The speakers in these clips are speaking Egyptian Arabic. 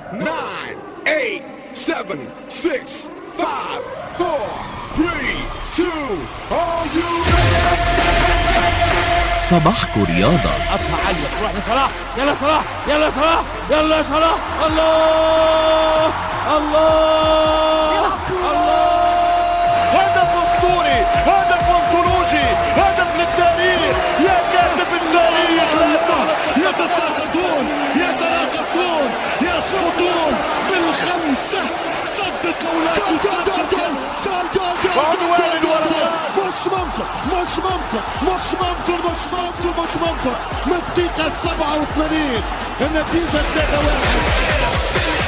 nine, eight, seven, six, five, four, three, two, are you ready? صباحكم رياضة قطها عالية تروح لصلاح يلا صلاح يلا صلاح يلا صلاح الله الله الله هدف اسطوري هدف انطولوجي هدف للتاريخ يا كاتب التاريخ لا تهلك يتساقطون يتراقصون يسقطون بالخمسه صدق او لا تصدق وعنوان ورا مش ممكن مش ممكن مش ممكن مش ممكن مش ممكن من الدقيقة 87 النتيجة 3 1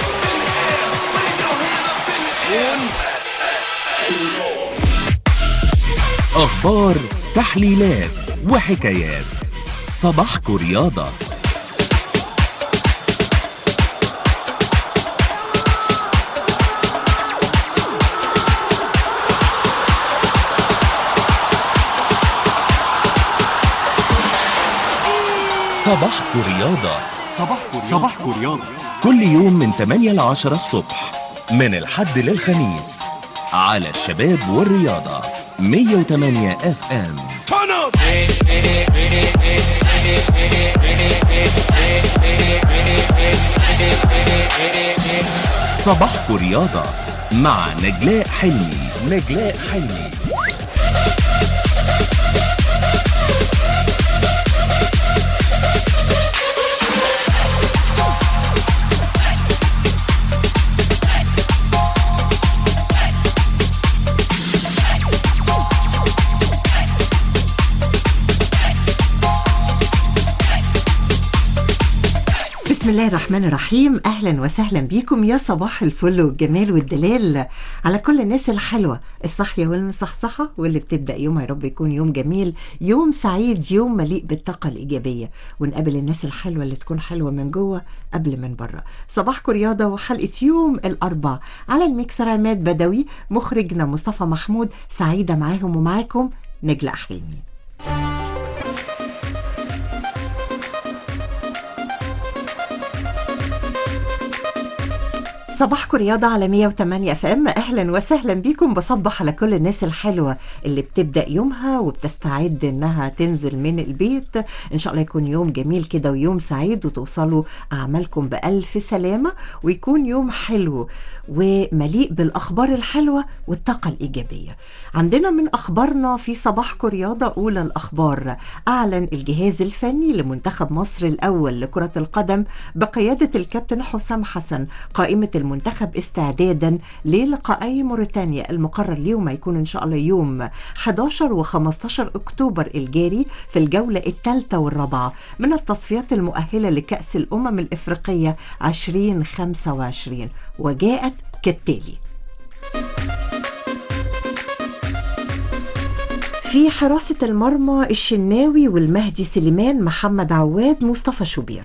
أخبار تحليلات وحكايات صباحكم رياضة صباحكم رياضة صباحكم رياضة كل يوم من 8 ل 10 الصبح من الحد للخميس على الشباب والرياضة 108 اف ام Turn up! صباحكم رياضة مع نجلاء حلمي نجلاء حلمي بسم الله الرحمن الرحيم اهلا وسهلا بيكم يا صباح الفل والجمال والدلال على كل الناس الحلوه الصاحيه والمصحصحه واللي بتبدا يومها يا رب يكون يوم جميل يوم سعيد يوم مليء بالطاقه الايجابيه ونقابل الناس الحلوه اللي تكون حلوه من جوه قبل من بره صباحكم رياضه وحلقه يوم الاربعاء على الميكسر عماد بدوي مخرجنا مصطفى محمود سعيده معاهم ومعاكم نجلاء حلمي صباحكم رياضة على 108 اف ام اهلا وسهلا بيكم بصبح على كل الناس الحلوة اللي بتبدأ يومها وبتستعد انها تنزل من البيت ان شاء الله يكون يوم جميل كده ويوم سعيد وتوصلوا اعمالكم بألف سلامة ويكون يوم حلو ومليء بالاخبار الحلوة والطاقة الايجابية عندنا من اخبارنا في صباحكم رياضة اولى الاخبار اعلن الجهاز الفني لمنتخب مصر الاول لكرة القدم بقيادة الكابتن حسام حسن قائمة المنتخب استعدادا للقائي موريتانيا المقرر اليوم هيكون ان شاء الله يوم 11 و15 اكتوبر الجاري في الجولة الثالثة والرابعة من التصفيات المؤهلة لكأس الامم الافريقية 2025 وجاءت كالتالي في حراسة المرمى الشناوي والمهدي سليمان محمد عواد مصطفى شوبير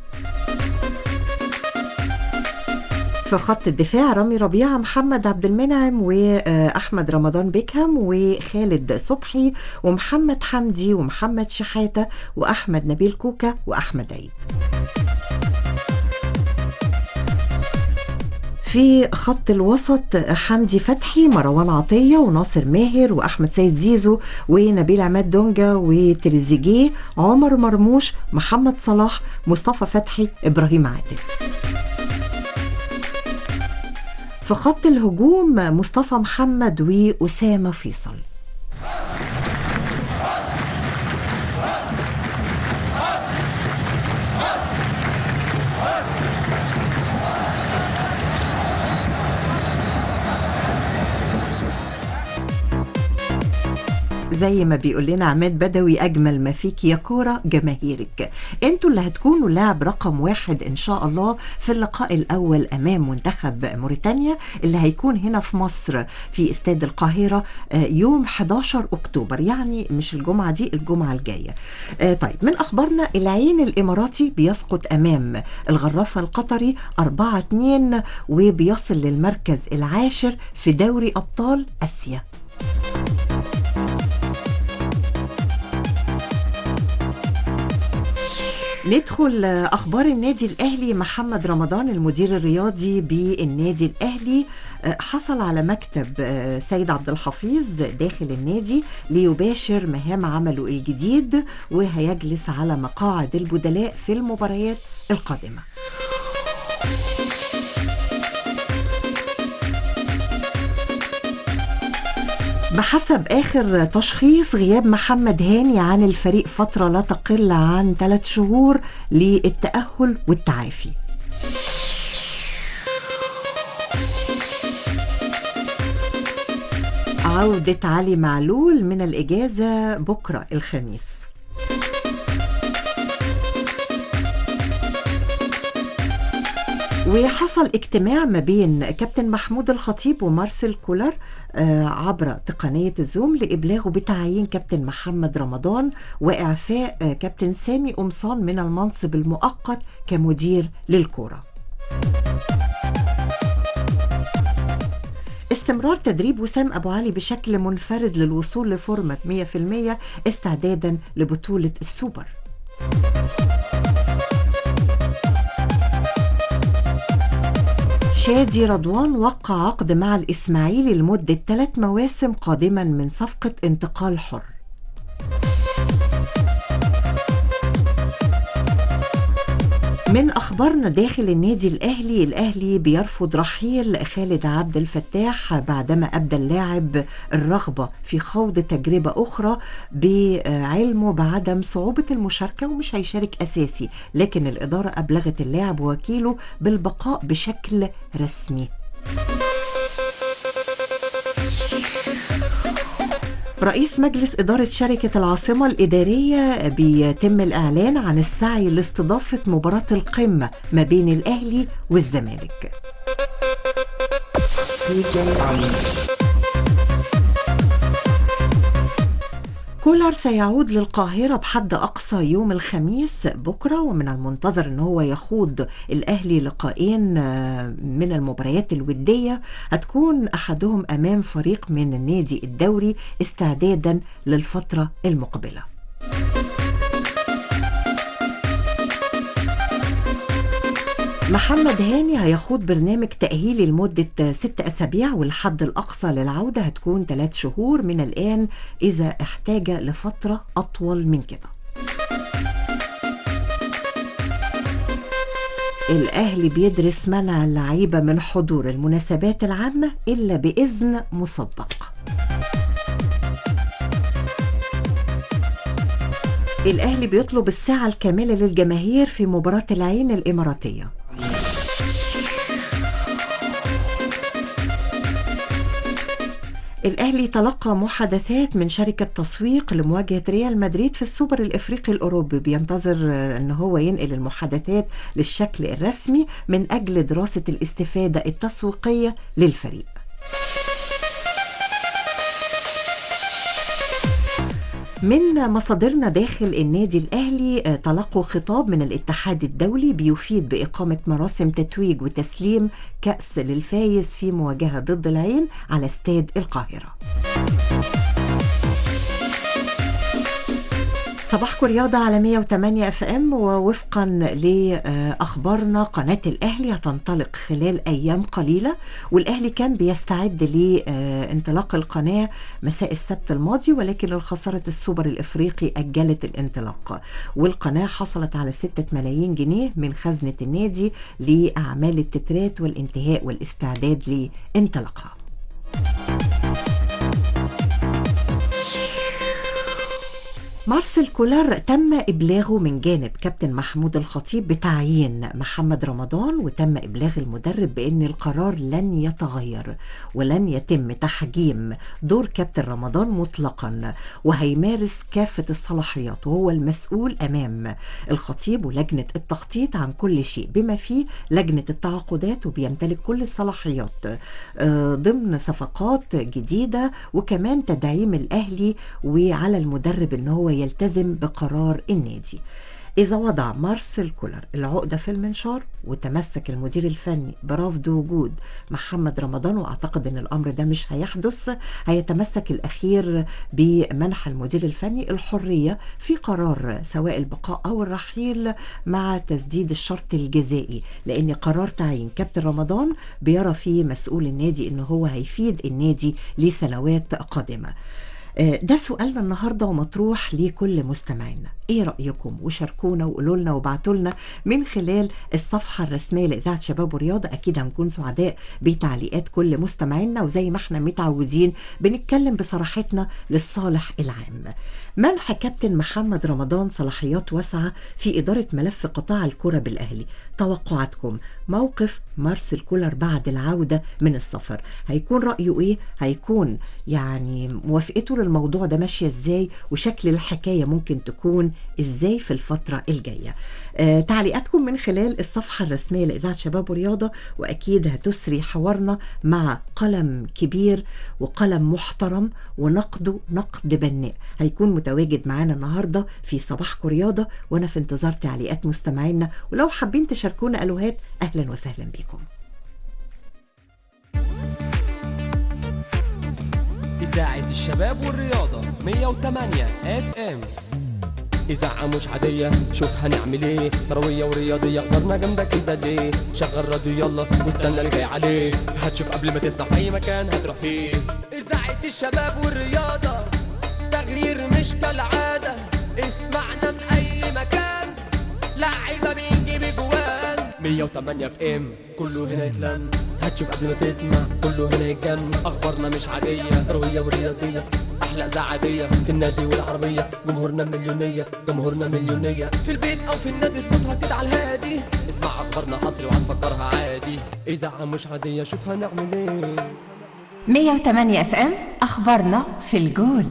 في خط الدفاع رامي ربيعة محمد عبد المنعم وأحمد رمضان بيكهام وخالد صبحي ومحمد حمدي ومحمد شحاتة وأحمد نبيل كوكا وأحمد عيد في خط الوسط حمدي فتحي مروان عطية وناصر ماهر وأحمد سيد زيزو ونبيل عماد دونجا وتريزيجيه عمر مرموش محمد صلاح مصطفى فتحي إبراهيم عادل في خط الهجوم مصطفى محمد وأسامة فيصل زي ما بيقول لنا عماد بدوي اجمل ما فيك يا كوره جماهيرك انتوا اللي هتكونوا لاعب رقم واحد ان شاء الله في اللقاء الاول امام منتخب موريتانيا اللي هيكون هنا في مصر في استاد القاهره آه، يوم 11 اكتوبر يعني مش الجمعه دي الجمعه الجايه آه، طيب من اخبارنا العين الاماراتي بيسقط امام الغرافه القطري 4 2 وبيصل للمركز العاشر في دوري ابطال اسيا ندخل اخبار النادي الاهلي محمد رمضان المدير الرياضي بالنادي الاهلي آه، حصل على مكتب آه، سيد عبد الحفيظ داخل النادي ليباشر مهام عمله الجديد وهيجلس على مقاعد البدلاء في المباريات القادمه بحسب آخر تشخيص غياب محمد هاني عن الفريق فترة لا تقل عن ثلاث شهور للتأهل والتعافي عودة علي معلول من الإجازة بكرة الخميس وحصل اجتماع ما بين كابتن محمود الخطيب ومارسيل كولر آه، عبر تقنية الزوم لإبلاغه بتعيين كابتن محمد رمضان وإعفاء آه، كابتن سامي قمصان من المنصب المؤقت كمدير للكرة استمرار تدريب وسام أبو علي بشكل منفرد للوصول لفورمة 100% استعدادا لبطولة السوبر شادي رضوان وقع عقد مع الإسماعيلي لمدة ثلاث مواسم قادما من صفقة انتقال حر من اخبارنا داخل النادي الاهلي الاهلي بيرفض رحيل خالد عبد الفتاح بعدما ابدى اللاعب الرغبه في خوض تجربه اخرى بعلمه بعدم صعوبه المشاركه ومش هيشارك اساسي لكن الاداره ابلغت اللاعب ووكيله بالبقاء بشكل رسمي رئيس مجلس إدارة شركة العاصمة الإدارية بيتم الإعلان عن السعي لاستضافة مباراة القمة ما بين الأهلي والزمالك كولر سيعود للقاهرة بحد أقصى يوم الخميس بكرة ومن المنتظر أن هو يخوض الأهلي لقاءين آه، من المباريات الودية هتكون أحدهم أمام فريق من النادي الدوري استعدادا للفترة المقبلة محمد هاني هيخوض برنامج تأهيلي لمدة ست أسابيع والحد الأقصى للعودة هتكون ثلاث شهور من الآن إذا احتاج لفترة أطول من كده الأهلي بيدرس منع اللعيبة من حضور المناسبات العامة إلا بإذن مسبق الأهلي بيطلب الساعة الكاملة للجماهير في مباراة العين الإماراتية الأهلي تلقى محادثات من شركة تسويق لمواجهة ريال مدريد في السوبر الإفريقي الأوروبي بينتظر آه، أن هو ينقل المحادثات للشكل الرسمي من أجل دراسة الاستفادة التسويقية للفريق من مصادرنا داخل النادي الأهلي آه، تلقوا خطاب من الاتحاد الدولي بيفيد بإقامة مراسم تتويج وتسليم كأس للفايز في مواجهة ضد العين على استاد القاهرة صباحكم رياضة على 108 اف ام ووفقا لاخبارنا قناة الاهلي هتنطلق خلال ايام قليلة والاهلي كان بيستعد لانطلاق القناة مساء السبت الماضي ولكن الخسارة السوبر الافريقي اجلت الانطلاق والقناة حصلت على 6 ملايين جنيه من خزنة النادي لاعمال التترات والانتهاء والاستعداد لانطلاقها مارسيل كولر تم إبلاغه من جانب كابتن محمود الخطيب بتعيين محمد رمضان وتم إبلاغ المدرب بأن القرار لن يتغير ولن يتم تحجيم دور كابتن رمضان مطلقا وهيمارس كافة الصلاحيات وهو المسؤول أمام الخطيب ولجنة التخطيط عن كل شيء بما فيه لجنة التعاقدات وبيمتلك كل الصلاحيات آه، ضمن صفقات جديدة وكمان تدعيم الأهلي وعلى المدرب أن هو يلتزم بقرار النادي إذا وضع مارسيل كولر العقدة في المنشار وتمسك المدير الفني برفض وجود محمد رمضان وأعتقد أن الأمر ده مش هيحدث هيتمسك الأخير بمنح المدير الفني الحرية في قرار سواء البقاء أو الرحيل مع تسديد الشرط الجزائي لأن قرار تعيين كابتن رمضان بيرى فيه مسؤول النادي أنه هو هيفيد النادي لسنوات قادمة آه، ده سؤالنا النهارده ومطروح لكل مستمعينا ايه رايكم وشاركونا وقولوا لنا وابعتوا لنا من خلال الصفحه الرسميه لاذاعه شباب ورياضه اكيد هنكون سعداء بتعليقات كل مستمعينا وزي ما احنا متعودين بنتكلم بصراحتنا للصالح العام منح كابتن محمد رمضان صلاحيات واسعه في اداره ملف قطاع الكره بالاهلي توقعاتكم موقف مارسيل كولر بعد العوده من السفر هيكون رايه ايه هيكون يعني موافقته للموضوع ده ماشيه ازاي وشكل الحكايه ممكن تكون ازاي في الفتره الجايه آه تعليقاتكم من خلال الصفحه الرسميه لاذاعه شباب ورياضه واكيد هتسري حوارنا مع قلم كبير وقلم محترم ونقده نقد بناء هيكون متواجد معانا النهارده في صباحكم رياضه وانا في انتظار تعليقات مستمعينا ولو حابين تشاركونا الوهات اهلا وسهلا بكم إذاعة الشباب والرياضة 108 اف ام إذاعة مش عادية شوف هنعمل ايه كروية ورياضية اخبارنا جامدة كده ليه شغل راديو يلا واستنى اللي جاي عليه هتشوف قبل ما تسمع في أي مكان هتروح فيه إذاعة الشباب والرياضة تغيير مش كالعادة اسمعنا من أي مكان لعيبة بيجيب جوان 108 اف ام كله هنا يتلم هتشوف قبل ما تسمع كله هنا يتجمع اخبارنا مش عاديه كرويه ورياضيه احلى اذاعه عاديه في النادي والعربيه جمهورنا مليونيه جمهورنا مليونيه في البيت او في النادي اظبطها كده على الهادي اسمع اخبارنا حصري وهتفكرها عادي اذاعه مش عاديه شوف هنعمل ايه 108 اف ام اخبارنا في الجول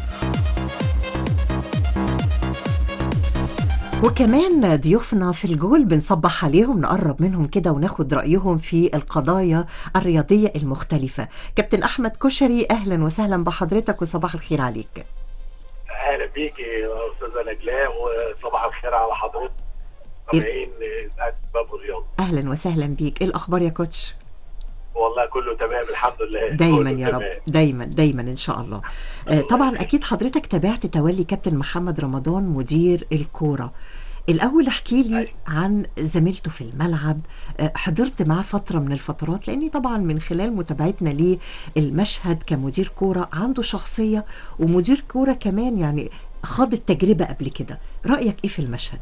وكمان ضيوفنا في الجول بنصبح عليهم نقرب منهم كده وناخد رأيهم في القضايا الرياضية المختلفة كابتن أحمد كشري أهلا وسهلا بحضرتك وصباح الخير عليك اهلا بيكي يا استاذه نجلاء وصباح الخير على حضرتك سامعين اذاعه باب الرياض أهلا وسهلا بيك إيه الأخبار يا كوتش والله كله تمام الحمد لله دايما كله يا رب تمام. دايما دايما ان شاء الله آه، طبعا اكيد حضرتك تابعت تولي كابتن محمد رمضان مدير الكوره الاول احكي لي عن زميلته في الملعب آه، حضرت معاه فتره من الفترات لاني طبعا من خلال متابعتنا ليه المشهد كمدير كوره عنده شخصيه ومدير كوره كمان يعني خاض التجربه قبل كده رايك ايه في المشهد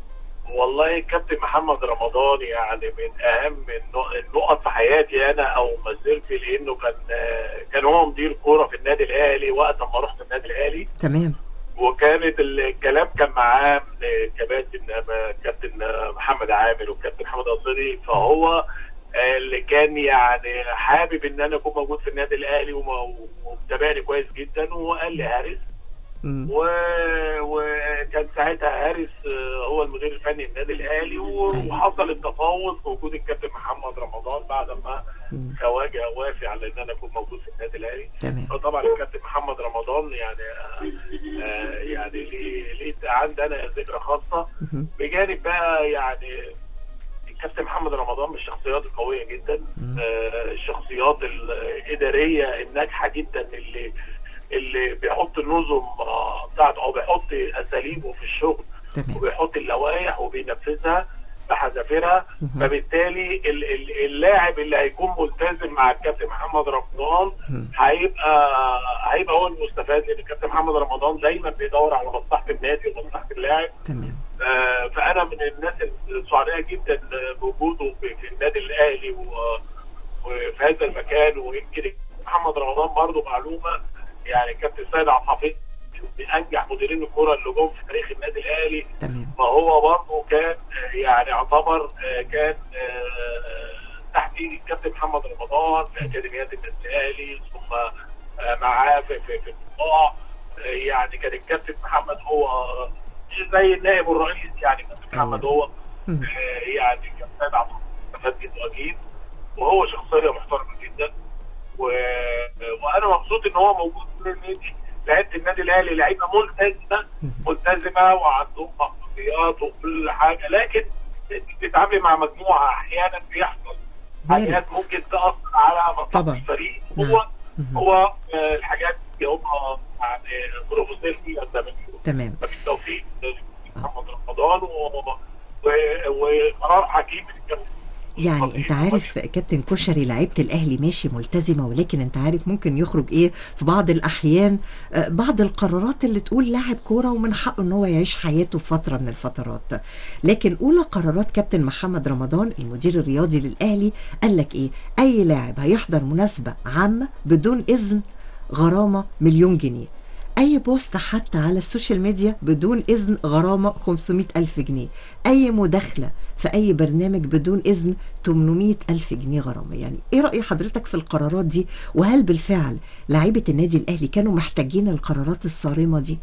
والله كابتن محمد رمضان يعني من اهم النق- النقط في حياتي انا او مسيرتي لانه كان كان هو مدير كوره في النادي الاهلي وقت ما رحت النادي الاهلي تمام وكانت الكلام كان معاه من كباتن كابتن محمد عامر وكابتن حمد قصري فهو اللي كان يعني حابب ان انا اكون موجود في النادي الاهلي وم- ومتابعني كويس جدا وقال لي هارس مم. و... وكان ساعتها هارس آه، هو المدير الفني للنادي الاهلي و- أيوة. وحصل التفاوض في وجود الكابتن محمد رمضان بعد ما مم. خواجه وافق على ان انا اكون موجود في النادي الاهلي تمام فطبعا الكابتن محمد رمضان يعني آه، آه، يعني ليه ليه عندي انا ذكرى خاصه مهم. بجانب بقى يعني الكابتن محمد رمضان من الشخصيات القويه جدا مم. آه، الشخصيات الاداريه الناجحه جدا اللي اللي بيحط النظم آه، بتاعته او بيحط اساليبه في الشغل تمام وبيحط اللوائح وبينفذها بحذافيرها مهم. فبالتالي ال- ال- اللاعب اللي هيكون ملتزم مع الكابتن محمد رمضان مم. هيبقى هيبقى هو المستفاد لان الكابتن محمد رمضان دايما بيدور على مصلحه النادي ومصلحه اللاعب تمام آه، فانا من الناس السعداء جدا بوجوده في في النادي الاهلي و- وفي هذا المكان ويمكن محمد رمضان برضه معلومه يعني كابتن سيد عبد الحفيظ من انجح مديرين الكره اللي جم في تاريخ النادي الاهلي تمام فهو برضه كان آه، يعني يعتبر آه، كان آه، تحت ايد الكابتن محمد رمضان في اكاديميات النادي الاهلي ثم آه، معاه في في في القطاع آه، يعني كان الكابتن محمد هو زي النائب الرئيس يعني كابتن محمد هو مم. آه، يعني كان سيد عبد الحفيظ جدا اكيد وهو شخصيه محترمه جدا و... وانا مبسوط ان هو موجود في النادي لعيبه النادي الاهلي لعيبه ملتزمه ملتزمه وعندهم شخصيات وكل حاجه لكن انت بتتعاملي مع مجموعه احيانا بيحصل حاجات ممكن تاثر على مصلحه طبعاً. الفريق نعم. هو مهم. هو آه، الحاجات دي هم يعني بروفيسور فيها زي ما بيقولوا تمام فبالتوفيق محمد رمضان و- و- وقرار حكيم يعني انت عارف كابتن كشري لعيبه الاهلي ماشي ملتزمه ولكن انت عارف ممكن يخرج ايه في بعض الاحيان آه، بعض القرارات اللي تقول لاعب كوره ومن حقه ان هو يعيش حياته في فتره من الفترات لكن اولى قرارات كابتن محمد رمضان المدير الرياضي للاهلي قال لك ايه اي لاعب هيحضر مناسبه عامه بدون اذن غرامه مليون جنيه اي بوست حتى على السوشيال ميديا بدون اذن غرامه 500 الف جنيه اي مداخله في اي برنامج بدون اذن 800 الف جنيه غرامه يعني ايه راي حضرتك في القرارات دي وهل بالفعل لاعيبه النادي الاهلي كانوا محتاجين القرارات الصارمه دي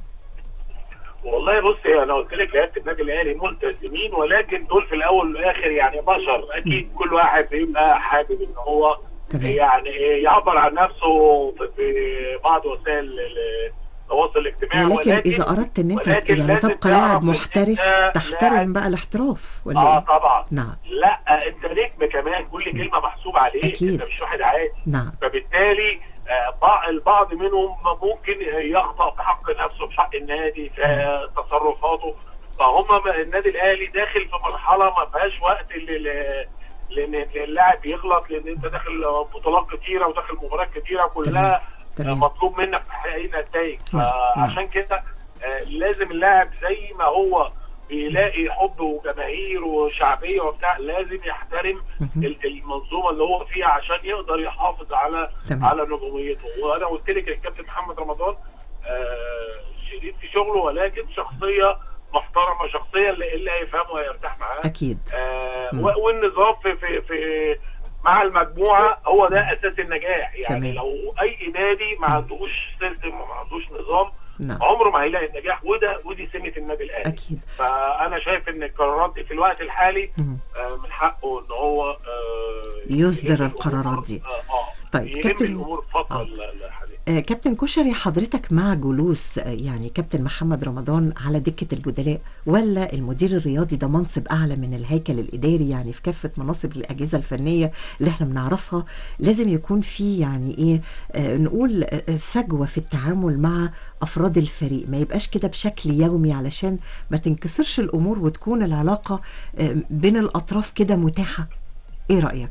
والله بصي انا قلت لك لعيبه النادي الاهلي ملتزمين ولكن دول في الاول والاخر يعني بشر اكيد كل واحد بيبقى حابب ان هو تمام. يعني إيه يعبر عن نفسه في- في بعض وسائل التواصل الاجتماعي ولكن اذا اردت ان انت ولكن يعني لازم تبقى لاعب تعرف إن محترف أنت تحترم لاعب- بقى الاحتراف ولا اه ايه طبعا نعم لا انت نجم كمان كل كلمه محسوب عليك أكيد. انت مش واحد عادي نعم فبالتالي آه، بع- البعض منهم ممكن يخطأ في حق نفسه في حق النادي في تصرفاته فهم م- النادي الاهلي داخل في مرحله ما فيهاش وقت لل- لان اللاعب يغلط لان انت داخل بطولات كتيره وداخل مباريات كتيره كلها تمام. آه، مطلوب منك تحقيق نتائج نعم. فعشان كده آه، لازم اللاعب زي ما هو بيلاقي حب وجماهير وشعبيه وبتاع لازم يحترم مهم. ال- المنظومه اللي هو فيها عشان يقدر يحافظ على تمام. على نجوميته وانا قلت لك الكابتن محمد رمضان آه، شديد في شغله ولكن شخصيه محترمه شخصيه اللي, اللي هيفهمه ويرتاح معاه اكيد آه مم. و- والنظام في في في مع المجموعه هو ده اساس النجاح يعني تمام. لو اي نادي ما عندوش سيستم وما عندوش نظام نعم عمره ما هيلاقي النجاح وده ودي سمه النادي الاهلي اكيد فانا شايف ان القرارات دي في الوقت الحالي مم. آه، من حقه ان هو آه، يصدر يهم القرارات الأمور- دي. اه اه طيب، يهم كابتن- الامور الفتره آه. ال- الحاليه آه، كابتن كشري حضرتك مع جلوس آه، يعني كابتن محمد رمضان على دكة البدلاء ولا المدير الرياضي ده منصب أعلى من الهيكل الإداري يعني في كافة مناصب الأجهزة الفنية اللي احنا بنعرفها لازم يكون في يعني إيه آه، نقول آه، آه، فجوة في التعامل مع أفراد الفريق ما يبقاش كده بشكل يومي علشان ما تنكسرش الأمور وتكون العلاقة آه، بين الأطراف كده متاحة إيه رأيك؟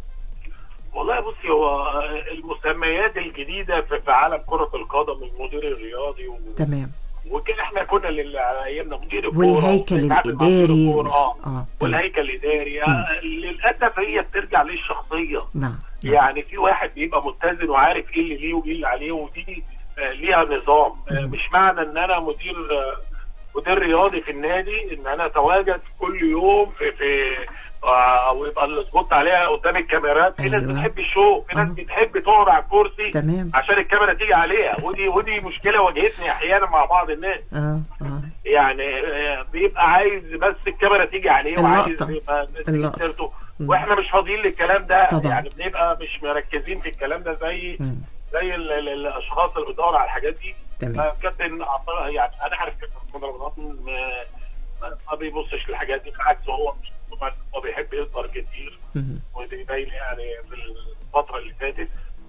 والله بصي هو المسميات الجديده في في عالم كره القدم المدير الرياضي و... تمام وكده احنا كنا لل- على ايامنا مدير الكوره والهيكل وبنتعامل مع مدير الإداري الكورة، اه آه تمام. والهيكل الاداري آه، للاسف هي بترجع للشخصيه نعم نعم. يعني في واحد بيبقى متزن وعارف ايه اللي ليه وايه اللي عليه ودي آه، ليها نظام آه، مم. مش معنى ان انا مدير آه، مدير رياضي في النادي ان انا اتواجد كل يوم في في آه، ويبقى السبوت عليها قدام الكاميرات في ناس أيوة. بتحب الشو في ناس آه. بتحب تقعد على الكرسي تمام عشان الكاميرا تيجي عليها ودي ودي مشكله واجهتني احيانا مع بعض الناس اه اه يعني آه، بيبقى عايز بس الكاميرا تيجي عليه وعايز اللقطة. يبقى الناس اللقطة. تيجي سيرته مم. واحنا مش فاضيين للكلام ده طبعا. يعني بنبقى مش مركزين في الكلام ده زي مم. زي ال- ال- الاشخاص اللي بتدور على الحاجات دي تمام كابتن عطا- يعني انا عارف كابتن محمد رمضان ما- ما- ما بيبصش للحاجات دي بالعكس هو هو بيحب يظهر كتير مم. ودي باين يعني في الفتره اللي فاتت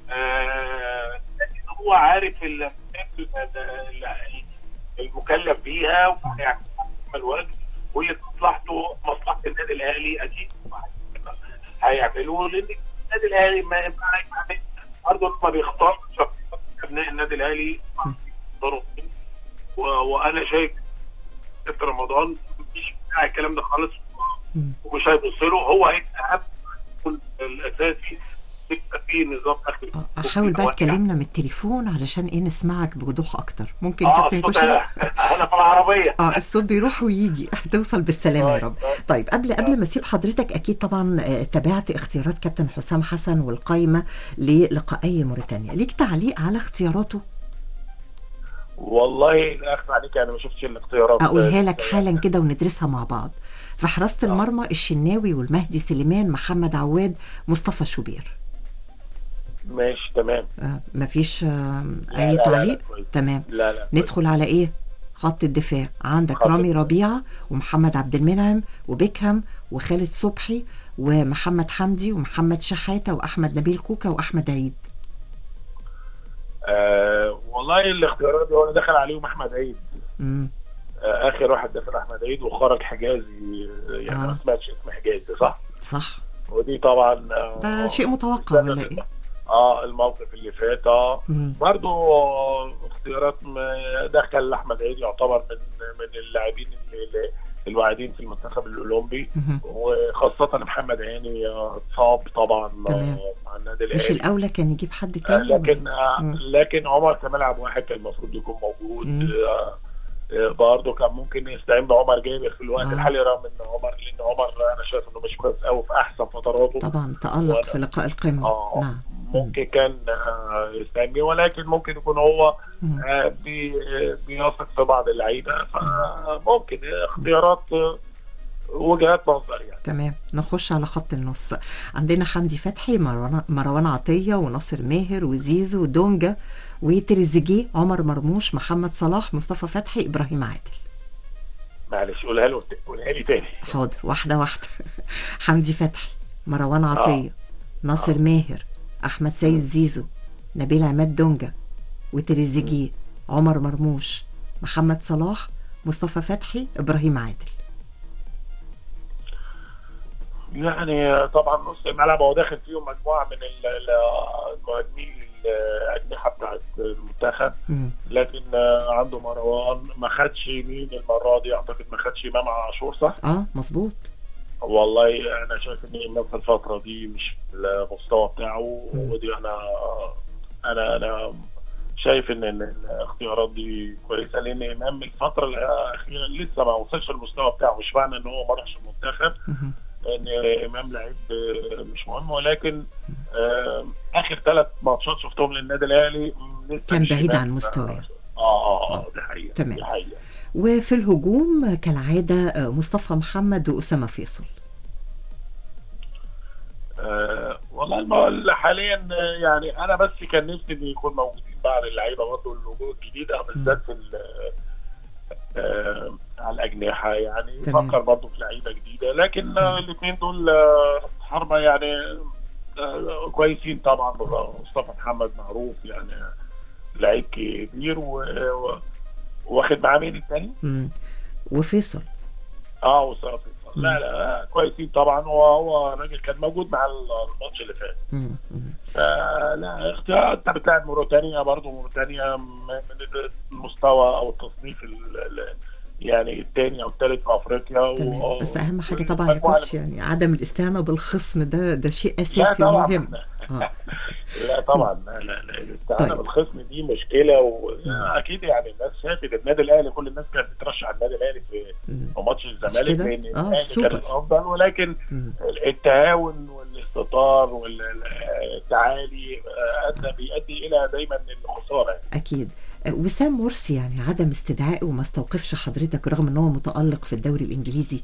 آه، لكن هو عارف ال- ال- ال- المكلف بيها ويعمل الواجب واللي مصلحته مصلحه النادي الاهلي اكيد هيعملوه لان النادي الاهلي ما ما- برضه ما بيختار شخصيات ابناء النادي الاهلي بيختاروا مين. و- وانا شايف كابتن رمضان مش بتاع الكلام ده خالص مم. ومش هيبص له هو هيبقى أهم الاساسي يبقى فيه نظام داخلي آه، حاول بقى تكلمنا من التليفون علشان ايه نسمعك بوضوح اكتر ممكن اه كابتن الصوت كشري انا في العربيه اه الصوت بيروح ويجي هتوصل بالسلامه يا طيب، رب طيب. طيب قبل قبل ما اسيب حضرتك اكيد طبعا آه، تابعت اختيارات كابتن حسام حسن والقايمه للقائي موريتانيا ليك تعليق على اختياراته والله لا اخفى عليك انا ما شفتش الاختيارات اقولها لك حالا كده وندرسها مع بعض في حراسه المرمى الشناوي والمهدي سليمان محمد عواد مصطفى شوبير ماشي تمام آه مفيش آه لا، اي لا، لا، تعليق لا، كويس. تمام لا لا ندخل على ايه خط الدفاع عندك خط رامي الدفاع. ربيعه ومحمد عبد المنعم وبيكهام وخالد صبحي ومحمد حمدي ومحمد شحاته واحمد نبيل كوكا واحمد عيد آه والله الاختيارات دي هو اللي دخل عليهم احمد عيد مم. آه اخر واحد دخل احمد عيد وخرج حجازي آه، يعني آه. ما سمعتش اسم حجازي صح؟ صح ودي طبعا آه، ده شيء متوقع ولا ايه؟ اه الموقف اللي فات اه مم. برضو آه، اختيارات م- دخل احمد عيد يعتبر من من اللاعبين اللي- الواعدين في المنتخب الاولمبي مهم. وخاصه محمد هاني آه، اتصاب طبعا آه، تمام. مع النادي مش الاهلي الاولى كان يجيب حد آه، تاني لكن ولا- آه، مم. لكن عمر كملعب واحد كان المفروض يكون موجود مم. آه، آه، برضه كان ممكن يستعين بعمر جابر في الوقت آه. الحالي رغم ان عمر لان عمر انا شايف انه مش كويس قوي في احسن فتراته طبعا تألق في لقاء القمة اه نعم ممكن كان آه، يستعين بيه ولكن ممكن يكون هو مم. آه، بي- آه، بيثق في بعض اللعيبه فممكن اختيارات آه، وجهات نظر يعني تمام نخش على خط النص عندنا حمدي فتحي مروان مروان عطية وناصر ماهر وزيزو ودونجا وتريزيجيه عمر مرموش محمد صلاح مصطفى فتحي إبراهيم عادل معلش قولها له قولها لي تاني حاضر واحدة واحدة حمدي فتحي مروان عطية ناصر ماهر أحمد سيد زيزو نبيل عماد دونجا وتريزيجيه عمر مرموش محمد صلاح مصطفى فتحي إبراهيم عادل يعني طبعا نص الملعب هو داخل فيهم مجموعه من ال- ال- المهاجمين الاجنحه بتاعت المنتخب مم. لكن آه، عنده مروان ما خدش مين المره دي اعتقد ما خدش امام عاشور صح؟ اه مظبوط والله انا شايف ان امام في الفتره دي مش في المستوى بتاعه مم. ودي انا انا انا شايف ان إن الاختيارات دي كويسه لان امام الفتره الاخيره لسه ما وصلش المستوى بتاعه مش معنى ان هو ما راحش المنتخب مهم. ان امام لعيب آه، مش مهم ولكن آه، اخر ثلاث ماتشات شفتهم للنادي الاهلي لسه كان مش بعيد إمام. عن مستواه. اه اه اه دي حقيقه تمام. دي حقيقه وفي الهجوم كالعادة آه، مصطفى محمد وأسامة فيصل آه والله الم- حاليا آه، يعني انا بس كان نفسي ان يكون موجودين بعض اللعيبه برضه الوجوه الجديده بالذات في ال- آه على الاجنحه يعني تمام. يفكر برضه في لعيبه جديده لكن آه الاثنين دول آه حربه يعني آه كويسين طبعا مصطفى محمد معروف يعني لعيب كبير و- و- واخد معاه مين الثاني؟ مم. وفيصل اه وصافي لا لا كويسين طبعا وهو راجل كان موجود مع الماتش اللي فات مم. مم. آه، لا اختيار انت بتلعب موريتانيا برضه موريتانيا م- من المستوى او التصنيف ال- ال- يعني الثاني او الثالث في افريقيا تمام و- بس أهم حاجة طبعا يا والمجموعة كوتش يعني عدم الاستهانة بالخصم ده ده شيء لا أساسي طبعا ومهم آه. لا طبعا لا لا لا الاستعانه طيب. بالخصم دي مشكله واكيد يعني الناس شافت النادي الاهلي كل الناس كانت بترشح النادي الاهلي في مم. في ماتش الزمالك كده؟ لان آه، الاهلي سوبر. كان الافضل ولكن مم. التهاون والاستطار والتعالي آه، ادى بيؤدي الى دايما الخساره يعني. أكيد آه، وسام مرسي يعني عدم استدعائه وما استوقفش حضرتك رغم ان هو متألق في الدوري الإنجليزي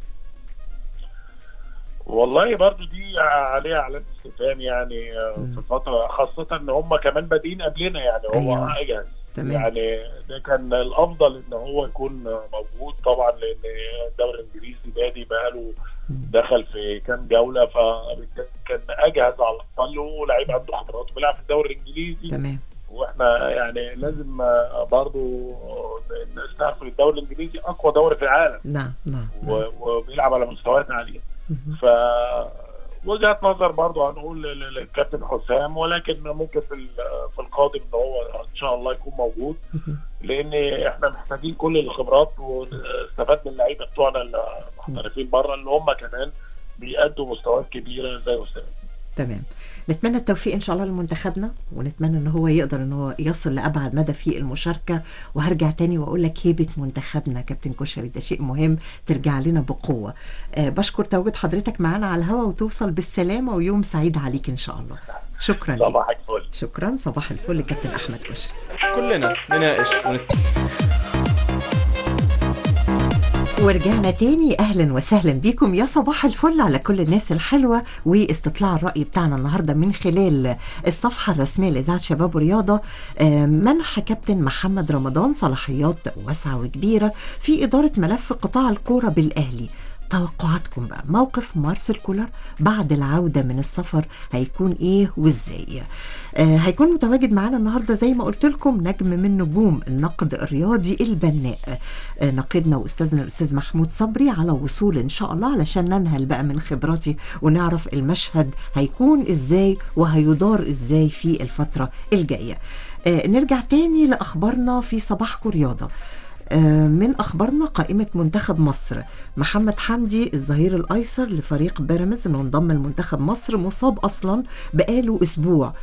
والله برضو دي عليها علامه استفهام يعني آه، مم. في الفتره خاصه ان هم كمان بادئين قبلنا يعني هو أيوة. اجهز تمام يعني ده كان الافضل ان هو يكون موجود طبعا لان الدوري الانجليزي بادي بقاله مم. دخل في كام جوله فبالتالي كان اجهز على الاقل ولاعيب عنده خبرات وبيلعب في الدوري الانجليزي تمام واحنا يعني لازم آه، برضو الناس تعرف إن الدوري الانجليزي اقوى دوري في العالم نعم نعم و- نعم. وبيلعب على مستويات عاليه مهم. ف وجهه نظر برضو هنقول لل- للكابتن حسام ولكن ممكن في ال- في القادم ان هو ان شاء الله يكون موجود مهم. لان احنا محتاجين كل الخبرات ونستفاد من اللعيبه بتوعنا المحترفين بره اللي هم كمان بيأدوا مستويات كبيره زي وسام تمام نتمنى التوفيق ان شاء الله لمنتخبنا ونتمنى ان هو يقدر ان هو يصل لابعد مدى في المشاركه وهرجع تاني واقول لك هيبه منتخبنا كابتن كشري ده شيء مهم ترجع لنا بقوه أه بشكر تواجد حضرتك معانا على الهواء وتوصل بالسلامه ويوم سعيد عليك ان شاء الله شكرا لك صباحك فل شكرا صباح الفل كابتن احمد كشري كلنا نناقش ونت... ورجعنا تاني اهلا وسهلا بيكم يا صباح الفل على كل الناس الحلوه واستطلاع الراي بتاعنا النهارده من خلال الصفحه الرسميه لاذاعه شباب ورياضه آه، منح كابتن محمد رمضان صلاحيات واسعه وكبيره في اداره ملف قطاع الكوره بالاهلي توقعاتكم بقى موقف مارسيل كولر بعد العودة من السفر هيكون ايه وازاي آه هيكون متواجد معانا النهاردة زي ما قلت لكم نجم من نجوم النقد الرياضي البناء آه نقدنا واستاذنا الاستاذ محمود صبري على وصول ان شاء الله علشان ننهل بقى من خبراتي ونعرف المشهد هيكون ازاي وهيدار ازاي في الفترة الجاية آه نرجع تاني لأخبارنا في صباحكم رياضة آه، من اخبارنا قائمه منتخب مصر محمد حمدي الظهير الايسر لفريق بيراميدز انه انضم لمنتخب مصر مصاب اصلا بقاله اسبوع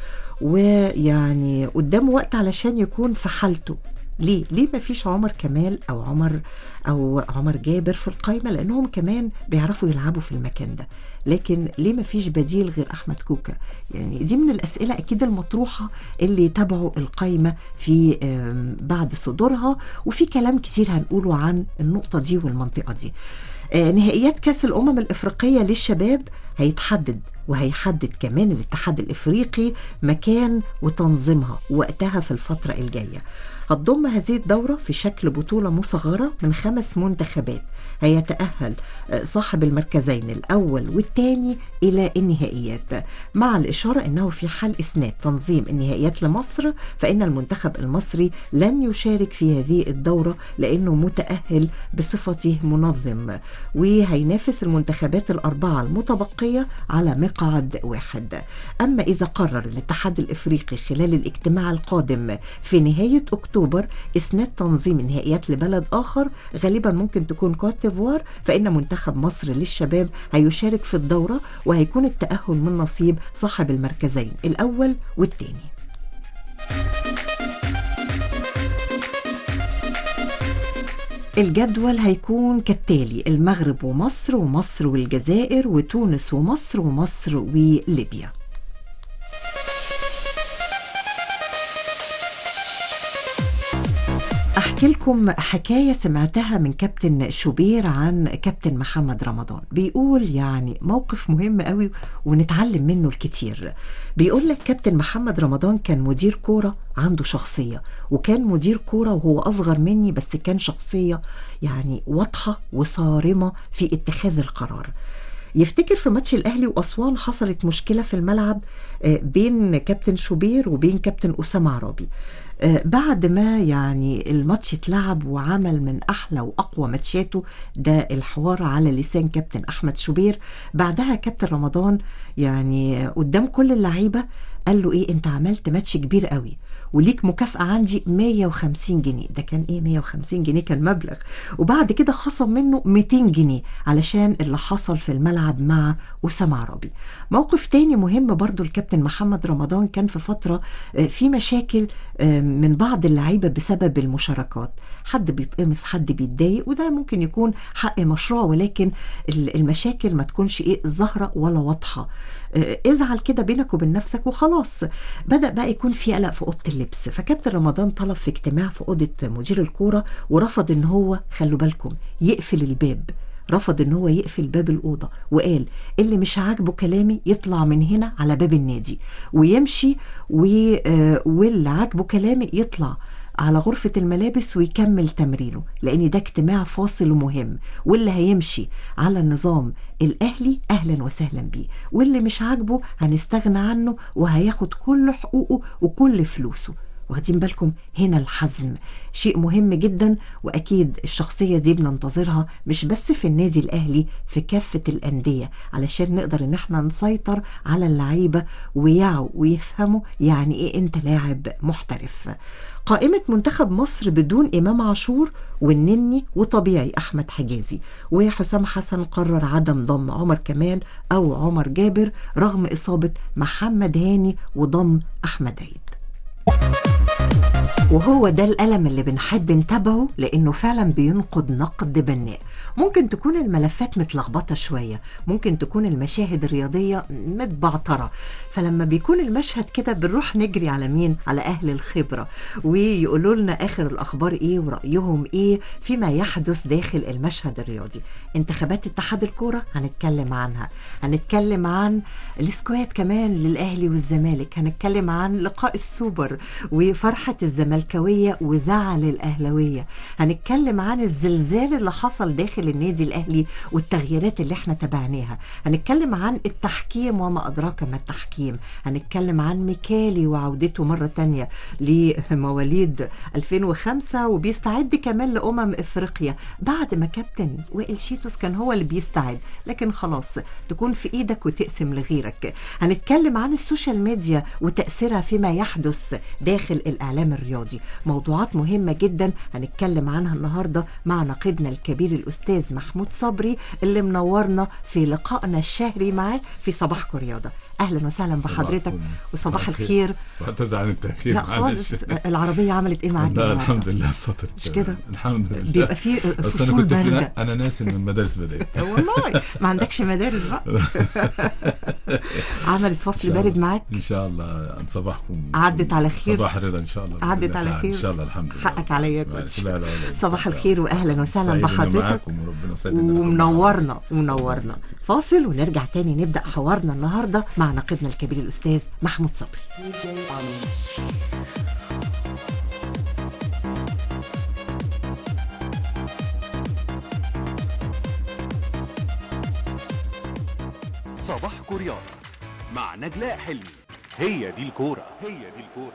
ويعني قدامه وقت علشان يكون في حالته ليه؟ ليه ما فيش عمر كمال او عمر او عمر جابر في القايمه لانهم كمان بيعرفوا يلعبوا في المكان ده لكن ليه ما فيش بديل غير احمد كوكا يعني دي من الاسئله اكيد المطروحه اللي يتابعوا القايمه في آم، بعد صدورها وفي كلام كتير هنقوله عن النقطه دي والمنطقه دي آه، نهائيات كاس الامم الافريقيه للشباب هيتحدد وهيحدد كمان الاتحاد الافريقي مكان وتنظيمها وقتها في الفتره الجايه هتضم هذه الدورة في شكل بطولة مصغرة من خمس منتخبات هيتأهل آه، صاحب المركزين الأول والثاني إلى النهائيات مع الإشارة أنه في حال إسناد تنظيم النهائيات لمصر فإن المنتخب المصري لن يشارك في هذه الدورة لأنه متأهل بصفته منظم وهينافس المنتخبات الأربعة المتبقية على مقعد واحد أما إذا قرر الاتحاد الإفريقي خلال الاجتماع القادم في نهاية أكتوبر إسناد تنظيم النهائيات لبلد آخر غالبا ممكن تكون كوت ديفوار فإن منتخب مصر للشباب هيشارك في الدورة وهيكون التأهل من نصيب صاحب المركزين الأول والثاني الجدول هيكون كالتالي المغرب ومصر ومصر والجزائر وتونس ومصر ومصر وليبيا احكي لكم حكايه سمعتها من كابتن شوبير عن كابتن محمد رمضان بيقول يعني موقف مهم قوي ونتعلم منه الكتير بيقول لك كابتن محمد رمضان كان مدير كوره عنده شخصيه وكان مدير كوره وهو اصغر مني بس كان شخصيه يعني واضحه وصارمه في اتخاذ القرار يفتكر في ماتش الاهلي واسوان حصلت مشكله في الملعب آه، بين كابتن شوبير وبين كابتن اسامه عرابي آه، بعد ما يعني الماتش اتلعب وعمل من احلى واقوى ماتشاته ده الحوار على لسان كابتن احمد شوبير بعدها كابتن رمضان يعني قدام كل اللعيبه قال له ايه انت عملت ماتش كبير قوي وليك مكافأة عندي 150 جنيه ده كان ايه 150 جنيه كان مبلغ وبعد كده خصم منه 200 جنيه علشان اللي حصل في الملعب مع أسامة عربي موقف تاني مهم برضو الكابتن محمد رمضان كان في فترة آه، في مشاكل آه، من بعض اللعيبة بسبب المشاركات حد بيتقمص حد بيتضايق وده ممكن يكون حق مشروع ولكن ال- المشاكل ما تكونش ايه ظاهرة ولا واضحة آه، ازعل كده بينك وبين نفسك وخلاص بدأ بقى يكون في قلق في أوضة اللبس فكابتن رمضان طلب في اجتماع في أوضة مدير الكورة ورفض ان هو خلوا بالكم يقفل الباب رفض ان هو يقفل باب الاوضه وقال اللي مش عاجبه كلامي يطلع من هنا على باب النادي ويمشي و... آه، واللي عاجبه كلامي يطلع على غرفة الملابس ويكمل تمرينه لأن ده اجتماع فاصل ومهم واللي هيمشي على النظام الأهلي أهلا وسهلا بيه واللي مش عاجبه هنستغنى عنه وهياخد كل حقوقه وكل فلوسه واخدين بالكم هنا الحزم شيء مهم جدا واكيد الشخصيه دي بننتظرها مش بس في النادي الاهلي في كافه الانديه علشان نقدر ان احنا نسيطر على اللعيبه ويعوا ويفهموا يعني ايه انت لاعب محترف قائمة منتخب مصر بدون إمام عاشور والنني وطبيعي أحمد حجازي وحسام حسن قرر عدم ضم عمر كمال أو عمر جابر رغم إصابة محمد هاني وضم أحمد عيد وهو ده الألم اللي بنحب نتابعه لأنه فعلا بينقد نقد بناء ممكن تكون الملفات متلخبطة شوية ممكن تكون المشاهد الرياضية متبعترة فلما بيكون المشهد كده بنروح نجري على مين على أهل الخبرة ويقولوا لنا آخر الأخبار إيه ورأيهم إيه فيما يحدث داخل المشهد الرياضي انتخابات اتحاد الكورة هنتكلم عنها هنتكلم عن السكواد كمان للأهلي والزمالك هنتكلم عن لقاء السوبر وفرحة الزملكاوية وزعل الأهلوية هنتكلم عن الزلزال اللي حصل داخل النادي الأهلي والتغييرات اللي احنا تابعناها هنتكلم عن التحكيم وما أدراك ما التحكيم هنتكلم عن ميكالي وعودته مرة تانية لمواليد 2005 وبيستعد كمان لأمم إفريقيا بعد ما كابتن وائل شيتوس كان هو اللي بيستعد لكن خلاص تكون في إيدك وتقسم لغيرك هنتكلم عن السوشيال ميديا وتأثيرها فيما يحدث داخل الإعلام الرياضي موضوعات مهمة جدا هنتكلم عنها النهاردة مع ناقدنا الكبير الأستاذ محمود صبري اللي منورنا في لقائنا الشهري معاه في صباحكم رياضة أهلا وسهلا بحضرتك وصباح الخير بعتذر عن التأخير لا خالص العربية عممت إيه معاك لا النهاردة؟ الحمد لله سطر مش كده؟ الحمد لله بيبقى في بس فصول انا كنت في باردة. انا ناسي ان المدارس بدات والله ما عندكش مدارس بقى عملت فصل بارد معاك ان شاء الله صباحكم عدت على خير صباح رضا ان شاء الله بإذن عدت الله على تعالى. خير ان شاء الله الحمد لله حقك عليا يا معلش. كوتش لا لا لا صباح الخير واهلا وسهلا سعيد إني بحضرتك معاكم وربنا يسعدنا نكون ومنورنا ومنورنا فاصل ونرجع تاني نبدا حوارنا النهارده مع ناقدنا الكبير الاستاذ محمود صبري صباحكم رياضة مع نجلاء حلمي هي دي الكورة هي دي الكورة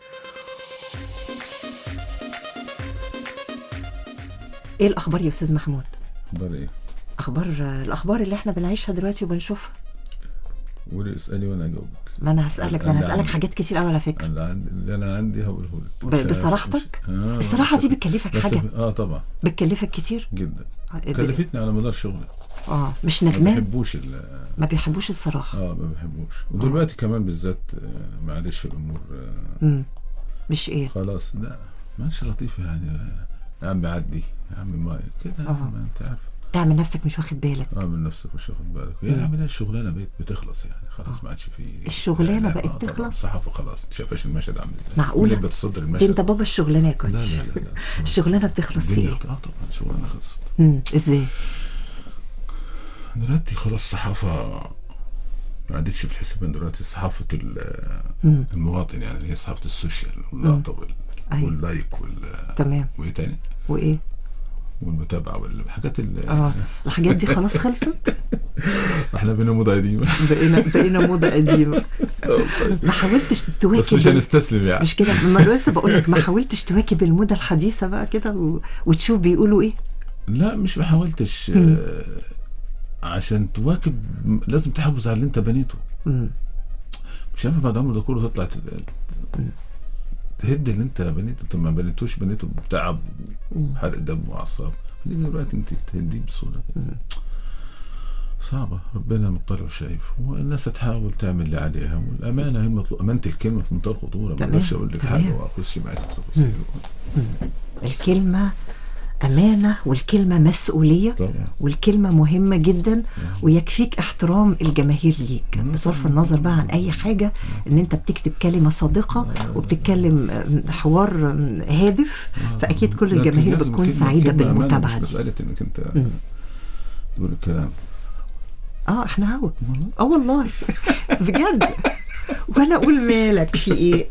ايه الاخبار يا استاذ محمود اخبار ايه؟ اخبار الاخبار اللي احنا بنعيشها دلوقتي وبنشوفها قولي اسالي وانا اجاوبك ما انا هسالك ده انا اللي هسالك عندي. حاجات كتير قوي على فكره اللي عندي اللي انا عندي هقوله لك ب- بصراحتك؟ آه الصراحة دي بس- بتكلفك بس- حاجة؟ اه طبعا بتكلفك كتير جدا آه، كلفتني على مدار شغلي اه مش ما ندمان بحبوش ال- ما بيحبوش الصراحه اه ما بحبوش ودلوقتي كمان بالذات آه، معلش الامور آه، امم مش ايه خلاص لا ماشي لطيف يعني آه، يا عم عدي يا عم ما كده آه. ما انت عارف تعمل نفسك مش واخد بالك اعمل نفسك مش واخد بالك هي العمليه الشغلانه بقت بتخلص يعني خلاص ما عادش في الشغلانة لا، بقت آه، طبعاً تخلص؟ الصحافه خلاص انت شايفاش المشهد عامل ازاي معقولة؟ اللي بتصدر دي المشهد انت بابا الشغلانه يا لا كوتش لا لا لا الشغلانه بتخلص في الدنيا ايه؟ اه طبعا الشغلانه خلصت امم ازاي؟ دلوقتي خلاص الصحافه ما عادتش بالحسبان دلوقتي صحافه ال- مم. المواطن يعني اللي هي صحافه السوشيال واللقطه وال- أيوة. واللايك وال تمام وايه تاني وايه؟ والمتابعه والحاجات اللي اه الحاجات دي خلاص خلصت احنا بينا موضه قديمه بقينا بقينا موضه قديمه ما حاولتش تواكب بس مش ال- هنستسلم يعني مش كده ما أنا لسه بقول لك ما حاولتش تواكب الموضه الحديثه بقى كده و... وتشوف بيقولوا ايه لا مش ما حاولتش آه، عشان تواكب م- لازم تحافظ على اللي انت بنيته مم. مش هينفع بعد العمر ده كله تطلع تت- تهد اللي انت بنيته انت ما بنيتوش بنيته بتعب وحرق دم واعصاب تيجي دلوقتي انت تهديه بسهوله كده. صعبة ربنا مطلع وشايف والناس تحاول تعمل اللي عليها والأمانة هي مطلوب أمانة الكلمة في منتهى الخطورة ما تمام، اقدرش أقول لك تمام. حاجة وأخش معاك في تفاصيل الكلمه امانه والكلمه مسؤوليه طبعا والكلمة مهمة جدا ويكفيك احترام الجماهير ليك بصرف النظر بقى عن أي حاجة إن أنت بتكتب كلمة صادقة وبتتكلم آم، حوار آم، هادف فأكيد كل لكن الجماهير لازم بتكون كلمة- سعيدة كلمة أمانة، بالمتابعة مش دي مسألة إنك أنت تقول الكلام اه احنا هوا اه والله بجد وانا اقول مالك في ايه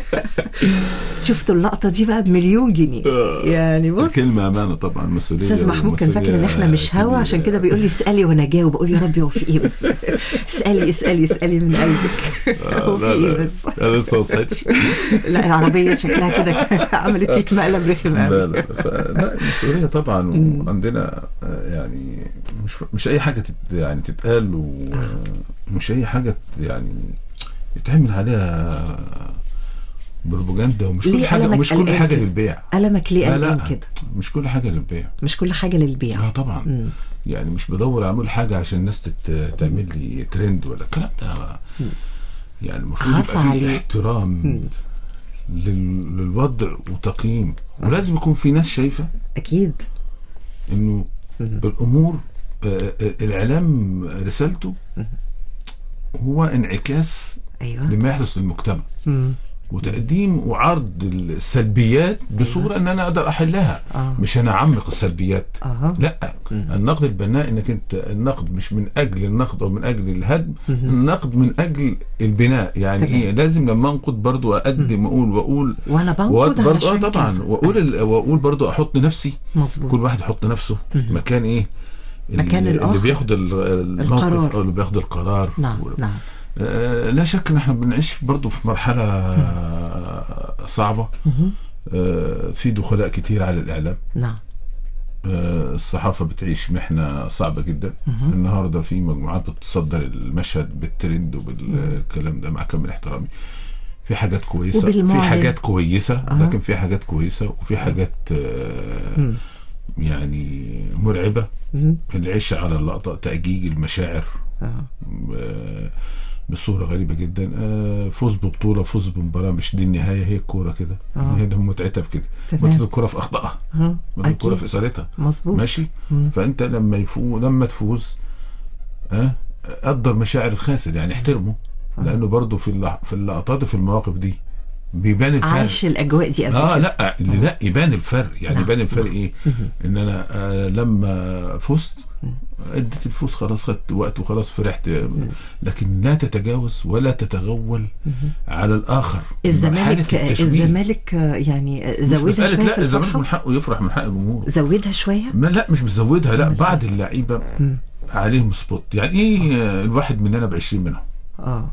شفتوا اللقطه دي بقى بمليون جنيه يعني بص الكلمة أمانة طبعا مسؤولية استاذ محمود كان فاكر ان احنا مش هوا عشان كده بيقول لي اسالي وانا جاوب اقول يا ربي هو في ايه بس اسالي اسالي اسالي من قلبك هو في ايه بس أنا لسه ما صحيتش لا العربيه شكلها كده عملت فيك مقلب رخم لا قوي لا ف- لا المسؤولية طبعا وعندنا آه، يعني مش مش أي حاجة تت يعني تتقال ومش أي حاجة ت- يعني يتعمل عليها بروباجندا ومش كل ليه حاجة قلمك ومش كل قلقان حاجة كده؟ للبيع قلمك ليه لا قلقان لا كده مش كل حاجة للبيع مش كل حاجه للبيع اه طبعا مم. يعني مش بدور اعمل حاجه عشان الناس تت... تعمل لي ترند ولا الكلام ده يعني المفروض عفا يبقى فيه عليك. احترام لل- للوضع وتقييم ولازم يكون في ناس شايفه اكيد انه الامور آه، آه، الاعلام رسالته هو انعكاس ايوه لما يحدث للمجتمع مم. وتقديم وعرض السلبيات بصوره ان انا اقدر احلها آه. مش انا اعمق السلبيات اه لا النقد البناء انك انت النقد مش من اجل النقد او من اجل الهدم النقد من اجل البناء يعني تمام. ايه لازم لما انقد برضو اقدم اقول واقول وانا بنقد وأقعد برضو اه علشان طبعا كذا. واقول ال- واقول برضو احط نفسي مظبوط كل واحد يحط نفسه مكان ايه مكان اللي, الآخر. اللي بياخد ال- الموقف القرار. او اللي بياخد القرار نعم و- نعم آه، لا شك ان احنا بنعيش برضو في مرحله صعبه آه، في دخلاء كتير على الاعلام نعم آه، الصحافه بتعيش محنه صعبه جدا النهارده في مجموعات بتصدر المشهد بالترند وبالكلام ده مع كامل احترامي في حاجات كويسه في وبالمعلن. حاجات كويسه أها. لكن في حاجات كويسه وفي حاجات آه، يعني مرعبه مم. العيش على اللقطه تأجيج المشاعر آه. آه، بصورة غريبة جدا آه، فوز ببطولة فوز بمباراة مش دي النهاية هي الكورة كده آه. هي ده متعتها في كده تمام. متعة الكورة في أخطائها اه متعة الكورة اكيد في إثارتها مظبوط ماشي مم. فأنت لما يفوز لما تفوز اه قدر مشاعر الخاسر يعني احترمه لأنه برضه في اللح... في اللقطات وفي المواقف دي بيبان الفرق عايش الاجواء دي قبل اه كده. لا اللي لا يبان الفرق يعني نعم. يبان الفرق ايه ان انا آه لما فزت اديت الفوز خلاص خدت وقت وخلاص فرحت لكن لا تتجاوز ولا تتغول على الاخر الزمالك مرحلة التشويه. الزمالك آه، يعني مش زودها مسألة شويه في لا الزمالك الفرحه من حقه يفرح من حق الجمهور زودها شويه لا لا مش مزودها لا بعض اللعيبه عليهم سبوت يعني ايه آه، الواحد مننا ب 20 منهم اه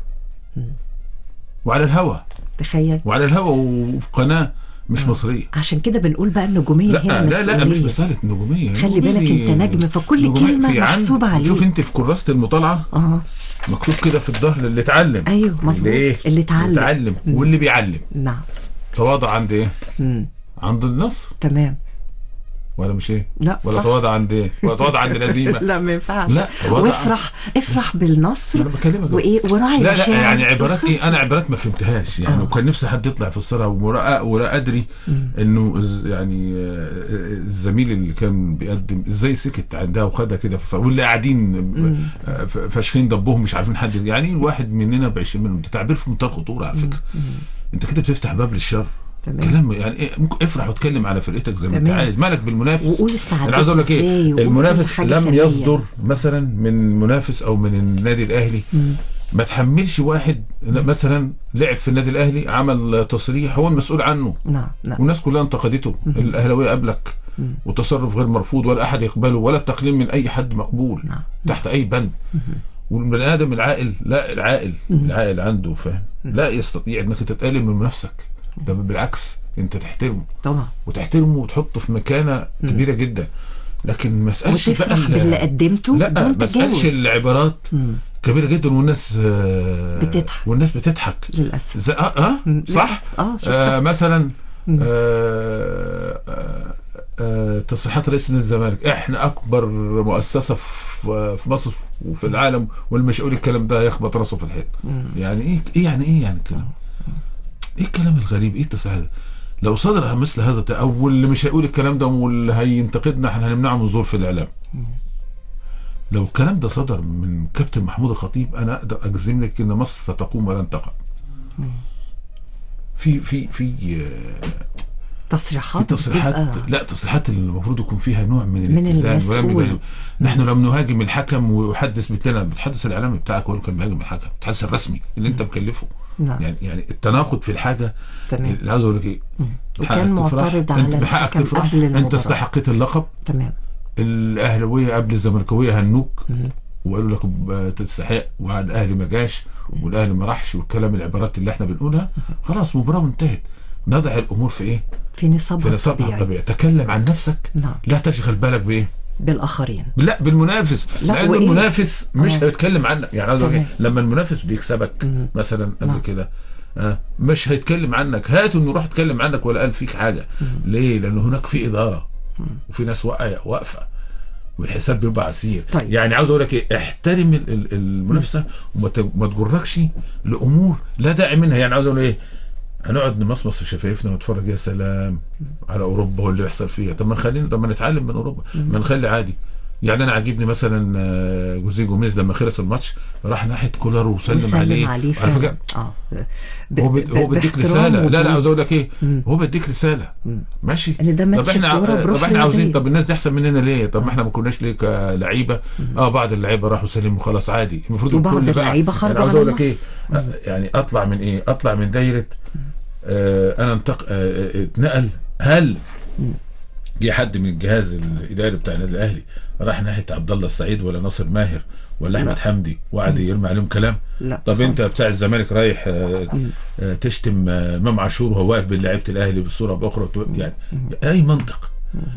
وعلى الهوا تخيل وعلى الهوا وفي قناه مش مصريه عشان كده بنقول بقى النجوميه لا هنا لا لا مش مسؤوليه مسألة نجومية خلي بالك نجومية انت دي- نجم، فكل نجومية كلمة في عن- محسوبة عليك. شوف انت في كراسة المطالعة اه مكتوب كده في الظهر اللي اتعلم ايوه مظبوط اللي ايه اللي اتعلم اتعلم واللي بيعلم نعم تواضع عند ايه مم. عند النصر تمام ولا مش ايه لا ولا صح. تواضع عند ايه ولا تواضع عند الهزيمة لا ما ينفعش لا، وضع- وافرح افرح بالنصر انا بكلمك وايه وراعي لا لا مشاعر يعني عبارات ايه الخصم. انا عبارات ما فهمتهاش يعني آه. وكان نفسي حد يطلع في الصلاه ولا ولا ادري انه الز- يعني آه، الزميل اللي كان بيقدم ازاي سكت عندها وخدها كده ف- واللي قاعدين آه، ف- فاشخين ضبهم مش عارفين حد يعني إيه الواحد مننا ب 20 منهم ده تعبير في منتهى الخطوره على فكره انت كده بتفتح باب للشر تمام. كلام يعني إيه ممكن افرح واتكلم على فرقتك زي ما انت تمام. عايز مالك بالمنافس وقول استعدت انا عايز اقول لك إزاي ايه وقول المنافس حاجة لم فنية. يصدر مثلا من منافس او من النادي الاهلي ما تحملش واحد مثلا لعب في النادي الاهلي عمل تصريح هو المسؤول عنه نعم نعم والناس كلها انتقدته الاهلاويه قبلك وتصرف غير مرفوض ولا احد يقبله ولا التقليل من اي حد مقبول نعم. تحت اي بند والبني ادم العاقل لا العاقل العاقل عنده فاهم لا يستطيع انك تتقلل من نفسك ده بالعكس انت تحترمه طبعا وتحترمه وتحطه في مكانه كبيره جدا لكن ما اسالش بقى وتفرح ال- باللي قدمته لا بدون ما اسالش تجاوز العبارات مم. كبيره جدا والناس آه، بتضحك. والناس بتضحك للاسف زي اه, آه مم. صح للأسف. اه شفت آه مثلا آه آه آه تصريحات رئيس نادي الزمالك احنا اكبر مؤسسه في في مصر وفي العالم واللي مش يقول الكلام ده يخبط راسه في الحيط يعني ايه ايه يعني ايه يعني الكلام ايه الكلام الغريب ايه التصريح ده لو صدر مثل هذا او اللي مش هيقول الكلام ده واللي هينتقدنا احنا هنمنعه من الظهور في الاعلام لو الكلام ده صدر من كابتن محمود الخطيب انا اقدر اجزم لك ان مصر ستقوم ولن تقع في في في آه، في تصريحات تصريحات بتبقى- لا تصريحات اللي المفروض يكون فيها نوع من من الاتزان ولم المسؤول. يبالغ. نحن لم نهاجم الحكم وحد يثبت لنا بتحدث الاعلامي بتاعك هو اللي كان بيهاجم الحكم التحدث الرسمي اللي انت مكلفه نعم. يعني يعني التناقض في الحاجه تمام. اللي عاوز اقول لك ايه وكان بحقك تفرح. معترض انت على بحقك الحكم تفرح قبل المباراة. انت استحقيت اللقب تمام الاهلاويه قبل الزملكاويه هنوك وقالوا لك ب- تستحق والاهلي ما جاش والاهلي ما راحش والكلام العبارات اللي احنا بنقولها خلاص مباراه وانتهت نضع الامور في ايه؟ في نصابها في نصابها الطبيعي الطبيعي تكلم عن نفسك نعم. لا تشغل بالك بايه؟ بالاخرين لا بالمنافس لا، لان وإيه؟ المنافس مش آه. هيتكلم عنك يعني عاوز أقول تمام. إيه؟ لما المنافس بيكسبك مثلا قبل نعم. كده آه مش هيتكلم عنك هاتوا انه يروح يتكلم عنك ولا قال فيك حاجه ليه؟ لان هناك في اداره وفي ناس واقعه واقفه والحساب بيبقى عسير طيب. يعني عاوز اقول لك ايه احترم ال- ال- المنافسه وما ت- ما تجركش لامور لا داعي منها يعني عاوز اقول ايه هنقعد نمصمص في شفايفنا ونتفرج يا سلام على اوروبا واللي يحصل فيها طب ما نخلينا طب ما نتعلم من اوروبا ما نخلي عادي يعني انا عاجبني مثلا آه، جوزيه جوميز لما خلص الماتش راح ناحيه كولر وسلم وسلم عليه عليه على فكره فعلا اه ب- هو بي- ب- هو بيديك باحترام رساله لا لا وبود. عاوز اقول لك ايه هو بيديك رساله ماشي إن ده طب ماتش احنا كورة بروح طب احنا عاوزين رياضية. طب الناس دي احسن مننا ليه طب ما احنا ما كناش ليه كلعيبه اه بعض اللعيبه راحوا سلموا خلاص عادي المفروض وبعض الكل بقى- اللعيبة خرجوا يعني عاوز عن اقول لك ايه النص. آه، يعني اطلع من ايه اطلع من دايره آه انا انتق... آه آه، اتنقل هل جه حد من الجهاز الاداري بتاع النادي الاهلي راح ناحيه عبد الله السعيد ولا ناصر ماهر ولا احمد حمدي وقعد يرمي عليهم كلام لا طب انت بتاع الزمالك رايح آه، آه، تشتم آه، امام عاشور وهو واقف بين لعيبه الاهلي بصوره باخرى تو- يعني اي منطق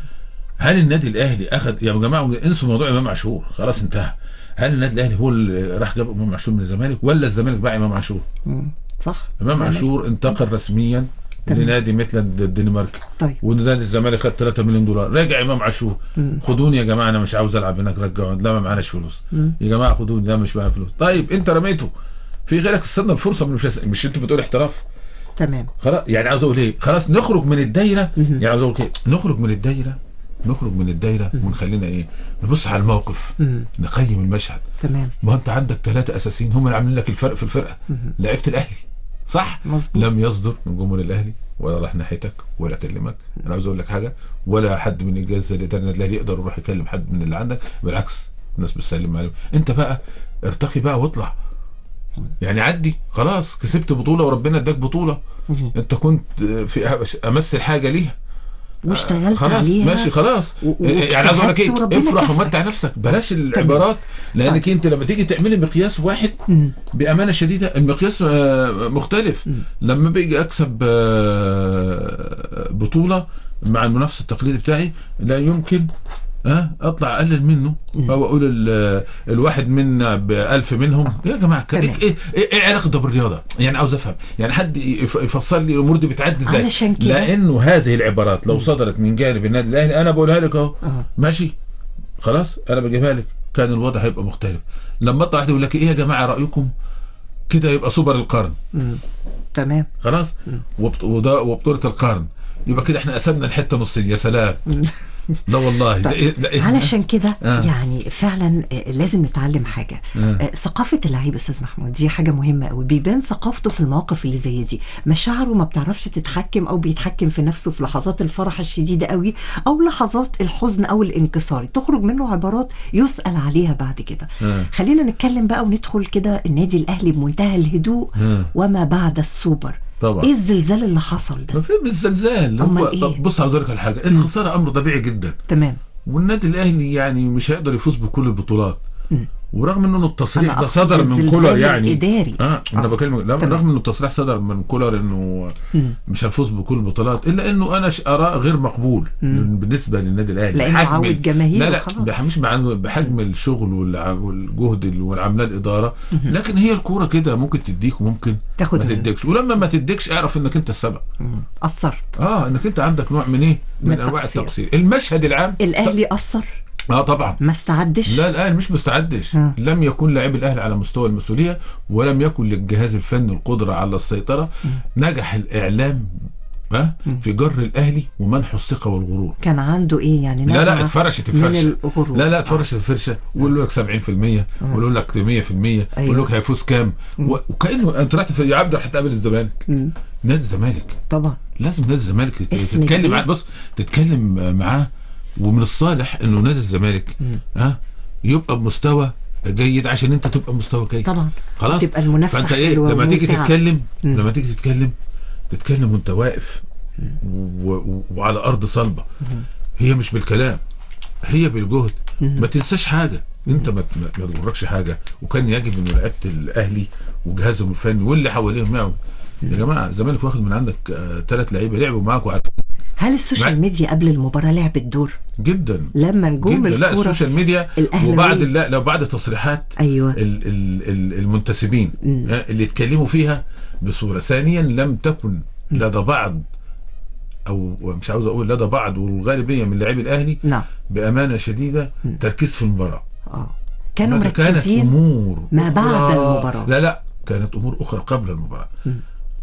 هل النادي الاهلي اخذ يا جماعه انسوا موضوع امام عاشور خلاص انتهى هل النادي الاهلي هو اللي راح جاب امام عاشور من الزمالك ولا الزمالك باع امام عاشور صح امام الزمالك. عاشور انتقل رسميا تمام. لنادي مثل الدنمارك طيب ونادي الزمالك خد 3 مليون دولار راجع امام عاشور خدوني يا جماعه انا مش عاوز العب هناك رجعوني لا ما معناش فلوس يا جماعه خدوني لا مش معايا فلوس طيب انت رميته في غيرك استنى الفرصه مش مش انت بتقول احتراف تمام خلاص يعني عاوز اقول ايه خلاص نخرج من الدايره يعني عاوز اقول ايه نخرج من الدايره نخرج من الدايره ونخلينا ايه نبص على الموقف نقيم المشهد تمام ما انت عندك ثلاثه اساسيين هم اللي عاملين لك الفرق في الفرقه لعيبه الاهلي صح مظبوط. لم يصدر من جمهور الاهلي ولا راح ناحيتك ولا كلمك انا عاوز اقول لك حاجه ولا حد من الجهاز الاداري النادي الاهلي يقدر يروح يكلم حد من اللي عندك بالعكس الناس بتسلم عليهم انت بقى ارتقي بقى واطلع يعني عدي خلاص كسبت بطوله وربنا اداك بطوله انت كنت في امثل حاجه ليها واشتغلت خلاص عليها ماشي خلاص و- و- يعني عايز اقول لك ايه واجتهدت وربنا افرح كفك. ومتع نفسك بلاش العبارات لانك انت لما تيجي تعملي مقياس واحد بامانه شديده المقياس آه، مختلف لما بيجي اكسب آه، بطوله مع المنافس التقليدي بتاعي لا يمكن ها اطلع اقلل منه او اقول ال- الواحد منا بألف منهم يا جماعه كان تمام. ايه ايه, إيه علاقه ده بالرياضه؟ يعني عاوز افهم يعني حد يف- يفسر لي الامور دي بتعدي ازاي؟ علشان كده. لانه هذه العبارات لو صدرت من جانب النادي الاهلي انا بقولها لك اهو آه. ماشي خلاص انا بجيبها لك كان الوضع هيبقى مختلف لما اطلع واحد يقول لك ايه يا جماعه رايكم كده يبقى سوبر القرن تمام خلاص وبط- وده وبطوله القرن يبقى كده احنا قسمنا الحته نصين يا سلام لا والله ده إيه ده إيه علشان كده آه. يعني فعلا آه، لازم نتعلم حاجه آه، ثقافه اللعيب استاذ محمود دي حاجه مهمه قوي بيبان ثقافته في المواقف اللي زي دي مشاعره ما بتعرفش تتحكم او بيتحكم في نفسه في لحظات الفرح الشديده قوي او لحظات الحزن او الانكسار تخرج منه عبارات يسال عليها بعد كده آه. خلينا نتكلم بقى وندخل كده النادي الاهلي بمنتهى الهدوء آه. وما بعد السوبر طبعا. ايه الزلزال اللي حصل ده ما في من الزلزال أمال هو إيه؟ طب بص عاوز اقول لك على حاجه الخساره امر طبيعي جدا تمام والنادي الاهلي يعني مش هيقدر يفوز بكل البطولات ورغم انه التصريح أنا ده أقصد صدر من الزلزال كولر يعني الإداري. اه انا آه. بكلمك لا تمام. رغم انه التصريح صدر من كولر انه مش هنفوز بكل البطولات الا انه انا ش- اراء غير مقبول بالنسبه للنادي الاهلي لأنه بحجم- عود جماهير لا لا وخلاص. بح- مش مع بحجم الشغل والع- والجهد اللي- والعمليه الاداره لكن هي الكوره كده ممكن تديك وممكن تاخد ما منك. تديكش ولما ما تديكش اعرف انك انت السبب قصرت اه انك انت عندك نوع من ايه من, من انواع التقصير. التقصير المشهد العام الاهلي قصر اه طبعا ما استعدش لا الاهلي مش مستعدش ها. لم يكن لاعب الاهلي على مستوى المسؤوليه ولم يكن للجهاز الفني القدره على السيطره نجح الاعلام ها في جر الاهلي ومنحه الثقه والغرور كان عنده ايه يعني لا لا نزعة اتفرشت من الفرشه الغرور لا لا اتفرشت الفرشه ويقول لك 70% ويقول لك 100% ويقول أيوة. لك هيفوز كام و- وكانه انت رحت في يا عبد هتقابل الزمالك نادي الزمالك طبعا لازم نادي الزمالك تت- اسم تتكلم كبير. معاه بص تتكلم معاه ومن الصالح انه نادي الزمالك ها يبقى بمستوى جيد عشان انت تبقى بمستوى جيد طبعا. خلاص وتبقى المنافسة فانت ايه حلوة لما تيجي وممتعة. تتكلم لما تيجي تتكلم تتكلم وانت واقف و... و... وعلى ارض صلبه هي مش بالكلام هي بالجهد ما تنساش حاجه انت ما ما ما تغركش حاجه وكان يجب انه لعيبه الاهلي وجهازهم الفني واللي حواليهم معهم يا جماعه الزمالك واخد من عندك ثلاث لعيبه لعبوا معاك وعارفين هل السوشيال مع- ميديا قبل المباراه لعبت دور جدا لما نجوم جدا لا الكوره السوشيال ميديا الأهلاوية. وبعد لا لو بعد تصريحات ايوه ال ال ال المنتسبين آه، اللي اتكلموا فيها بصوره ثانيا لم تكن لدى بعض او مش عاوز اقول لدى بعض والغالبيه من لاعبي الاهلي نعم بامانه شديده تركيز في المباراه اه كانوا هناك كانت مركزين امور ما أخرى- بعد المباراة. لا لا كانت امور اخرى قبل المباراه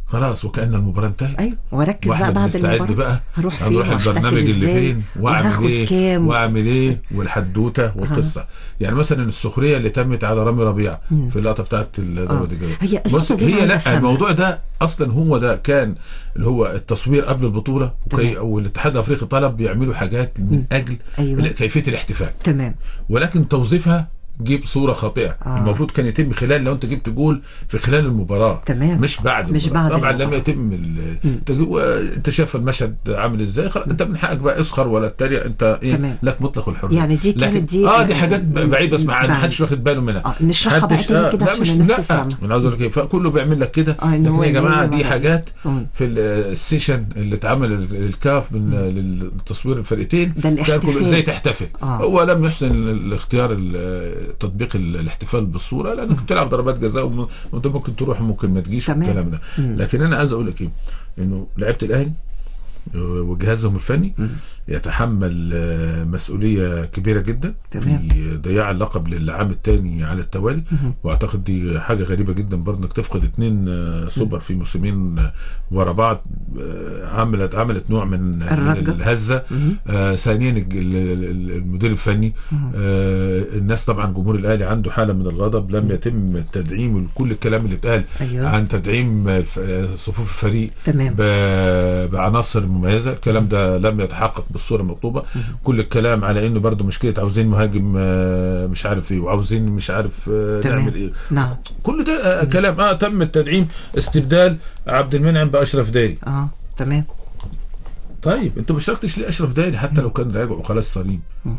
خلاص وكأن المباراة انتهت ايوه وركز واحنا بقى بعد بنستعد المباراه بقى هروح فين هنروح وهحتفل البرنامج اللي إزاي؟ فين واعمل وهاخد ايه كام واعمل ايه والحدوته والقصه يعني مثلا السخريه اللي تمت على رامي ربيع في اللقطه بتاعت الدوري الجاي هي بص اللقطة دي هي عايزة لا أفهمها. الموضوع ده اصلا هو ده كان اللي هو التصوير قبل البطوله وكي تمام. والاتحاد الافريقي طلب يعملوا حاجات من اجل أيوة. كيفيه الاحتفال تمام ولكن توظيفها جيب صوره خاطئه آه. المفروض كان يتم خلال لو انت جبت جول في خلال المباراه تمام. مش بعد مش المباراة. بعد طبعا المباراة. لم يتم ال- انت جو- انت شايف المشهد عامل ازاي خلاص انت من حقك بقى اسخر ولا اتريق انت ايه تمام. لك مطلق الحريه يعني دي كانت لكن- دي- اه دي حاجات بعيد بس مع بعيد. ما حدش واخد باله منها آه، نشرحها بقى حدش- تاني آه، كده لا عشان مش الناس لا تفهم. انا عاوز اقول لك ايه فكله بيعمل لك كده آه، إن لكن هو يا جماعه يبين دي على- حاجات مم. في ال- السيشن اللي اتعمل ال- الكاف من للتصوير الفرقتين ده كان الاحتفال. كله ازاي تحتفل آه. هو لم يحسن الاختيار ال- تطبيق ال- الاحتفال بالصوره لانك بتلعب ضربات جزاء وم- وانت ممكن تروح وممكن ما تجيش تمام. والكلام ده لكن انا عايز اقول لك ايه انه لعيبه الاهلي وجهازهم الفني يتحمل آه، مسؤوليه كبيره جدا تمام. في ضياع اللقب للعام الثاني على التوالي واعتقد دي حاجه غريبه جدا برضه انك تفقد اثنين آه، سوبر في موسمين آه، ورا بعض آه، عملت عملت نوع من من الرجة. الهزه آه، ثانيا الج- ال- ال- المدير الفني آه، الناس طبعا جمهور الاهلي عنده حاله من الغضب لم يتم التدعيم كل الكلام اللي اتقال أيوة. عن تدعيم الف- آه، صفوف الفريق تمام. ب- بعناصر مميزه الكلام ده لم يتحقق بالصوره المطلوبه كل الكلام على انه برضه مشكله عاوزين مهاجم آه، مش عارف ايه وعاوزين مش عارف آه، تمام. نعمل ايه نعم كل ده آه، كلام اه تم التدعيم استبدال عبد المنعم باشرف داري اه تمام طيب انت ما اشتركتش ليه اشرف داري حتى لو كان راجع وخلاص صارين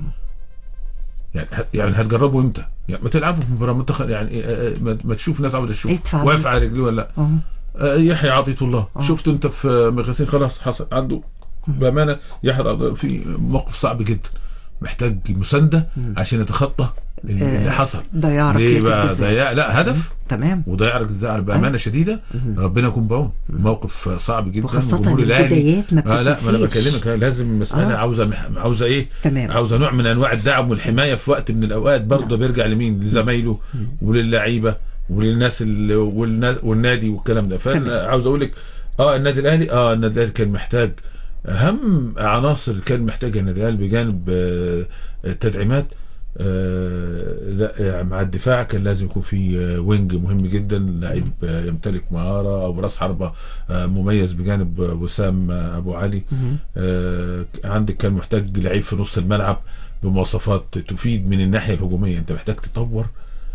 يعني ه- يعني هتجربه امتى؟ يعني ما تلعبوا في مباراه منتخب يعني إيه، آه، آه، ما- ما تشوف ناس عاوزه تشوف ادفع واقف على رجليه ولا لا اه آه، يحيى عطية الله شفت انت في مغاسين خلاص حصل عنده بامانه يحيى عطية في موقف صعب جدا محتاج مسانده عشان يتخطى اللي آه، اللي حصل ضياع ليه ركلة بقى الجزاء. ضياع لا هدف تمام وضيع ركلة الجزاء بامانه شديده ربنا يكون بعون موقف صعب جدا وخاصة وجمهور الأهلي- البدايات ما آه لا ما انا بتتنسيش. بكلمك آه، لازم المساله آه. عاوزه مح... عاوزه ايه تمام. عاوزه نوع من انواع الدعم والحمايه في وقت من الاوقات برضه بيرجع لمين لزمايله وللعيبه وللناس ال... والنا... والنادي والكلام ده فانا تمام. عاوز اقول لك اه النادي الاهلي اه النادي الاهلي كان محتاج اهم عناصر كان محتاجها النادي الاهلي بجانب آه، التدعيمات آه لا يعني مع الدفاع كان لازم يكون في آه، وينج مهم جدا لعيب آه، يمتلك مهاره او راس حربه آه، مميز بجانب آه، وسام آه، ابو علي آه عندك كان محتاج لعيب في نص الملعب بمواصفات تفيد من الناحيه الهجوميه انت محتاج تطور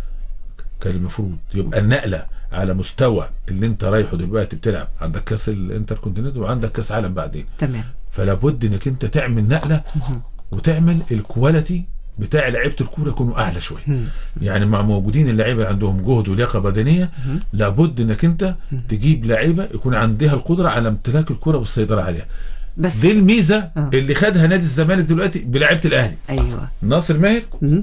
كان المفروض يبقى النقله على مستوى اللي انت رايحه دلوقتي بتلعب عندك كاس الانتر كونتيننتال وعندك كاس عالم بعدين تمام فلا بد انك انت تعمل نقله وتعمل الكواليتي بتاع لعيبه الكوره يكونوا اعلى شويه يعني مع موجودين اللعيبه اللي عندهم جهد ولياقه بدنيه لابد انك انت تجيب لعيبه يكون عندها القدره على امتلاك الكره والسيطره عليها بس دي الميزه آه. اللي خدها نادي الزمالك دلوقتي بلعيبه الاهلي ايوه ناصر ماهر مم.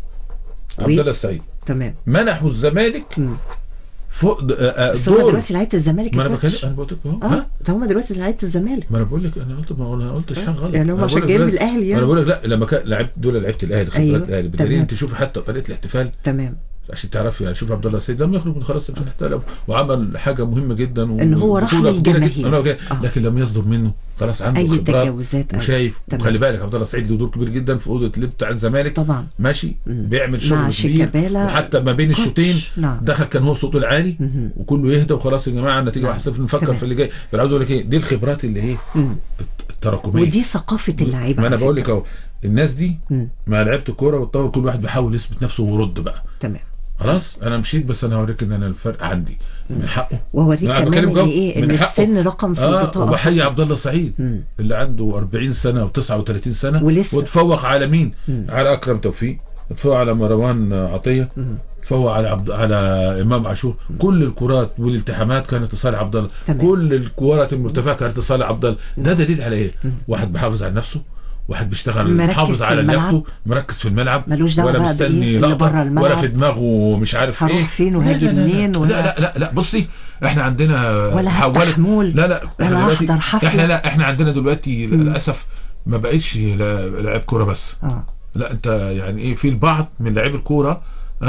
عبد الله السعيد تمام منحوا الزمالك مم. فوق د- آه، آه، بس هو دور دلوقتي لعيبه الزمالك ما انا اتنفش. بكلم انا بقول لك اهو اه ها؟ ده هم دلوقتي لعيبه الزمالك ما انا بقول لك انا قلت ما انا قلت حاجه غلط يعني هم أنا بقول عشان لك جايين من دلوقتي- الأهلي ما يعني. انا بقول لك لا لما كان لعبت دول لعيبه الاهلي خبرات أيوة، الاهلي بدليل تمام. انت شوف حتى طريقه الاحتفال تمام عشان تعرف يعني شوف عبد الله السيد لم يخرج من خلاص الاحتفال وعمل حاجه مهمه جدا و- إن هو راح وبطولة كبيرة للجماهير. جداً. أنا بقول- آه. لكن لم يصدر منه خلاص عنده أي خبرات تجاوزات، أيوة. وشايف تمام. وخلي بالك عبد الله السعيد له دور كبير جدا في اوضه اللعب بتاع الزمالك طبعا. ماشي بيعمل مع شغل كبير شيكابالا وحتى ما بين كوتش. الشوطين نعم. دخل كان هو صوته العالي وكله يهدى وخلاص يا جماعه النتيجه 1-0 نفكر تمام. في اللي جاي فانا عاوز اقول لك ايه دي الخبرات اللي ايه التراكميه ودي ثقافه اللعيبه ما انا على بقول لك فكرة. اهو الناس دي مم. مع لعيبه الكوره والطور كل واحد بيحاول يثبت نفسه ويرد بقى تمام خلاص انا مشيت بس انا هوريك ان انا الفرق عندي من حقه وأوريك أنا كمان بكلم إن جو- إيه، من إن حقه. السن رقم في آه البطاقة. وبحيي عبد الله سعيد مم. اللي عنده 40 سنه و39 سنه ولسه. وتفوق على مين؟ على اكرم توفيق تفوق على مروان عطيه تفوق على عبد على امام عاشور كل الكرات والالتحامات كانت لصالح عبد الله تمام. كل الكرات المرتفعه كانت لصالح عبد الله ده دليل على ايه؟ واحد بيحافظ على نفسه واحد بيشتغل مركز محافظ في على الملعب. لياقته مركز في الملعب ملوش دعوة ولا بقى مستني بإيه اللي لقطه بره الملعب. ولا في دماغه مش عارف هروح ايه فين لا، وهاجي لا، لا، منين لا ولا- لا لا لا بصي احنا عندنا ولا هفتح حولت- مول، لا لا ولا احنا دلوقتي- هحضر حفلة. احنا لا احنا عندنا دلوقتي للاسف ما بقتش لا- لاعب كوره بس اه لا انت يعني ايه في البعض من لاعبي الكوره ها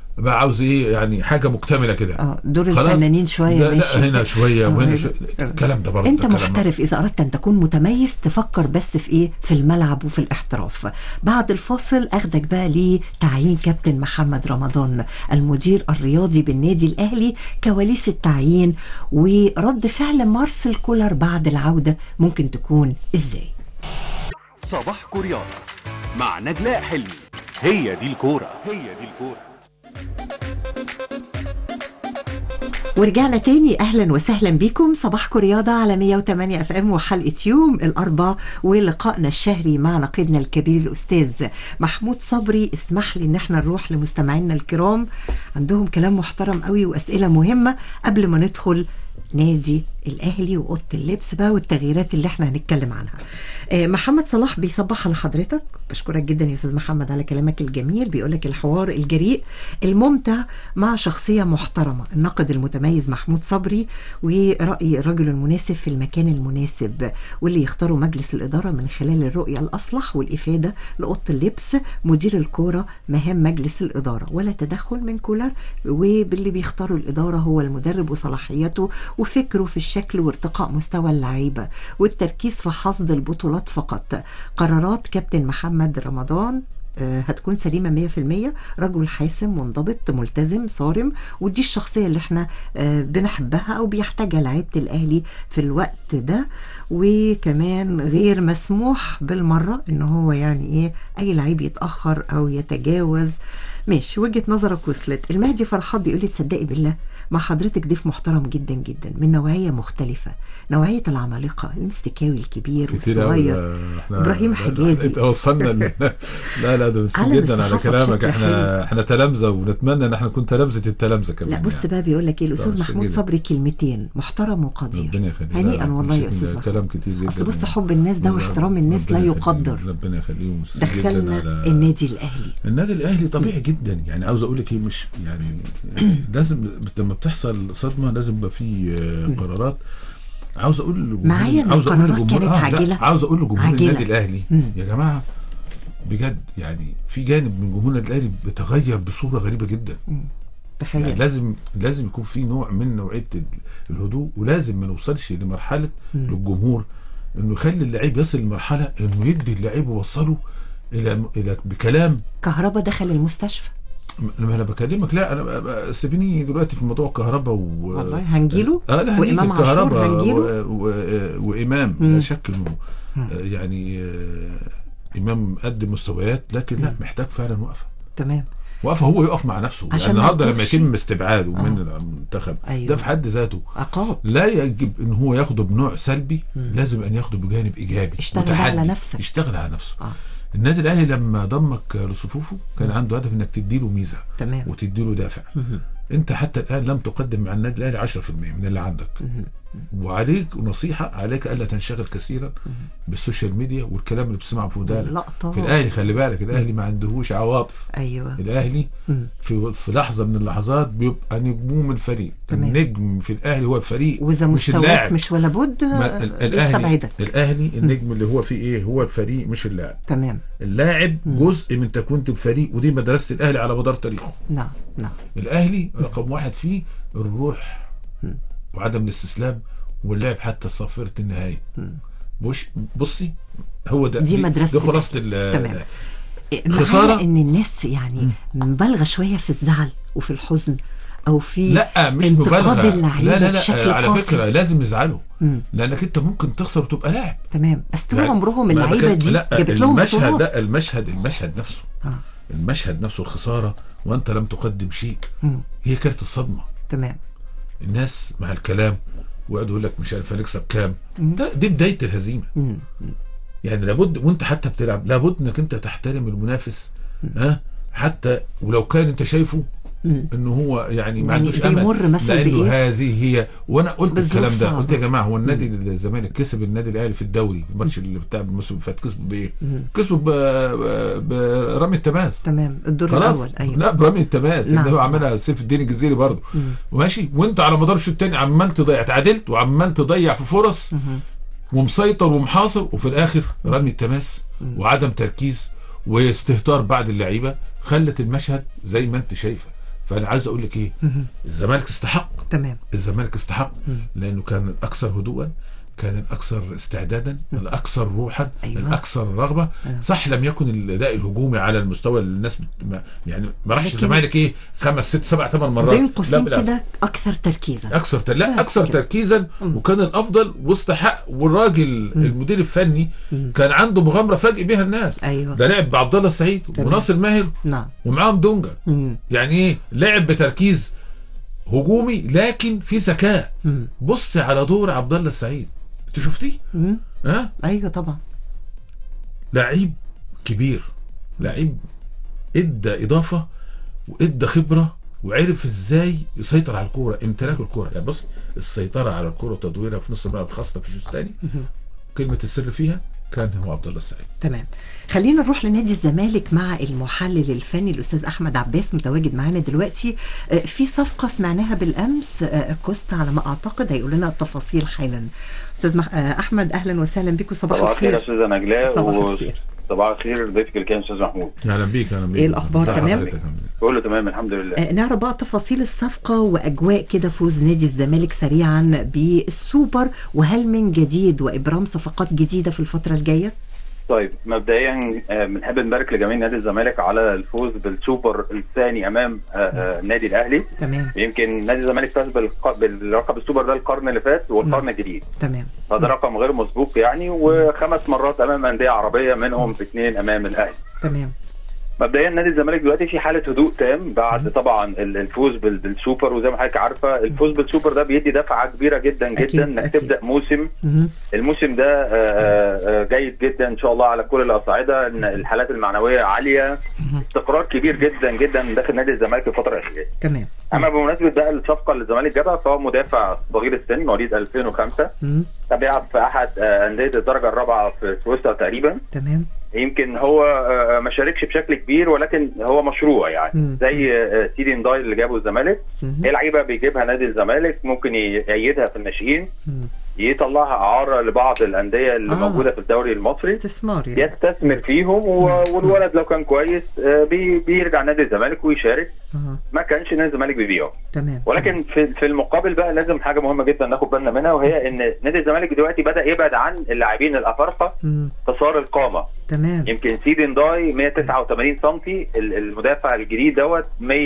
بقى عاوز ايه يعني حاجه مكتمله كده اه دور خلاص؟ الفنانين شويه لا, ماشي لا هنا شويه آه، وهنا هنا- شويه الكلام ده برضه انت ده كلام محترف اذا اردت ان تكون متميز تفكر بس في ايه في الملعب وفي الاحتراف بعد الفاصل اخدك بقى لتعيين كابتن محمد رمضان المدير الرياضي بالنادي الاهلي كواليس التعيين ورد فعل مارسيل كولر بعد العوده ممكن تكون ازاي صباحكم رياضة مع نجلاء حلمي هي دي الكورة هي دي الكورة ورجعنا تاني اهلا وسهلا بكم صباحكم رياضه على 108 اف ام وحلقه يوم الاربعاء ولقائنا الشهري مع نقيدنا الكبير الاستاذ محمود صبري اسمح لي ان احنا نروح لمستمعينا الكرام عندهم كلام محترم قوي واسئله مهمه قبل ما ندخل نادي الاهلي واوضه اللبس بقى والتغييرات اللي احنا هنتكلم عنها آه، محمد صلاح بيصبح على حضرتك بشكرك جدا يا استاذ محمد على كلامك الجميل بيقول لك الحوار الجريء الممتع مع شخصيه محترمه الناقد المتميز محمود صبري وراي الرجل المناسب في المكان المناسب واللي يختاره مجلس الاداره من خلال الرؤيه الاصلح والافاده لاوضه اللبس مدير الكوره مهام مجلس الاداره ولا تدخل من كولر وباللي بيختاروا الاداره هو المدرب وصلاحياته وفكره في الشكل وارتقاء مستوى اللعيبه والتركيز في حصد البطولات فقط قرارات كابتن محمد رمضان آه، هتكون سليمة 100% رجل حاسم منضبط ملتزم صارم ودي الشخصية اللي احنا آه، بنحبها أو بيحتاجها لعيبة الأهلي في الوقت ده وكمان غير مسموح بالمرة إن هو يعني إيه أي لعيب يتأخر أو يتجاوز ماشي وجهة نظرك وصلت المهدي فرحات بيقول لي تصدقي بالله مع حضرتك ضيف محترم جدا جدا من نوعية مختلفة نوعية العمالقة المستكاوي الكبير كتير أوي، والصغير آه، احنا إبراهيم لا- حجازي. لا، وصلنا ل- لا لا ده ميرسي عالم جدا على الصحافة كلامك بشكل احنا حلو. احنا تلامذه ونتمنى ان احنا نكون تلامذه التلامذه كمان لا بص يعني. بقى بيقول لك ايه الاستاذ طبعاً محمود جدا. صبري كلمتين محترم وقدير ربنا يخليه هنيئا لا، والله يا ميرسي استاذ جداً. محمود كلام كتير جدا اصل بص حب الناس ده واحترام الناس لا ربنا يخليه، يقدر ربنا يخليه ميرسي جداً دخلنا على- النادي الاهلي النادي الاهلي طبيعي جدا يعني عاوز اقول لك ايه مش يعني لازم لما بتحصل صدمه لازم يبقى في آه، قرارات عاوز اقول لجمهور- معايا إن عاوز أقول القرارات لجمهور- كانت آه، لا، عاجلة. عاوز اقول لجمهور عاجلة. النادي الاهلي مم. يا جماعه بجد يعني في جانب من جمهور النادي الاهلي بيتغير بصوره غريبه جدا يعني تخيل لازم لازم يكون في نوع من نوعيه ال- الهدوء ولازم ما نوصلش لمرحله للجمهور انه يخلي اللعيب يصل لمرحله انه يدي اللعيب ويوصله الى الى بكلام كهربا دخل المستشفى لما انا بكلمك لا انا ب- ب- سيبيني دلوقتي في موضوع الكهرباء و والله هنجيله اه لا هنيجي وامام عاشور الكهرباء هنجيله و... و... وامام مم. لا شك انه آه، يعني آه، امام قدم مستويات لكن لا محتاج فعلا وقفه تمام وقفه هو يقف مع نفسه عشان يعني ما النهارده لما يكونش- يتم استبعاده آه. من المنتخب أيوة. ده في حد ذاته عقاب لا يجب ان هو ياخده بنوع سلبي لازم ان ياخده بجانب ايجابي اشتغل متحدي. على نفسك. يشتغل على نفسه آه. النادي الاهلي لما ضمك لصفوفه كان عنده هدف انك تديله ميزه تمام وتديله دافع انت حتى الان لم تقدم مع النادي الاهلي 10% من اللي عندك وعليك نصيحه عليك الا تنشغل كثيرا بالسوشيال ميديا والكلام اللي بتسمعه في ودانك اللقطة. في الاهلي خلي بالك الاهلي ما عندهوش عواطف ايوه الاهلي مم. في في لحظه من اللحظات بيبقى نجوم الفريق تمام. النجم في الاهلي هو الفريق واذا مش مستواك اللاعب مش ولا بد ما ال- الاهلي يستبعدك الاهلي النجم اللي هو فيه ايه هو الفريق مش اللاعب تمام اللاعب جزء من تكوينه الفريق ودي مدرسه الاهلي على مدار تاريخه نعم نعم الاهلي رقم واحد فيه الروح وعدم الاستسلام واللعب حتى صافره النهايه بص بصي هو ده دي مدرسة دي خلاصه ال- تمام. خسارة؟ معايا ان الناس يعني مبالغه شويه في الزعل وفي الحزن او في لا مش انتقاد مبالغه اللعيبه لا لا بشكل لا على قاسي. فكره لازم يزعلوا مم. لانك انت ممكن تخسر وتبقى لاعب تمام بس طول يعني عمرهم ما اللعيبه بكلم- دي لا جابت لهم المشهد بطولات ده المشهد المشهد نفسه آه. المشهد نفسه الخساره وانت لم تقدم شيء مم. هي كانت الصدمه تمام الناس مع الكلام ويقعدوا يقول لك مش عارف هنكسب كام ده دي بدايه الهزيمه مم. يعني لابد وانت حتى بتلعب لابد انك انت تحترم المنافس ها حتى ولو كان انت شايفه مم. ان هو يعني ما يعني عندوش امل بيمر مثلا لانه بإيه؟ هذه هي وانا قلت بظروف الكلام ده صعبة. قلت يا جماعه هو النادي الزمالك كسب النادي الاهلي في الدوري الماتش اللي بتاع الموسم اللي فات كسبوا بايه؟ كسبوا ب- ب- برمي التماس تمام الدور خلاص الاول ايوه لا برمي التماس نعم. اللي هو عملها سيف الدين الجزيري برضه ماشي وانت على مدار الشوط الثاني عمال تضيع اتعادلت وعمال تضيع في فرص ومسيطر ومحاصر وفي الاخر رمي التماس وعدم تركيز واستهتار بعض اللعيبه خلت المشهد زي ما انت شايفه فانا عايز اقول لك ايه الزمالك استحق تمام الزمالك استحق لانه كان الاكثر هدوءا كان الاكثر استعدادا الاكثر روحا أيوة. الاكثر رغبه صح لم يكن الاداء الهجومي على المستوى اللي الناس بت... ما يعني ما راحش لكن- الزمالك ايه خمس ست سبع ثمان مرات بين لا قوسين بالعكس. كده اكثر تركيزا اكثر تر... لا بس اكثر كده. تركيزا وكان الافضل واستحق والراجل المدير الفني كان عنده مغامره فاجئ بها الناس أيوة. ده لعب بعبد الله السعيد تمام. وناصر ماهر نعم ومعاهم دونجا مم. يعني ايه لعب بتركيز هجومي لكن في ذكاء مم. بص على دور عبد الله السعيد انت شفتيه مم. ها ايوه طبعا لعيب كبير لعيب ادى اضافه وادى خبره وعرف ازاي يسيطر على الكوره امتلاك الكوره يعني بص السيطره على الكوره وتدويرها في نص الملعب خاصه في الشوط الثاني كلمه السر فيها كان هو عبد الله السعيد تمام خلينا نروح لنادي الزمالك مع المحلل الفني الاستاذ احمد عباس متواجد معانا دلوقتي آه، في صفقه سمعناها بالامس آه، كوستا على ما اعتقد هيقول لنا التفاصيل حالا استاذ مح... آه، احمد اهلا وسهلا بكم صباح صباح الخير يا الخير استاذه نجلاء صباح و- الخير. صباح الخير ضيفك الكريم استاذ محمود اهلا بيك اهلا بيك إيه الأخبار؟ ازي تمام؟ حضرتك؟ عامل إيه؟ كله تمام الحمد لله آه، نعرف بقى تفاصيل الصفقة وأجواء كده فوز نادي الزمالك سريعا بالسوبر وهل من جديد وإبرام صفقات جديدة في الفترة الجاية؟ طيب مبدئيا آه، بنحب نبارك لجميع نادي الزمالك على الفوز بالسوبر الثاني امام آه، آه، النادي الاهلي تمام يمكن نادي الزمالك فاز بالق- باللقب السوبر ده القرن اللي فات والقرن الجديد تمام فده رقم غير مسبوق يعني وخمس مرات امام انديه عربيه منهم اثنين امام الاهلي تمام مبدئيا نادي الزمالك دلوقتي في حاله هدوء تام بعد طبعا ال- الفوز بال- بالسوبر وزي ما حضرتك عارفه الفوز بالسوبر ده بيدي دفعه كبيره جدا جدا أكيد، انك أكيد. تبدا موسم مهم. الموسم ده آه، آه، جيد جدا ان شاء الله على كل الاصعده ان الحالات المعنويه عاليه استقرار كبير جدا جدا داخل نادي الزمالك الفتره الاخيره تمام اما بمناسبه بقى الصفقه اللي الزمالك جابها فهو مدافع صغير السن مواليد 2005 مم. كان بيلعب في احد آه، انديه الدرجه الرابعه في سويسرا تقريبا تمام يمكن هو آه، ما شاركش بشكل كبير ولكن هو مشروع يعني مم. زي آه، سيدي نداي اللي جابه الزمالك مم. هي لعيبه بيجيبها نادي الزمالك ممكن يأيدها في الناشئين مم. يطلعها اعاره لبعض الانديه اللي آه. آه. موجوده في الدوري المصري استثمار يعني يستثمر فيهم و... والولد لو كان كويس آه، بي... بيرجع نادي الزمالك ويشارك آه. ما كانش نادي الزمالك بيبيعه تمام ولكن في في المقابل بقى لازم حاجه مهمه جدا ناخد بالنا منها وهي ان نادي الزمالك دلوقتي بدا يبعد عن اللاعبين الافارقه مم. قصار القامه تمام يمكن سيدي نداي 189 سم المدافع الجديد دوت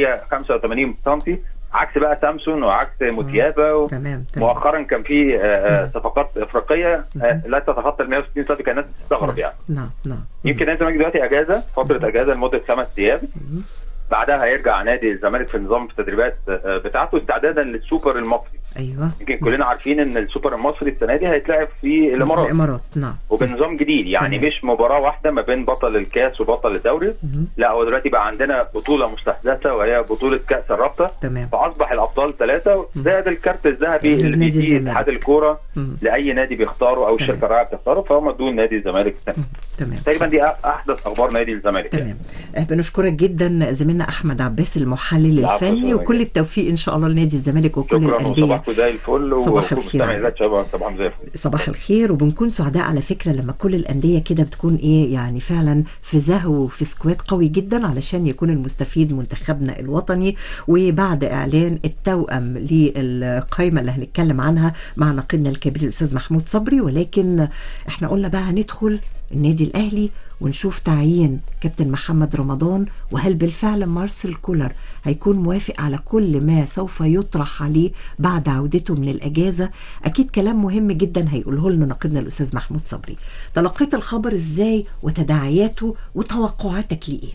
185 سم عكس بقى سامسون وعكس موتيابا و... تمام تمام مؤخرا كان في آه، آه، مم. صفقات افريقيه آه، لا تتخطى ال 160 سم كان الناس تستغرب يعني نعم نعم يمكن نادي الزمالك دلوقتي اجازه فتره اجازه لمده خمس ايام بعدها هيرجع نادي الزمالك في نظام التدريبات آه، بتاعته استعدادا للسوبر المصري ايوه يمكن كلنا عارفين ان السوبر المصري السنه دي هيتلعب في الامارات الامارات نعم وبنظام جديد يعني تمام. مش مباراه واحده ما بين بطل الكاس وبطل الدوري مهم. لا هو دلوقتي بقى عندنا بطوله مستحدثه وهي بطوله كاس الرابطه تمام فاصبح الابطال ثلاثه زائد الكارت الذهبي اللي لنادي بيديه الزمالك. اتحاد الكوره مم. لاي نادي بيختاره او الشركه الراعيه بتختاره فهم دول نادي الزمالك السنه تمام تقريبا دي احدث اخبار نادي الزمالك يعني. تمام آه، بنشكرك جدا زميلنا احمد عباس المحلل العفو، الفني شكراً وكل جداً. التوفيق ان شاء الله لنادي الزمالك وكل شكرا الانديه وصباحكم زي الفل صباح وكل الخير مستمع ذات شباب صباحكم زي الفل صباح الخير وبنكون سعداء على فكره لما كل الانديه كده بتكون ايه يعني فعلا في زهو وفي سكواد قوي جدا علشان يكون المستفيد منتخبنا الوطني وبعد اعلان التوأم للقائمه اللي هنتكلم عنها مع ناقدنا الكبير الاستاذ محمود صبري ولكن احنا قلنا بقى هندخل النادي الاهلي ونشوف تعيين كابتن محمد رمضان وهل بالفعل مارسيل كولر هيكون موافق على كل ما سوف يطرح عليه بعد عودته من الاجازه اكيد كلام مهم جدا هيقوله لنا ناقدنا الاستاذ محمود صبري تلقيت الخبر ازاي وتداعياته وتوقعاتك ليه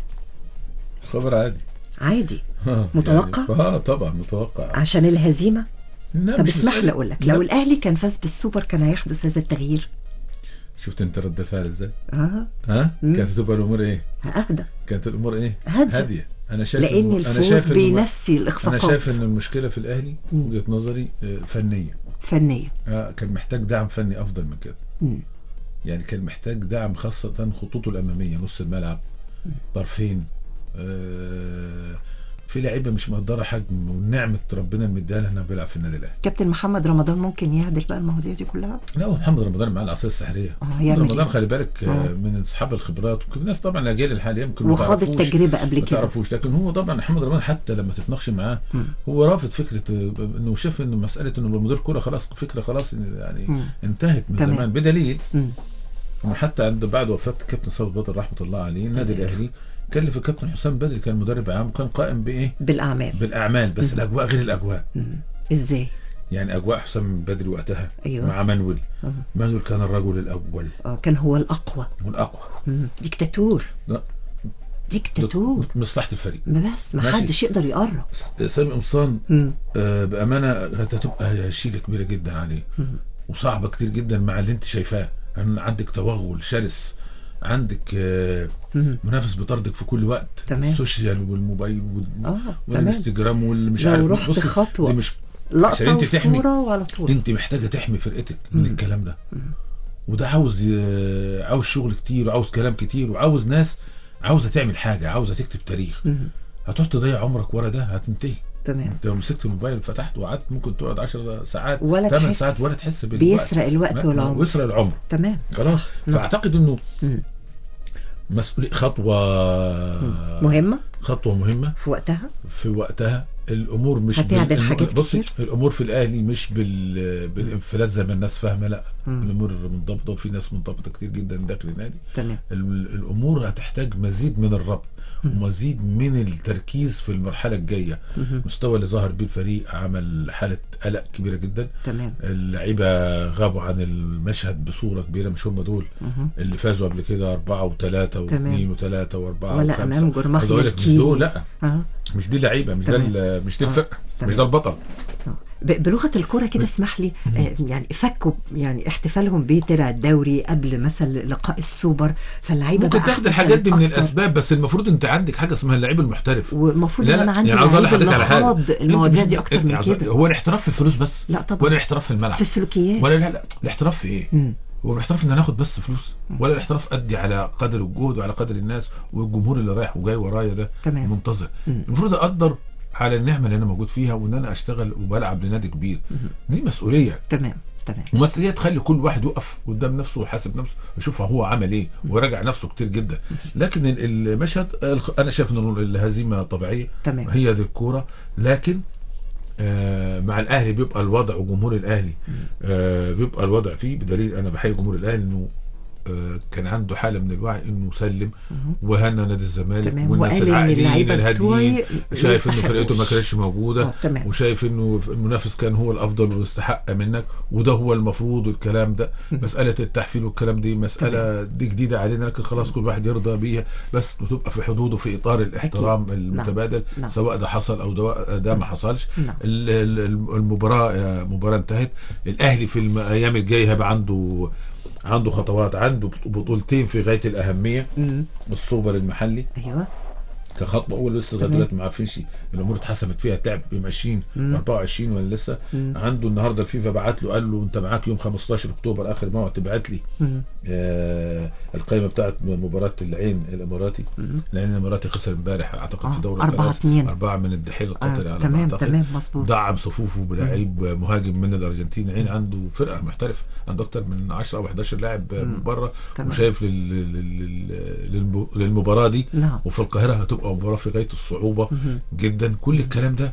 خبر عادي عادي آه، متوقع؟ يعني اه طبعا متوقع عشان الهزيمه لا، طب مش اسمح مسألة. لي اقول لك لا. لو الاهلي كان فاز بالسوبر كان هيحدث هذا التغيير شفت انت رد الفعل ازاي؟ اه ها؟ مم. كانت هتبقى الامور ايه؟ اهدى كانت الامور ايه؟ هادية. هاديه انا شايف لان إنه- الفوز إنه- بينسي انا الاخفاقات شايف ان المشكله في الاهلي وجهه نظري آه، فنيه فنيه آه كان محتاج دعم فني افضل من كده مم. يعني كان محتاج دعم خاصه خطوطه الاماميه نص الملعب طرفين آه في لعيبه مش مقدره حجم ونعمه ربنا مديها لها انها بيلعب في النادي الاهلي كابتن محمد رمضان ممكن يعدل بقى المواضيع دي كلها لا هو محمد رمضان معاه العصايه السحريه آه، محمد يعمل رمضان إيه؟ خلي بالك آه، آه. من اصحاب الخبرات وكل الناس طبعا الاجيال الحاليه يمكن ما وخاض تعرفوش- التجربة قبل ما كده. تعرفوش لكن هو طبعا محمد رمضان حتى لما تتناقش معاه هو رافض فكره آه، انه شاف انه مساله انه مدير كوره خلاص فكره خلاص إن يعني مم. انتهت من تمام. زمان بدليل مم. انه حتى عند بعد وفاه الكابتن صابر بدر رحمه الله عليه النادي الاهلي كلف الكابتن حسام بدري كان مدرب عام وكان قائم بايه؟ بالاعمال بالاعمال بس الاجواء غير الاجواء ازاي يعني اجواء حسام بدري وقتها أيوة. مع مانويل مانويل كان الرجل الاول آه، كان هو الاقوى والاقوى مم. ديكتاتور لا ديكتاتور مصلحه الفريق ما بس ما ماشي. حدش يقدر يقرب س- سامي قمصان مم. آه بامانه هتبقى شيله كبيره جدا عليه وصعبه كتير جدا مع اللي انت شايفاه ان عندك توغل شرس عندك آه منافس بيطاردك في كل وقت تمام. السوشيال والموبايل وال- اه تمام والانستجرام والمش لو عارف رحت بصي، خطوة دي مش لقطه عشان انت تحمي وصوره وعلى طول انت محتاجه تحمي فرقتك من الكلام ده وده عاوز آه، عاوز شغل كتير وعاوز كلام كتير وعاوز ناس عاوزه تعمل حاجه عاوزه تكتب تاريخ هتقعد تضيع عمرك ورا ده هتنتهي تمام انت لو مسكت الموبايل وفتحت وقعدت ممكن تقعد 10 ساعات ولا 8 تحس ساعات ولا تحس بالوقت بيسرق الوقت ما- والعمر. ويسرق العمر تمام خلاص نعم. فاعتقد انه مم. مسؤوليه خطوه مهمه خطوه مهمه في وقتها في وقتها الامور مش هتعدل الم- حاجات بصي كتير. الامور في الاهلي مش بال... بالانفلات زي ما الناس فاهمه لا الامور منضبطه وفي ناس منضبطه كتير جدا داخل النادي تمام ال- الامور هتحتاج مزيد من الربط ومزيد من التركيز في المرحله الجايه المستوى اللي ظهر بيه الفريق عمل حاله قلق كبيره جدا تمام اللعيبه غابوا عن المشهد بصوره كبيره مش هم دول اللي فازوا قبل كده أربعة وثلاثة تمام. واثنين وثلاثة وأربعة ولا وخمسة أمام جرماح عايز أقول لك مش الكيلي. دول لا اه مش دي لعيبه مش ده تمام. ال- مش دي آه. الفرقه تمام. مش ده البطل ب- بلغه الكوره كده اسمح لي آه، يعني فكوا يعني احتفالهم بترع الدوري قبل مثلا لقاء السوبر فاللعيبه ممكن بقى تاخد الحاجات دي من احتفلت أكتر. الاسباب بس المفروض انت عندك حاجه اسمها اللعيب المحترف والمفروض لا ان لا، انا عندي يعني عاوز أقول لعيب اللي لحضرتك على حاجة. خاض انت المواضيع مش- دي اكتر من عاوز- كده هو الاحتراف في الفلوس بس لا طبعا. ولا الاحتراف في الملعب في السلوكيات ولا لا لا الاحتراف في ايه مم. هو الاحتراف ان انا اخد بس فلوس ولا الاحتراف ادي على قدر الجهد وعلى قدر الناس والجمهور اللي رايح وجاي ورايا ده تمام. منتظر مم. المفروض اقدر على النعمه اللي انا موجود فيها وان انا اشتغل وبلعب لنادي كبير دي مسؤوليه تمام تمام ومسؤوليه تخلي كل واحد يقف قدام نفسه ويحاسب نفسه ويشوف هو عمل ايه ويراجع نفسه كتير جدا لكن ال- المشهد الخ- انا شايف ان الهزيمه طبيعيه تمام. هي دي الكوره لكن آه مع الاهلي بيبقى الوضع وجمهور الاهلي آه بيبقى الوضع فيه بدليل انا بحيي جمهور الاهلي انه آه كان عنده حاله من الوعي انه سلم وهنا نادي الزمالك تمام. والناس وقال إن العاقلين اللعيبة الهاديين بتوعي شايف ان يستحقوش. فرقته ما كانتش موجوده آه، تمام. وشايف انه المنافس كان هو الافضل ويستحق منك وده هو المفروض والكلام ده مساله التحفيل والكلام دي مساله دي جديده علينا لكن خلاص كل واحد يرضى بيها بس تبقى في حدوده في اطار الاحترام أكيد. المتبادل نعم. سواء ده حصل او ده, ده ما حصلش نعم. ال- ال- المباراه آه، مباراه انتهت الاهلي في الايام الجايه هيبقى عنده عنده خطوات عنده بطولتين في غايه الاهميه مم. السوبر المحلي ايوه كخطوه اول لسه لغايه تمام. دلوقتي ما عارفينش الامور اتحسمت فيها تعب يوم 20 مم. 24 ولا لسه مم. عنده النهارده الفيفا بعت له قال له انت معاك يوم 15 اكتوبر اخر موعد تبعت لي مم. آه القائمه بتاعت مباراه العين الاماراتي مم. العين الاماراتي خسر امبارح اعتقد آه، في دوري أربعة الكاس اتنين. اربعه من الدحيل القطري آه، على تمام ما اعتقد تمام مظبوط دعم صفوفه بلعيب مهاجم من الارجنتين العين عنده فرقه محترفه عنده اكتر من 10 او 11 لاعب من بره تمام. وشايف لل... لل... لل... للم- للمباراه دي نعم وفي القاهره هتبقى مباراه في غايه الصعوبه مهم. جدا كل الكلام ده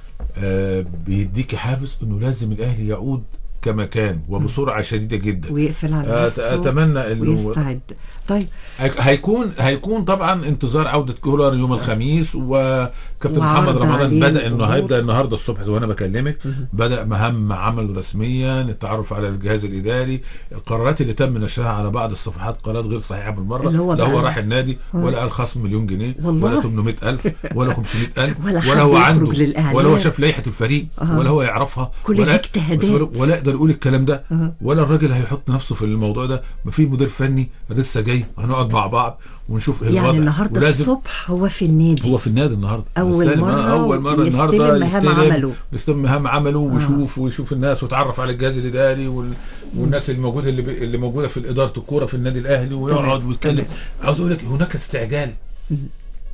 آه بيديكي حافز انه لازم الاهلي يعود كما كان وبسرعه شديده جدا ويقفل على آه، نفسه اتمنى انه ويستعد طيب هي- هيكون هيكون طبعا انتظار عوده كولر يوم الخميس وكابتن وعرض محمد رمضان عليه بدا انه الأمور. هيبدا النهارده الصبح زي ما انا بكلمك بدا مهام عمله رسميا التعرف على الجهاز الاداري القرارات اللي تم نشرها على بعض الصفحات قرارات غير صحيحه بالمره اللي هو لا هو بقى- راح النادي ولا قال خصم مليون جنيه والله. ولا 800000 ولا 500000 ولا حد ولا هو يخرج عنده للإعلان. ولا هو شاف لائحه الفريق آه. ولا هو يعرفها كل ولا دي اجتهادات. بس ولا يقدر يقول الكلام ده آه. ولا الراجل هيحط نفسه في الموضوع ده ما في مدير فني لسه جاي هنقعد مع بعض ونشوف ايه يعني الوضع النهارده ولازم الصبح هو في النادي هو في النادي النهارده أول يستلم- مرة آه، اول مره يستلم النهارده مهام عمله. يستلم مهام عمله ويشوف ويشوف الناس ويتعرف على الجهاز الاداري وال... والناس اللي موجوده اللي, ب... اللي موجوده في اداره الكوره في النادي الاهلي ويقعد تمام. ويتكلم تمام. عاوز اقول لك هناك استعجال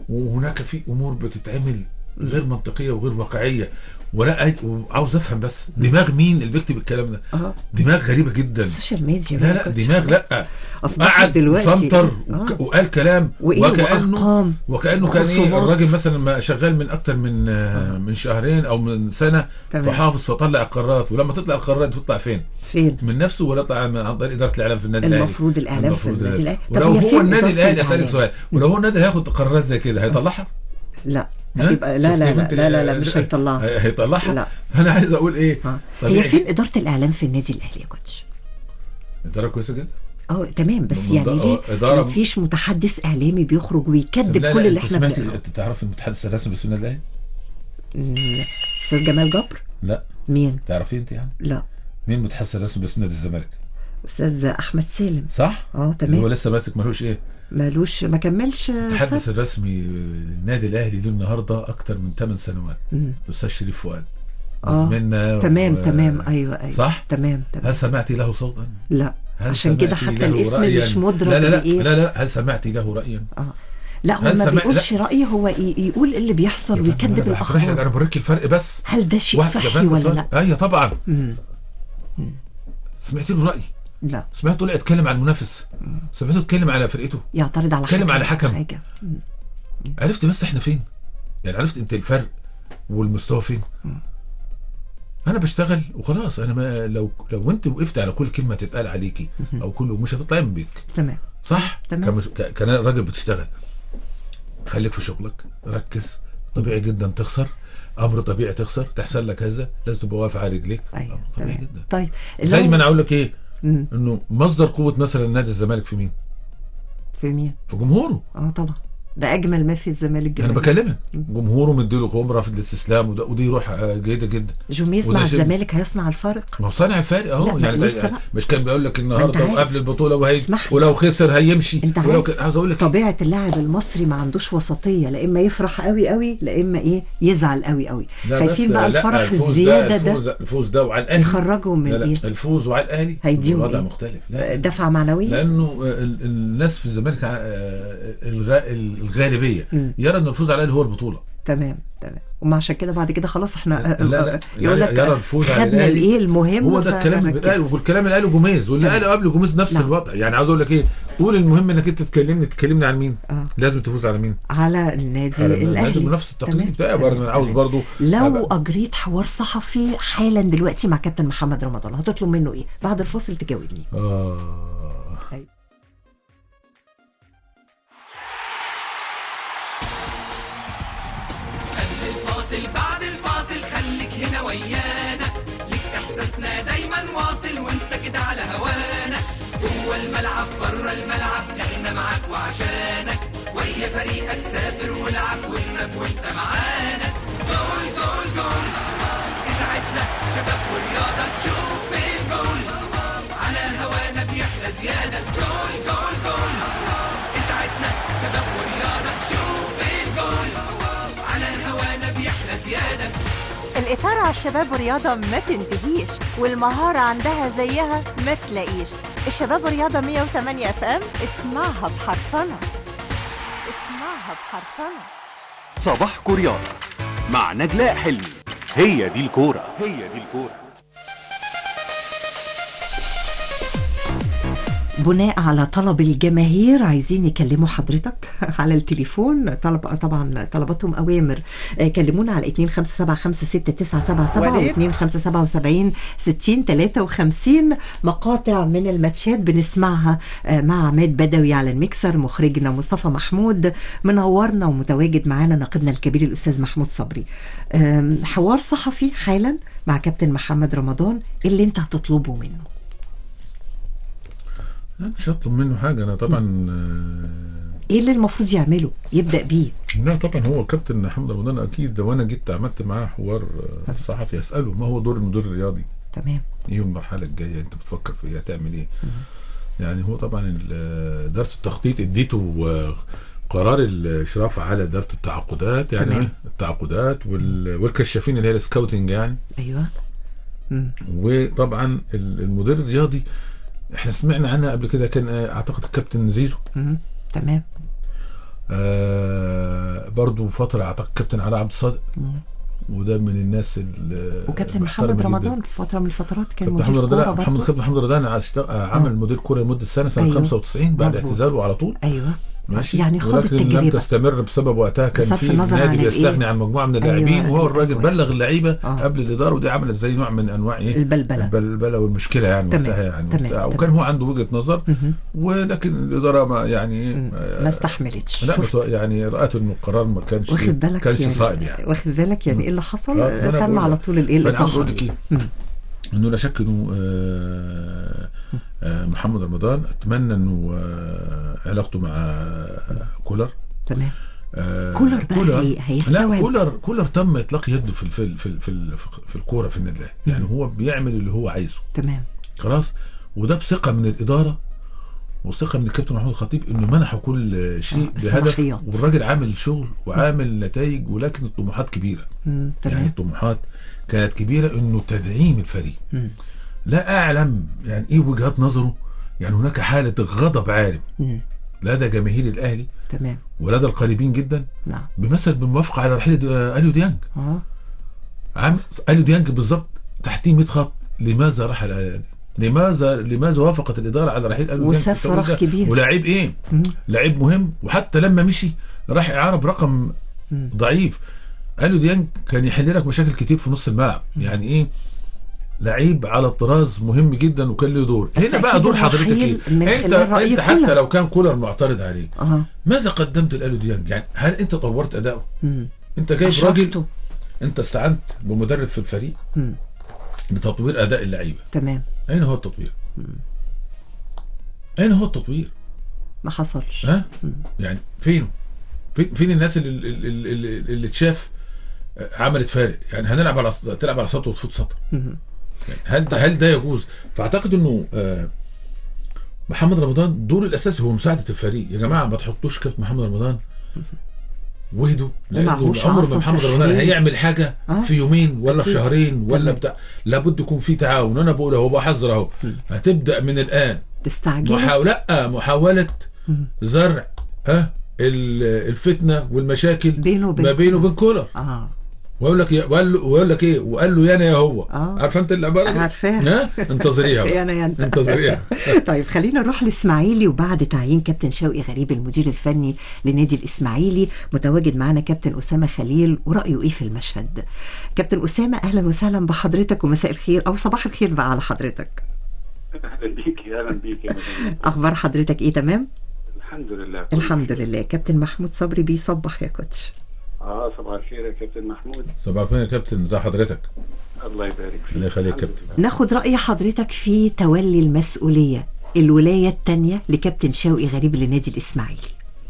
وهناك في امور بتتعمل غير منطقيه وغير واقعيه ولا أج- وعاوز افهم بس دماغ مين اللي بيكتب الكلام ده اه دماغ غريبه جدا السوشيال ميديا لا ما لا كنتش دماغ خلاص. لا أصبحت قعد دلوقتي سنتر آه. وك- وقال كلام وإيه وكانه وأرقام وكانه كان ايه وخصومات. الراجل مثلا ما شغال من اكتر من آه. من شهرين او من سنه تمام. فحافظ فطلع القرارات ولما تطلع القرارات تطلع فين؟ فين؟ من نفسه ولا تطلع عن عن طريق اداره الاعلام في النادي الاهلي المفروض الإعلام في المفروض النادي الأهلي. طب ولو هي هو فين النادي إدارة الاهلي اسالك الإعلام؟ سؤال ولو هو النادي هياخد قرارات زي كده هيطلعها؟ لا ها؟ هيبقى لا لا شفتي لا بنت لا لا, لا ال- مش هيطلعها هي- هيطلعها؟ لا فانا عايز اقول ايه؟ اه طبيعي هي فين جدا. اداره الاعلام في النادي الاهلي يا كوتش؟ اداره كويسه جدا اه تمام بس من- يعني ليه إدارة- ما فيش متحدث اعلامي بيخرج ويكذب لا كل لا اللي انت احنا سمعتي بنقراه انت تعرف المتحدث الرسمي باسم النادي الاهلي؟ مم. استاذ جمال جبر لا مين؟ تعرفيه انت يعني؟ لا مين المتحدث الرسمي باسم نادي الزمالك؟ استاذ احمد سالم صح؟ اه اللي هو تمام لسه ماسك ملوش ايه؟ مالوش ما كملش المتحدث سنة. الرسمي للنادي الاهلي ليه النهارده اكتر من 8 سنوات مم. الاستاذ شريف فؤاد اه زميلنا تمام و- تمام ايوه ايوه صح؟ تمام تمام هل سمعتي له صوتا؟ لا هل عشان كده سمعتي حتى له الاسم رأياً؟ مش مدرك لا لا لا, بإيه؟ لا لا هل سمعتي له رايا؟ اه لا هو هل ما سمع- بيقولش رايه هو ي- يقول اللي بيحصل ويكذب انا بحكي لك، انا الاخبار بوريك الفرق بس هل ده شيء واحد صحي كمان ولا سؤال. لا؟ ايوه طبعا مم. سمعتي له راي لا سمعته طلع يتكلم عن المنافس سمعته يتكلم على فرقته يعترض على اتكلم على حكم. حاجه مم. عرفت بس احنا فين يعني عرفت انت الفرق والمستوى فين انا بشتغل وخلاص انا ما لو لو انت وقفت على كل كلمه تتقال عليكي او كل مش هتطلعي من بيتك تمام صح تمام. كمش... ك... كان راجل بتشتغل خليك في شغلك ركز طبيعي جدا تخسر امر طبيعي تخسر تحصل لك هذا لازم تبقى واقف على رجليك ايوه طبيعي تمام جدا طيب زي لو- ما انا اقول لك ايه مم. انه مصدر قوه مثلا نادي الزمالك في مين؟ في مين؟ في جمهوره اه طبعا ده اجمل ما في الزمالك انا جميل. بكلمك جمهوره مديله قوه رافض الاستسلام وده ودي روح آه، جيده جدا جوميز وده مع شيء- الزمالك هيصنع الفرق ما هو صانع الفارق اهو لا، يعني ما ده- لسه بقى. مش كان بيقول لك النهارده عارف. وقبل البطوله وهي اسمح لي. ولو خسر هيمشي انت ولو عارف كان عاوز اقول لك طبيعه اللاعب المصري ما عندوش وسطيه لا اما يفرح قوي قوي لا اما ايه يزعل قوي قوي لا خايفين بس بقى لا، الفرح الفوز الزياده ده ده الفوز, الفوز ده وعلى الاهلي يخرجهم من لا لا ايه؟ الفوز وعلى الاهلي هيديهم الوضع إيه؟ مختلف لا دفعه معنويه لانه ال- الناس في الزمالك آه، الغ- الغالبيه مم. يرى ان الفوز على الاهلي هو البطوله تمام تمام وما عشان كده بعد كده خلاص احنا لا لا يقول لك يعني يرى الفوز على خدنا الاهلي الايه المهم هو ده الكلام اللي بيتقال فنركز. والكلام اللي قاله جوميز واللي تمام. قاله قبل جوميز نفس نعم. الوضع يعني عاوز اقول لك ايه قول المهم انك انت تكلمني تكلمني عن مين آه. لازم تفوز على مين على النادي على النادي الاهلي المنافس التقليدي تمام. بتاعي برضه انا عاوز تمام. برضه لو أبقى- اجريت حوار صحفي حالا دلوقتي مع كابتن محمد رمضان هتطلب منه ايه بعد الفاصل تجاوبني آه. أيوة. قبل الفاصل بعد الفاصل خليك هنا ويانا ليك احساسنا دايما واصل وانت كده على هوانا جوه الملعب بره الملعب احنا معاك وعشانك ويا فريقك سافر والعب واكسب وانت معانا جول جول جول اذاعتنا شباب ورياضه تشوف الجول على هوانا بيحلى زياده جول جول جول اذاعتنا شباب ورياضه تشوف الجول على هوانا بيحلى زياده الإثارة على الشباب والرياضة ما تنتهيش والمهارة عندها زيها ما تلاقيش الشباب والرياضة 108 اف ام اسمعها بحرفنة اسمعها بحرفنة صباحكم رياضة مع نجلاء حلمي هي دي الكورة هي دي الكورة بناء على طلب الجماهير عايزين يكلموا حضرتك على التليفون طلب طبعا طلباتهم اوامر آه، كلمونا على 25756977 وليد. و 2577 60 53 مقاطع من الماتشات بنسمعها آه، مع عماد بدوي على الميكسر مخرجنا مصطفى محمود منورنا ومتواجد معانا ناقدنا الكبير الاستاذ محمود صبري آم، حوار صحفي حالا مع كابتن محمد رمضان اللي انت هتطلبه منه لا مش هطلب منه حاجه انا طبعا آه، ايه اللي المفروض يعمله يبدا بيه لا طبعا هو كابتن محمد رمضان اكيد لو انا جيت عملت معاه حوار آه، صحفي اساله ما هو دور المدير الرياضي تمام ايه المرحله الجايه انت بتفكر في ايه هتعمل ايه يعني هو طبعا ال- اداره التخطيط اديته آه، قرار الاشراف على اداره التعاقدات يعني تمام. إيه؟ التعاقدات وال- والكشافين اللي هي السكاوتنج يعني ايوه مم. وطبعا ال- المدير الرياضي احنا سمعنا عنها قبل كده كان آه، اعتقد الكابتن زيزو مم. تمام آه برضو فتره اعتقد كابتن علاء عبد الصادق وده من الناس اللي وكابتن محترمة محمد جداً. رمضان في فتره من الفترات كان كابتن محمد مدير رمضان كوره محمد برضه كابتن محمد رمضان عست- آه، عمل مدير كوره لمده سنه سنه أيوه. 95 بعد مظبوط. اعتزاله على طول ايوه ماشي يعني خاض ولكن لم التجربه تستمر بسبب وقتها كان بصرف في النظر عن النادي الإيه؟ بيستغني عن مجموعه من أيوة، اللاعبين وهو الأجواء. الراجل بلغ اللعيبه آه. قبل الاداره ودي عملت زي نوع من انواع ايه البلبلة. البلبله والمشكله يعني تمام، وقتها يعني تمام، وبتاع. تمام. وكان هو عنده وجهه نظر مهم. ولكن الاداره ما يعني ما استحملتش لا شفت بتو- يعني رأت انه القرار ما كانش واخد بالك كانش يعني صائب يعني واخد بالك يعني ايه اللي حصل آه، ما أنا تم بقول على لك. طول الايه فانا عاوز الاطاحه اقول لك ايه مم. انه لا شك انه آه، آه، محمد رمضان اتمنى انه آه، علاقته مع آه، كولر تمام آه، كولر بقى هي- هيستوعب. لا كولر كولر تم اطلاق يده في ال- في ال- في ال- في, ال- في الكوره في النادي الاهلي يعني هو بيعمل اللي هو عايزه تمام خلاص وده بثقه من الاداره وثقه من الكابتن محمود الخطيب انه منحوا كل شيء آه، بهدف الصلاحيات. والراجل عامل شغل وعامل نتائج ولكن الطموحات كبيره مم. يعني تمام الطموحات كانت كبيره انه تدعيم الفريق مم. لا اعلم يعني ايه وجهات نظره يعني هناك حاله غضب عارم مم. لدى جماهير الاهلي تمام ولدى القريبين جدا نعم بمثل بالموافقه على رحيل آه، اليو ديانج اه عام اليو ديانج بالظبط تحتيه 100 خط لماذا رحل آه، لماذا لماذا وافقت الاداره على رحيل اليو ديانج وساب في التوقيت فراغ ده؟ كبير. ولاعيب ايه مم. لعيب مهم وحتى لما مشي راح اعاره برقم مم. ضعيف اليو ديانج كان يحل لك مشاكل كتير في نص الملعب يعني ايه لعيب على الطراز مهم جدا وكان له دور بس هنا بقى أكيد دور حضرتك الرحيل ايه من انت خلال رأي انت حتى كولر. لو كان كولر معترض عليه اه ماذا قدمت لاليو ديانج يعني هل انت طورت اداؤه مم. انت جايب أشركته. راجل انت استعنت بمدرب في الفريق مم. لتطوير اداء اللعيبه تمام اين هو التطوير اين هو التطوير ما حصلش ها يعني فين فين, فين الناس اللي اللي, اللي, اللي تشاف عملت فارق يعني هنلعب على تلعب على سطر وتفوت سطر مم. يعني هل ده هل ده يجوز فاعتقد انه آه، محمد رمضان دوره الاساسي هو مساعده الفريق يا جماعه ما تحطوش كابتن محمد رمضان وهدوا لانه ومعهوش عمر عصا ما محمد رمضان سحرية. هيعمل حاجه آه. في يومين ولا في أكيد. شهرين ولا تمام. بتاع لابد يكون في تعاون انا بقول اهو بحذر اهو هتبدا من الان تستعجل محاولة لا محاولة زرع ها ال- الفتنة والمشاكل بينه وبين ما بينه وبين كولر اه ويقول لك وقال له ويقول لك ايه وقال له يانا يا هو آه. عارف انت العباره دي عارفاها. ها انتظريها بقى. يانا يا انت. انتظريها طيب خلينا نروح لاسماعيلي وبعد تعيين كابتن شوقي غريب المدير الفني لنادي الاسماعيلي متواجد معنا كابتن اسامه خليل ورايه ايه في المشهد كابتن اسامه اهلا وسهلا بحضرتك ومساء الخير او صباح الخير بقى على حضرتك اهلا بيكي اهلا بيكي يا مدام. اخبار حضرتك ايه تمام الحمد لله الحمد لله كابتن محمود صبري بيصبح يا كوتش اه صباح الخير يا كابتن محمود صباح الخير يا كابتن ازي حضرتك الله يبارك فيك الله يخليك يا الحمد كابتن ناخد راي حضرتك في تولي المسؤوليه الولايه الثانيه لكابتن شوقي غريب لنادي الاسماعيلي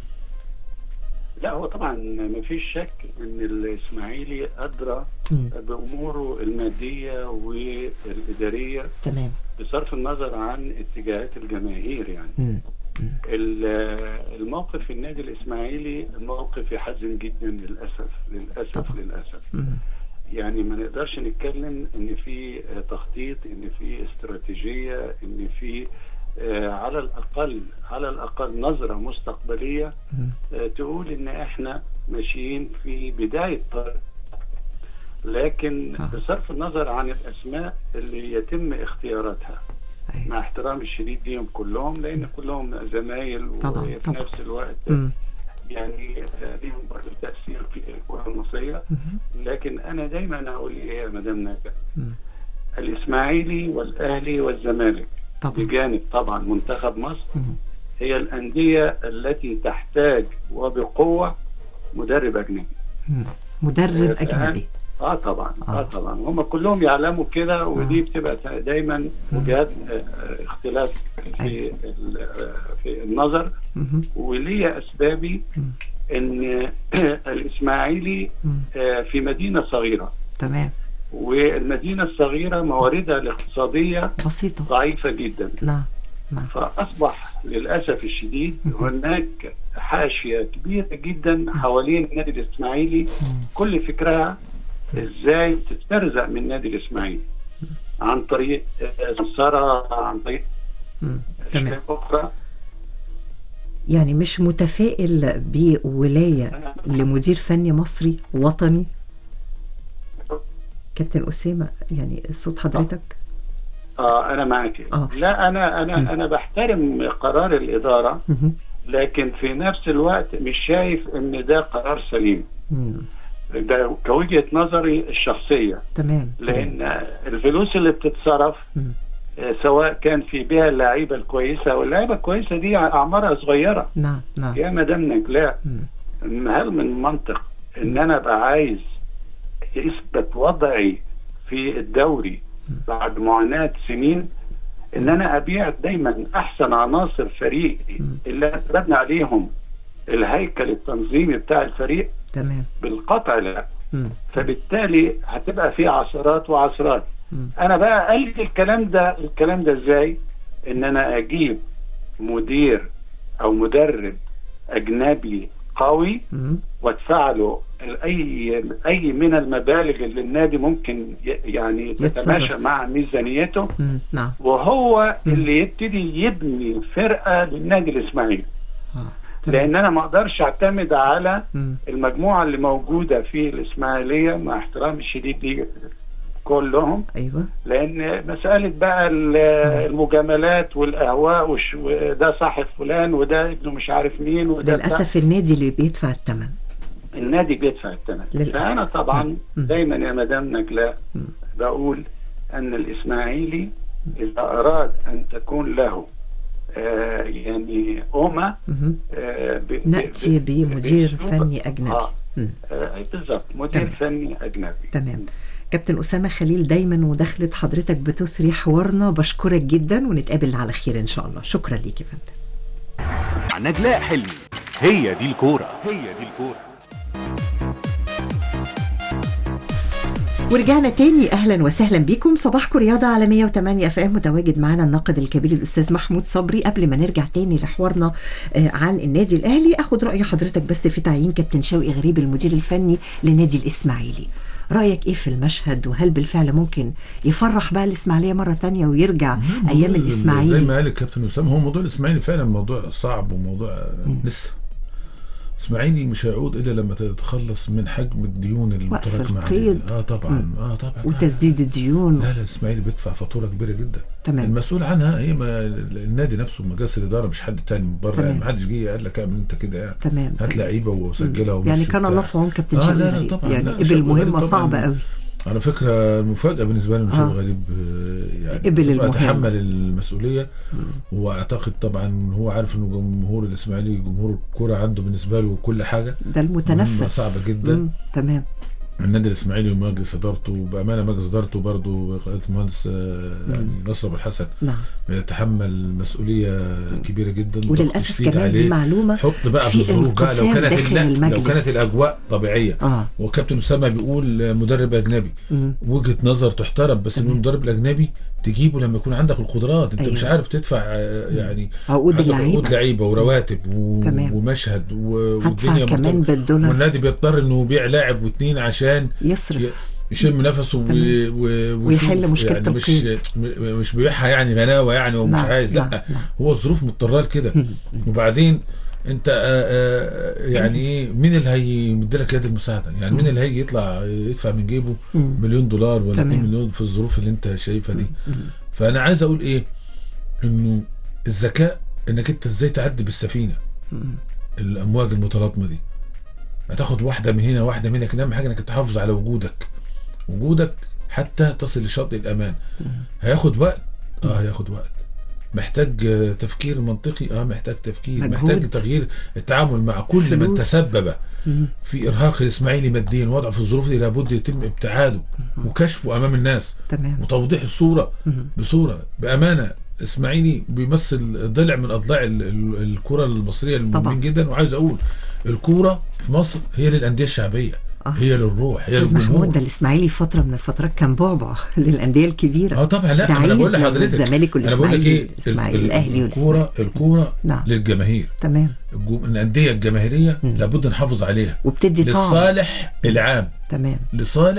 لا هو طبعا ما فيش شك ان الاسماعيلي ادرى مم. باموره الماديه والاداريه تمام بصرف النظر عن اتجاهات الجماهير يعني مم. ال- الموقف في النادي الاسماعيلي موقف يحزن جدا للاسف للاسف طبعا. للاسف مم. يعني ما نقدرش نتكلم ان في آه، تخطيط ان في استراتيجيه ان في آه، على الاقل على الاقل نظره مستقبليه مم. آه، تقول ان احنا ماشيين في بدايه طريق لكن آه. بصرف النظر عن الاسماء اللي يتم اختياراتها أيوة. مع احترامي الشديد ليهم كلهم لان كلهم زمايل طبعاً، وفي طبعاً. نفس الوقت مم. يعني آه، ليهم برضه تاثير في الكره المصريه لكن انا دايما اقول ايه يا مدام نجا مم. الاسماعيلي والاهلي والزمالك طبعا بجانب طبعا منتخب مصر مم. هي الانديه التي تحتاج وبقوه مدرب اجنبي مم. مدرب آه، اجنبي اه طبعا اه, آه. طبعا هم كلهم يعلموا كده ودي بتبقى دايما وجهات آه، آه، اختلاف في أيوة. ال- آه، في النظر مم. وليا اسبابي مم. ان الاسماعيلي مم. آه، في مدينه صغيره تمام والمدينه الصغيره مواردها الاقتصاديه بسيطه ضعيفه جدا نعم نعم فاصبح للاسف الشديد هناك حاشيه كبيره جدا حوالين النادي الاسماعيلي كل فكرها ازاي تسترزق من النادي الاسماعيلي عن طريق آه، سمسره عن طريق مم. تمام أشياء اخرى يعني مش متفائل بولايه لمدير فني مصري وطني كابتن اسامه يعني صوت حضرتك اه انا معك آه. لا انا انا انا بحترم قرار الاداره مهم. لكن في نفس الوقت مش شايف ان ده قرار سليم مم. ده كوجهه نظري الشخصيه تمام لان الفلوس اللي بتصرف مم. آه، سواء كان في بيع اللعيبه الكويسه واللعيبه الكويسه دي اعمارها صغيره نعم نعم يا مدام نجلاء مم. هل من منطق ان انا ابقى عايز اثبت وضعي في الدوري بعد معاناه سنين ان انا ابيع دايما احسن عناصر فريقي اللي أنا ببني عليهم الهيكل التنظيمي بتاع الفريق تمام بالقطع لا مم. فبالتالي هتبقى في عثرات وعثرات انا بقى قال الكلام ده الكلام ده ازاي ان انا اجيب مدير او مدرب اجنبي قوي مم. وادفع له اي اي من المبالغ اللي النادي ممكن ي- يعني تتماشى يتصرف. مع ميزانيته مم. نعم وهو اللي يبتدي يبني فرقه للنادي الاسماعيلي لان انا ما اقدرش اعتمد على مم. المجموعه اللي موجوده في الاسماعيليه مع احترامي الشديد ليه كلهم ايوه لان مساله بقى ال- المجاملات والاهواء وش- وده صاحب فلان وده ابنه مش عارف مين وده بتاع. للاسف النادي اللي بيدفع الثمن النادي بيدفع الثمن للأسف. فانا طبعا مم. دايما يا مدام نجلاء بقول ان الاسماعيلي اذا اراد ان تكون له آه يعني أمة مهم. آه ب- ب- ناتي ب- بمدير بأسلوب- فني اجنبي آه. مم. آه بالظبط مدير تمام. فني اجنبي تمام كابتن أسامة خليل دايما مداخلة حضرتك بتثري حوارنا بشكرك جدا ونتقابل على خير إن شاء الله شكرا ليك يا فندم مع نجلاء حلمي هي دي الكورة هي دي الكورة ورجعنا تاني اهلا وسهلا بيكم صباحكم رياضه على 108 اف ام متواجد معنا الناقد الكبير الاستاذ محمود صبري قبل ما نرجع تاني لحوارنا آه، عن النادي الاهلي اخد راي حضرتك بس في تعيين كابتن شوقي غريب المدير الفني لنادي الاسماعيلي رايك ايه في المشهد وهل بالفعل ممكن يفرح بقى الاسماعيليه مره تانية ويرجع ايام زي الاسماعيلي ما قال الكابتن اسامه هو موضوع الاسماعيلي فعلا موضوع صعب وموضوع لسه اسماعيلي مش هيعود الا لما تتخلص من حجم الديون المتراكمه عليه القيد. اه طبعا اه طبعا وتسديد الديون لا لا الاسماعيلي بيدفع فاتوره كبيره جدا تمام. المسؤول عنها هي ما النادي نفسه مجلس الاداره مش حد تاني من بره تمام. يعني ما حدش جه قال لك اعمل انت كده يعني تمام هات تمام. لعيبه وسجلها ومشي يعني كان وبتاع. الله في عون كابتن آه شوقي لا لا غريب. طبعا يعني لا، قبل شوقي مهمه غريب طبعاً. صعبه قوي على فكره المفاجاه بالنسبه لي ان شوقي آه. غريب آه، يعني قبل هو المهمة. يتحمل المسؤوليه واعتقد طبعا هو عارف انه جمهور الاسماعيلي جمهور الكوره عنده بالنسبه له كل حاجه ده المتنفس مهمة صعبه جدا مم. تمام النادي الاسماعيلي ومجلس ادارته بامانه مجلس ادارته برضه بقياده المهندس آه، يعني نصر ابو الحسن نعم يتحمل مسؤوليه كبيره جدا ضغط وللاسف شديد كمان دي عليه. معلومه حط بقى في في الظروف بقى لو انقسام كانت داخل لا لو المجلس. كانت الاجواء طبيعيه اه وكابتن اسامه بيقول مدرب اجنبي مم. وجهه نظر تحترم بس انه المدرب الاجنبي تجيبه لما يكون عندك القدرات انت أيوة. مش عارف تدفع آه، يعني عقود عندك اللعيبة. عقود لعيبه ورواتب و... تمام. ومشهد و... هدفع والدنيا كمان مرتبطة. بالدولار. والنادي بيضطر انه يبيع لاعب واثنين عشان يصرف ي- يشم نفسه و... تمام. و... ويحل ويشوف. مشكلة يعني مش القيد. م- مش بيبيعها يعني غناوه يعني ومش نعم، عايز نعم، لا نعم. هو الظروف مضطره لكده وبعدين انت آه، آه، يعني ايه مين اللي هيمد لك يد المساعده يعني مين اللي هيجي يطلع يدفع من جيبه مم. مليون دولار ولا تمام. 2 مليون في الظروف اللي انت شايفها دي فانا عايز اقول ايه انه الذكاء انك انت ازاي تعدي بالسفينه الامواج المتلاطمه دي هتاخد واحده من هنا واحده من هنا كده اهم حاجه انك تحافظ على وجودك وجودك حتى تصل لشاطئ الامان هياخد وقت اه هياخد وقت محتاج آه، تفكير منطقي اه محتاج تفكير مجهود. محتاج تغيير التعامل مع كل من فلوس. تسبب مم. في ارهاق الاسماعيلي ماديا وضعه في الظروف دي لابد يتم ابتعاده وكشفه امام الناس تمام وتوضيح الصوره بصوره بامانه اسماعيلي بيمثل ضلع من اضلاع ال- ال- الكره المصريه طبعا. المهمين جدا وعايز اقول الكوره في مصر هي للانديه الشعبيه آه. هي للروح هي استاذ محمود للجمهور ده الاسماعيلي فتره من الفترات كان بعبع للانديه الكبيره اه طبعا لا ده انا بقول عيب لحضرتك الزمالك انا بقول لك والاسماعيلي ايه الاسماعيلي ال- ال- الاهلي والاسماعيلي الكوره الكوره نعم. للجماهير تمام الجو- الانديه الجماهيريه لابد نحافظ عليها وبتدي طعم للصالح العام تمام لصالح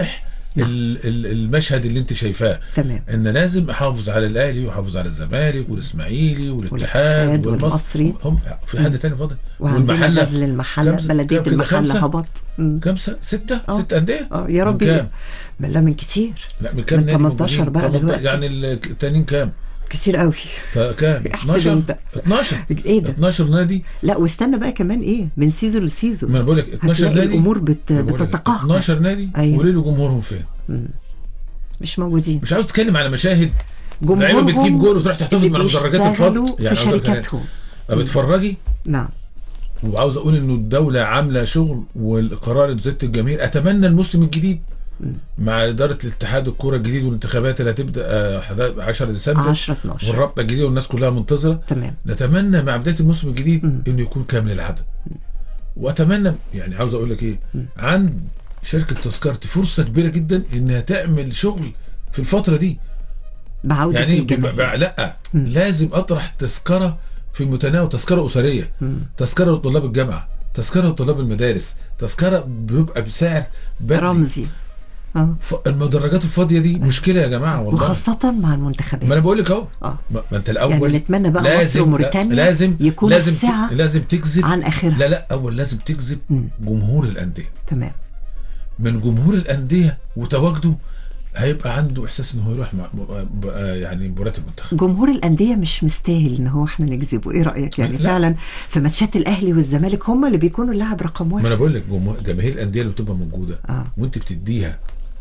ال- ال- المشهد اللي انت شايفاه تمام ان لازم احافظ على الاهلي واحافظ على الزمالك والاسماعيلي والاتحاد والاتحاد والمصري والمصري. هم في حد تاني فاضل وعندنا غزل المحله كم- بلديه كم كده المحله خمسة؟ هبط مم. كم س- ستة آه. ست أندية اه يا من رب كام؟ من لا من كتير لا من كام من نادي 18 موجودين؟ بقى 18 دلوقتي. يعني التانيين كام؟ كتير قوي تا- كام؟ احسب 12 انت 12 ايه ده 12 نادي لا واستنى بقى كمان ايه من سيزون لسيزون ما انا بقول لك 12 هتلاقي نادي الامور بت... بقول لك بتتقهقر 12 نادي أيوة. قولي له جمهورهم فين؟ مش موجودين مش عاوز تتكلم على مشاهد جمهورهم لعيبه بتجيب جول وتروح تحتفظ اللي من مدرجات بيشتغلوا الفضل في أقول لك حاجة. شركاتهم طب اتفرجي نعم وعاوز اقول انه الدوله عامله شغل والقرار اتزت الجميل اتمنى الموسم الجديد مع اداره الاتحاد الكوره الجديد والانتخابات اللي هتبدا آه، 11 ديسمبر 10 12 والرابطه الجديده والناس كلها منتظره تمام نتمنى مع بدايه الموسم الجديد انه يكون كامل العدد واتمنى يعني عاوز اقول لك ايه عند شركه تذكرتي فرصه كبيره جدا انها تعمل شغل في الفتره دي بعودة يعني إيه؟ الجماهير. بيبقى- لا لازم اطرح تذكره في المتناول تذكره اسريه تذكره لطلاب الجامعه تذكره لطلاب المدارس تذكره بيبقى بسعر بدي. رمزي اه ف- المدرجات الفاضيه دي مشكله يا جماعه والله وخاصة مع المنتخبات ما انا بقول لك اهو اه ما ما انت الاول يعني نتمنى بقى لازم مصر وموريتانيا لازم يكون لازم الساعة ت- لازم تجذب عن آخرها. لا لا اول لازم تجذب جمهور الانديه تمام من جمهور الانديه وتواجده هيبقى عنده احساس انه يروح مع م- آه يعني مباريات المنتخب جمهور الأندية مش مستاهل ان هو احنا نجذبه ايه رأيك يعني لا. فعلا في ماتشات الأهلي والزمالك هم اللي بيكونوا اللاعب رقم ما واحد انا بقول لك جمهور- جماهير الانديه اللي بتبقى موجوده آه. وانت بتديها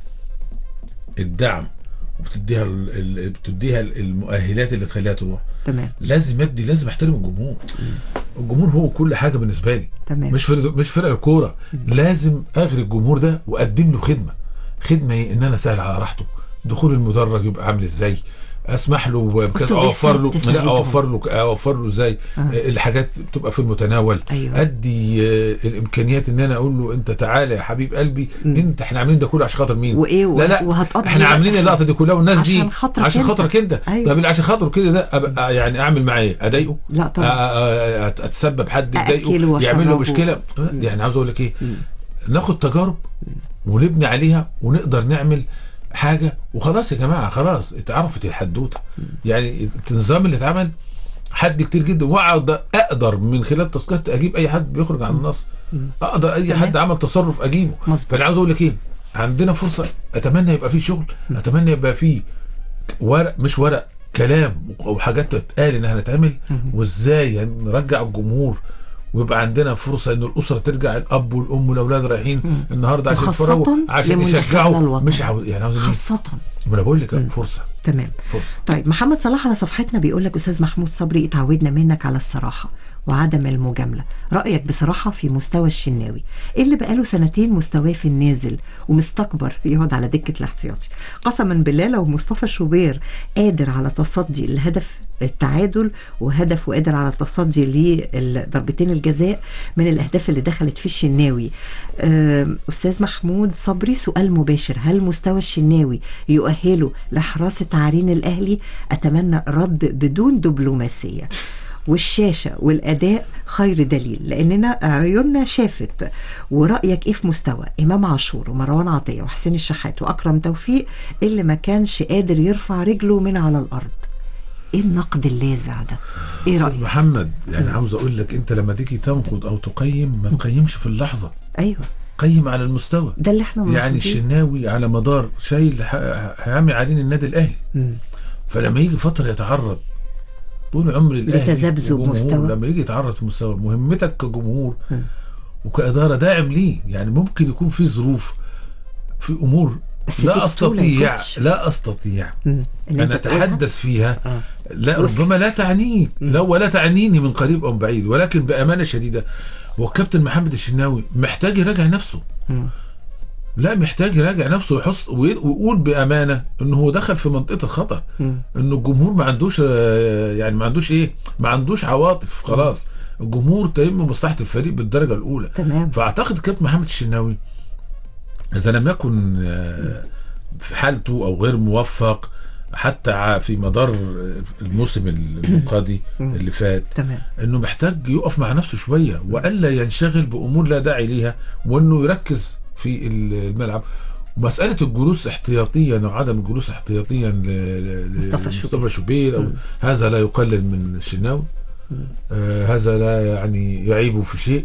الدعم وبتديها ال- ال- بتديها ال- المؤهلات اللي تخليها تروح تمام لازم ادي لازم احترم الجمهور الجمهور هو كل حاجه بالنسبه لي تمام مش فرق مش فرق الكوره لازم اغري الجمهور ده واقدم له خدمه خدمه ايه ان انا سهل على راحته دخول المدرج يبقى عامل ازاي اسمح له بكذا أتوبيسات اوفر له لا تساعدهم. اوفر له اوفر له ازاي آه. آه. الحاجات تبقى في المتناول أيوة. ادي آه، الامكانيات ان انا اقول له انت تعالى يا حبيب قلبي انت احنا عاملين ده كله عشان خاطر مين وإيه لا لا وهتقضي احنا وقت عاملين اللقطه دي كلها والناس دي عشان خاطرك عشان أنت. خاطرك انت أيوة. طب اللي عشان خاطره كده ده أبقى يعني اعمل معاه ايه اضايقه لا طبعا آه، آه، آه، اتسبب حد أأكله يضايقه يعمل له وأشربه. مشكله يعني عاوز اقول لك ايه ناخد تجارب ونبني عليها ونقدر نعمل حاجه وخلاص يا جماعه خلاص اتعرفت الحدوته يعني النظام اللي اتعمل حد كتير جدا واقعد اقدر من خلال تذكرتي اجيب اي حد بيخرج عن النص اقدر اي تمام. حد عمل تصرف اجيبه مظبوط. فانا عاوز اقول لك ايه عندنا فرصه اتمنى يبقى في شغل اتمنى يبقى في ورق مش ورق كلام وحاجات تتقال انها هتتعمل وازاي نرجع الجمهور ويبقى عندنا فرصه ان الاسره ترجع الاب والام والاولاد رايحين النهارده عشان وخاصة يتفرجوا عشان لمنتخبنا يشجعوا الوطني. مش عاوز يعني عاوز إيه؟ خاصة ما انا بقول لك فرصه تمام فرصه طيب محمد صلاح على صفحتنا بيقول لك استاذ محمود صبري اتعودنا منك على الصراحه وعدم المجامله رايك بصراحه في مستوى الشناوي اللي بقاله سنتين مستواه في النازل ومستكبر يقعد على دكه الاحتياطي قسما بالله لو مصطفى شوبير قادر على تصدي الهدف التعادل وهدف وقادر على التصدي لضربتين الجزاء من الاهداف اللي دخلت في الشناوي آم، استاذ محمود صبري سؤال مباشر هل مستوى الشناوي يؤهله لحراسه عرين الاهلي اتمنى رد بدون دبلوماسيه والشاشه والاداء خير دليل لاننا عيوننا شافت ورايك ايه في مستوى امام عاشور ومروان عطيه وحسين الشحات واكرم توفيق اللي ما كانش قادر يرفع رجله من على الارض ايه النقد اللاذع ده ايه استاذ رايك محمد يعني عاوز اقول لك انت لما تيجي تنقد او تقيم ما تقيمش في اللحظه ايوه قيم على المستوى ده اللي احنا يعني ملاحظين. الشناوي على مدار شايل ح- حامي علين النادي الاهلي مم. فلما يجي فتره يتعرض طول عمر الاهلي لتذبذب وجمهور مستوى. لما يجي يتعرض في مستوى مهمتك كجمهور وكاداره داعم ليه يعني ممكن يكون في ظروف في امور بس دي لا بطولة استطيع كوتش. لا استطيع مم. اللي ان انت تقولها؟ اتحدث فيها آه. لا وصل. ربما لا تعنيك لا ولا تعنيني من قريب او من بعيد ولكن بامانه شديده والكابتن محمد الشناوي محتاج يراجع نفسه مم. لا محتاج يراجع نفسه ويحس وي- ويقول بامانه انه هو دخل في منطقه الخطر مم. انه الجمهور ما عندوش آه، يعني ما عندوش ايه ما عندوش عواطف خلاص الجمهور تهم مصلحه الفريق بالدرجه الاولى تمام فاعتقد كابتن محمد الشناوي اذا لم يكن آه، في حالته او غير موفق حتى ع- في مدار الموسم المنقضي اللي فات تمام انه محتاج يقف مع نفسه شويه والا ينشغل بامور لا داعي ليها وانه يركز في الملعب مسألة الجلوس احتياطيا أو عدم الجلوس احتياطيا ل- ل- ل- مصطفى لمصطفى شوبير أو هذا لا يقلل من الشناوي آه هذا لا يعني يعيب في شيء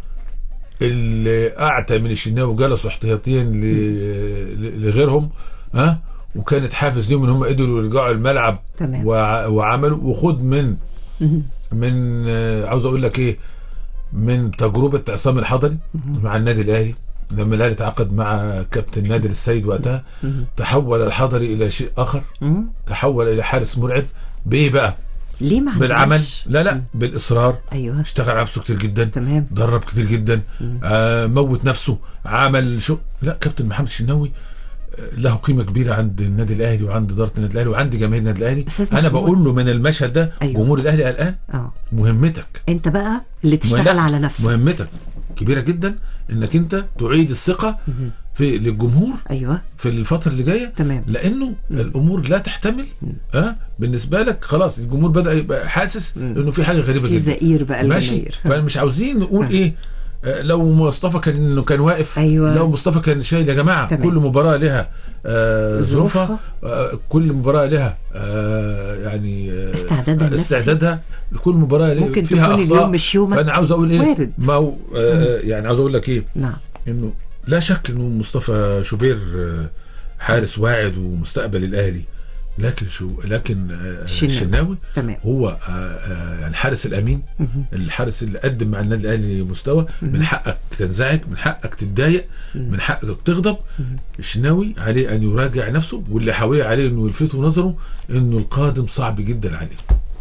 اللي أعتى من الشناوي جلسوا احتياطيا ل- ل- لغيرهم ها أه؟ وكانت حافز ليهم ان هم قدروا يرجعوا الملعب تمام. وع- وعملوا وخد من من آه، عاوز اقول لك ايه من تجربه عصام الحضري مع النادي الاهلي لما الاهلي تعاقد مع كابتن نادر السيد وقتها تحول الحضري الى شيء اخر تحول الى حارس مرعب بايه بقى؟ ليه ما بالعمل عندناش؟ لا لا بالاصرار ايوه اشتغل على نفسه كتير جدا تمام درب كتير جدا آه موت نفسه عمل شو لا كابتن محمد الشناوي آه، له قيمه كبيره عند النادي الاهلي وعند اداره النادي الاهلي وعند جماهير النادي الاهلي أستاذ انا محمود. بقول له من المشهد ده أيوة. جمهور الاهلي قلقان اه مهمتك انت بقى اللي تشتغل لا، على نفسك مهمتك كبيره جدا انك انت تعيد الثقه في للجمهور ايوه في الفتره اللي جايه تمام لانه الامور لا تحتمل اه بالنسبه لك خلاص الجمهور بدا يبقى حاسس انه في حاجه غريبه في جدا زئير بقى ماشي الجماهير فمش عاوزين نقول ايه آه، لو مصطفى كان انه كان واقف أيوة. لو مصطفى كان شايل يا جماعه تمام. كل مباراه لها آه ظروفها. ظروفها آه كل مباراه لها آه يعني آه استعدادها النفسي. استعدادها كل مباراه لها- ممكن فيها تكون أخطاء. اليوم مش يومك. فانا عاوز اقول ايه وارد. ما هو آه يعني عاوز اقول لك ايه نعم انه لا شك انه مصطفى شوبير آه، حارس واعد ومستقبل الاهلي لكن شو لكن آه، الشناوي. الشناوي تمام هو آه، آه، الحارس الامين الحارس اللي قدم مع النادي الاهلي مستوى من حقك تنزعج من حقك تتضايق من حقك تغضب الشناوي عليه ان يراجع نفسه واللي حواليه عليه انه يلفته نظره انه القادم صعب جدا عليه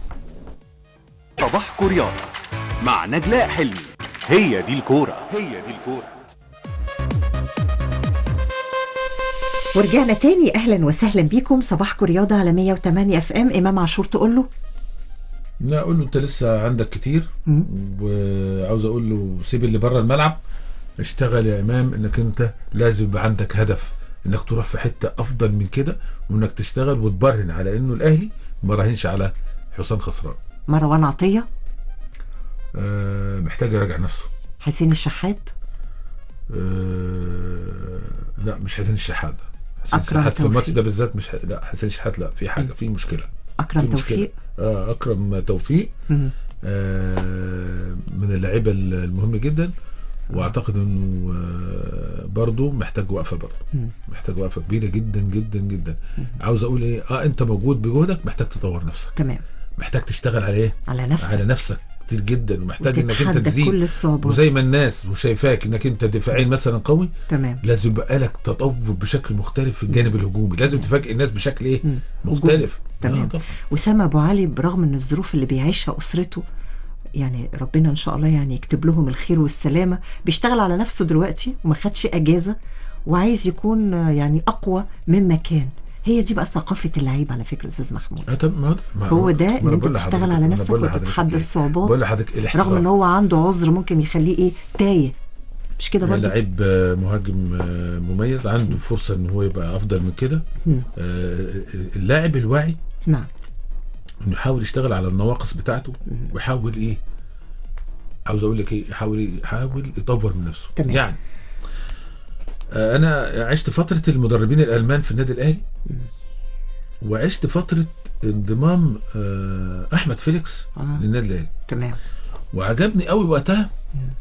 صباحكم رياضة مع نجلاء حلمي هي دي الكورة هي دي الكورة ورجعنا تاني اهلا وسهلا بيكم صباحكم رياضه على 108 اف ام امام عاشور تقول له لا اقول له انت لسه عندك كتير وعاوز اقول له سيب اللي بره الملعب اشتغل يا امام انك انت لازم يبقى عندك هدف انك تروح في حته افضل من كده وانك تشتغل وتبرهن على انه الاهلي ما راهنش على حسام خسران مروان عطيه آه محتاج يراجع نفسه حسين الشحات آه لا مش حسين الشحات حسين أكرم الشحات في الماتش توفيق. ده بالذات مش ح... لا حسين الشحات لا في حاجه في مشكله اكرم في مشكلة. توفيق آه اكرم توفيق مم. آه من اللعيبه المهمه جدا واعتقد انه آه برضه محتاج وقفه برضه مم. محتاج وقفه كبيره جدا جدا جدا عاوز اقول ايه اه انت موجود بجهدك محتاج تطور نفسك تمام محتاج تشتغل على ايه على نفسك على نفسك كتير جدا ومحتاج انك انت وتتحدى تزيد كل الصعوبات. وزي ما الناس وشايفاك انك انت دفاعيا مثلا قوي تمام لازم يبقى لك تطور بشكل مختلف في الجانب الهجومي لازم تفاجئ الناس بشكل ايه مختلف آه تمام طبعا. وسام ابو علي برغم من الظروف اللي بيعيشها اسرته يعني ربنا ان شاء الله يعني يكتب لهم الخير والسلامه بيشتغل على نفسه دلوقتي وما خدش اجازه وعايز يكون آه، يعني اقوى مما كان هي دي بقى ثقافه اللعيب على فكره استاذ محمود آه طب ما ما هو ده ما ان أنا انت بقول تشتغل لحضرتك- على أنا نفسك بقول لحضرتك وتتحدى إيه؟ الصعوبات بقول لحضرتك الاحتراف رغم ان هو عنده عذر ممكن يخليه ايه تايه مش كده برضه لعيب آه، مهاجم آه، مميز عنده فرصه ان هو يبقى افضل من كده مم. آه، اللاعب الواعي نعم انه يحاول يشتغل على النواقص بتاعته ويحاول ايه عاوز اقول لك ايه يحاول يحاول يطور من نفسه تمام. يعني آه، انا عشت فتره المدربين الالمان في النادي الاهلي وعشت فتره انضمام آه، احمد فيليكس آه. للنادي الاهلي تمام وعجبني قوي وقتها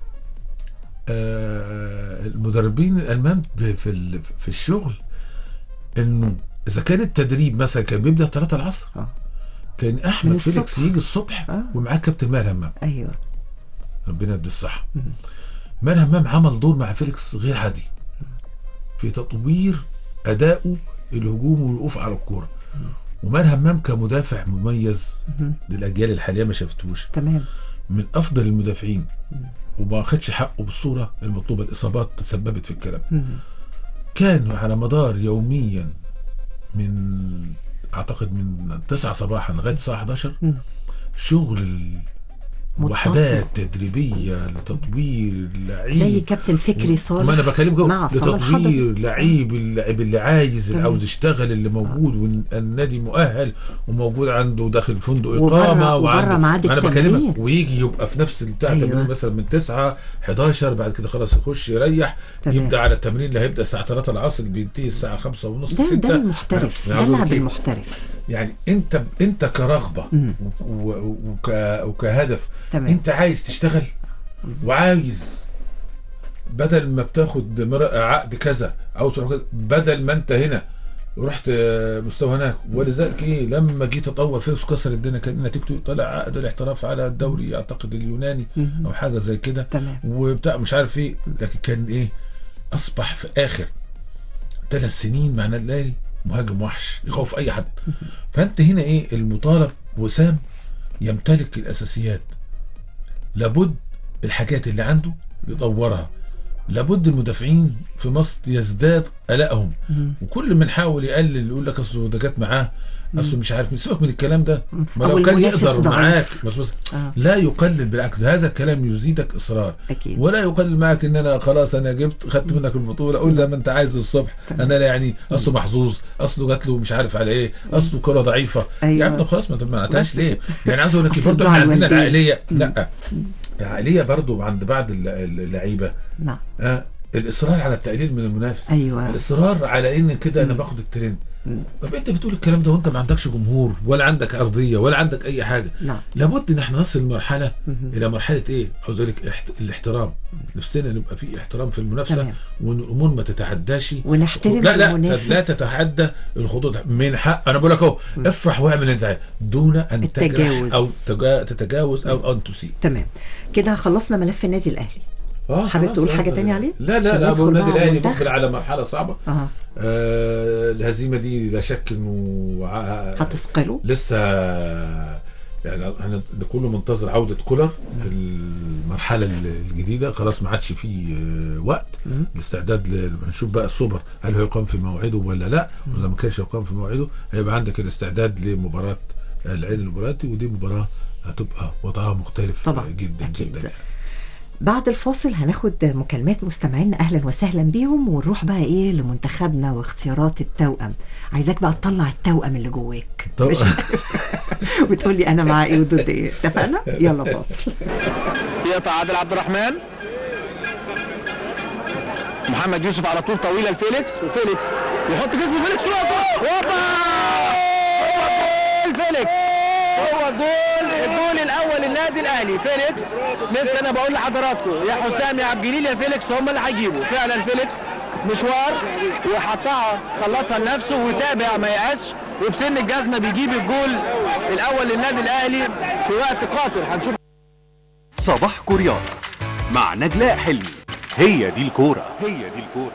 آه، المدربين الالمان ب- في ال- في الشغل انه اذا كان التدريب مثلا كان بيبدا 3 العصر آه. كان من احمد الصبح. فيليكس يجي الصبح آه. ومعاه كابتن ماهر همام ايوه ربنا يدي الصحه ماهر همام عمل دور مع فيليكس غير عادي في تطوير ادائه الهجوم والوقوف على الكوره وماهر همام كمدافع مميز مهم. للاجيال الحاليه ما شافتوش تمام من افضل المدافعين وما اخدش حقه بالصوره المطلوبه الاصابات تسببت في الكلام مم. كان على مدار يوميا من اعتقد من 9 صباحا لغايه الساعه 11 مم. شغل وحدات تدريبيه لتطوير اللعيب زي كابتن فكري صالح ما انا بكلمك مع أهو، عصام الحضري. لتطوير لعيب اللعيب اللي عايز اللي تمام. عاوز يشتغل اللي موجود والنادي مؤهل وموجود عنده داخل فندق وبره- اقامه وبره وعنده ميعاد انا التمرين. بكلمك ويجي يبقى في نفس البتاع أيوة. أيوة. مثلا من 9 11 بعد كده خلاص يخش يريح تمام. يبدا على التمرين اللي هيبدا الساعه 3 العصر بينتهي الساعه 5 ونص ده 6 ده المحترف ده اللعب المحترف يعني انت انت كرغبه و- و- وك وكهدف تمام. انت عايز تشتغل وعايز بدل ما بتاخد مر- عقد كذا عاوز تروح كذا بدل ما انت هنا ورحت آه، مستوى هناك ولذلك ايه لما جيت اطور فيكس كسر الدنيا كان نتيجته طلع عقد الاحتراف على الدوري اعتقد اليوناني مهم. او حاجه زي كده تمام. وبتاع مش عارف ايه لكن كان ايه اصبح في اخر ثلاث سنين مع النادي الاهلي مهاجم وحش يخوف اي حد فانت هنا ايه المطالب وسام يمتلك الاساسيات لابد الحاجات اللي عنده يطورها لابد المدافعين في مصر يزداد قلقهم وكل من حاول يقلل يقول لك اصله ده جت معاه اصله مش عارف سيبك من الكلام ده ما أو لو كان المنافس يقدر ضعيف. معاك بس بس آه. لا يقلل بالعكس هذا الكلام يزيدك اصرار أكيد. ولا يقلل معك ان انا خلاص انا جبت خدت منك البطوله قول زي ما انت عايز الصبح انا لا يعني اصله محظوظ اصله جات له مش عارف على ايه اصله كره ضعيفه أيوة. يا عم طب خلاص ما تمنعتهاش بس ليه يعني عايز اقول لك أصل برضه الدعاء احنا عندنا الوالدين. العقليه لا العقليه برضه عند بعض الل- اللعيبه نعم آه الاصرار على التقليل من المنافس أيوة. الاصرار على ان كده انا باخد الترند طب انت بتقول الكلام ده وانت ما عندكش جمهور ولا عندك ارضيه ولا عندك اي حاجه نعم لابد ان احنا نصل مرحله الى مرحله ايه؟ عاوز اقول لك احت... الاحترام نفسنا نبقى في احترام في المنافسه تمام. وان الامور ما تتعداش ونحترم لا لا المنافس. لا تتعدى الخطوط من حق انا بقول لك اهو افرح واعمل اللي انت عايزه دون ان تجرح التجاوز. او تجا... تتجاوز او ان تسيء تمام كده خلصنا ملف النادي الاهلي اه حابب خلاص، تقول لا، حاجه لا، تانية عليه لا لا عشان لا ندخل ابو النادي بقى الاهلي منتخب. مقبل على مرحله صعبه اه آه الهزيمه دي لا شك انه ع- هتثقله لسه يعني احنا ده كله منتظر عوده كولر المرحله الجديده خلاص ما عادش فيه آه، وقت الاستعداد ل- هنشوف بقى السوبر هل هيقام في موعده ولا لا واذا ما كانش هيقام في موعده هيبقى عندك الاستعداد لمباراه العين الاماراتي ودي مباراه هتبقى وضعها مختلف طبعا، جدا أكيد. جدا بعد الفاصل هناخد مكالمات مستمعينا اهلا وسهلا بيهم ونروح بقى ايه لمنتخبنا واختيارات التوأم عايزاك بقى تطلع التوأم اللي جواك طب- ماشي؟ وتقول لي انا مع ايه وضد ايه اتفقنا يلا فاصل يقطع عادل عبد الرحمن محمد يوسف على طول طويله لفيليكس وفيليكس يحط جسمه فيليكس ويقف هوبا جول فيليكس هو الجول الجول الاول للنادي الاهلي فيليكس لسه انا بقول لحضراتكم يا حسام يا عبد الجليل يا فيليكس هم اللي هيجيبوا فعلا فيليكس مشوار وحطها خلصها لنفسه وتابع ما يقعدش وبسن الجزمه بيجيب الجول الاول للنادي الاهلي في وقت قاتل هنشوف صباحكم رياضة مع نجلاء حلمي هي دي الكورة هي دي الكورة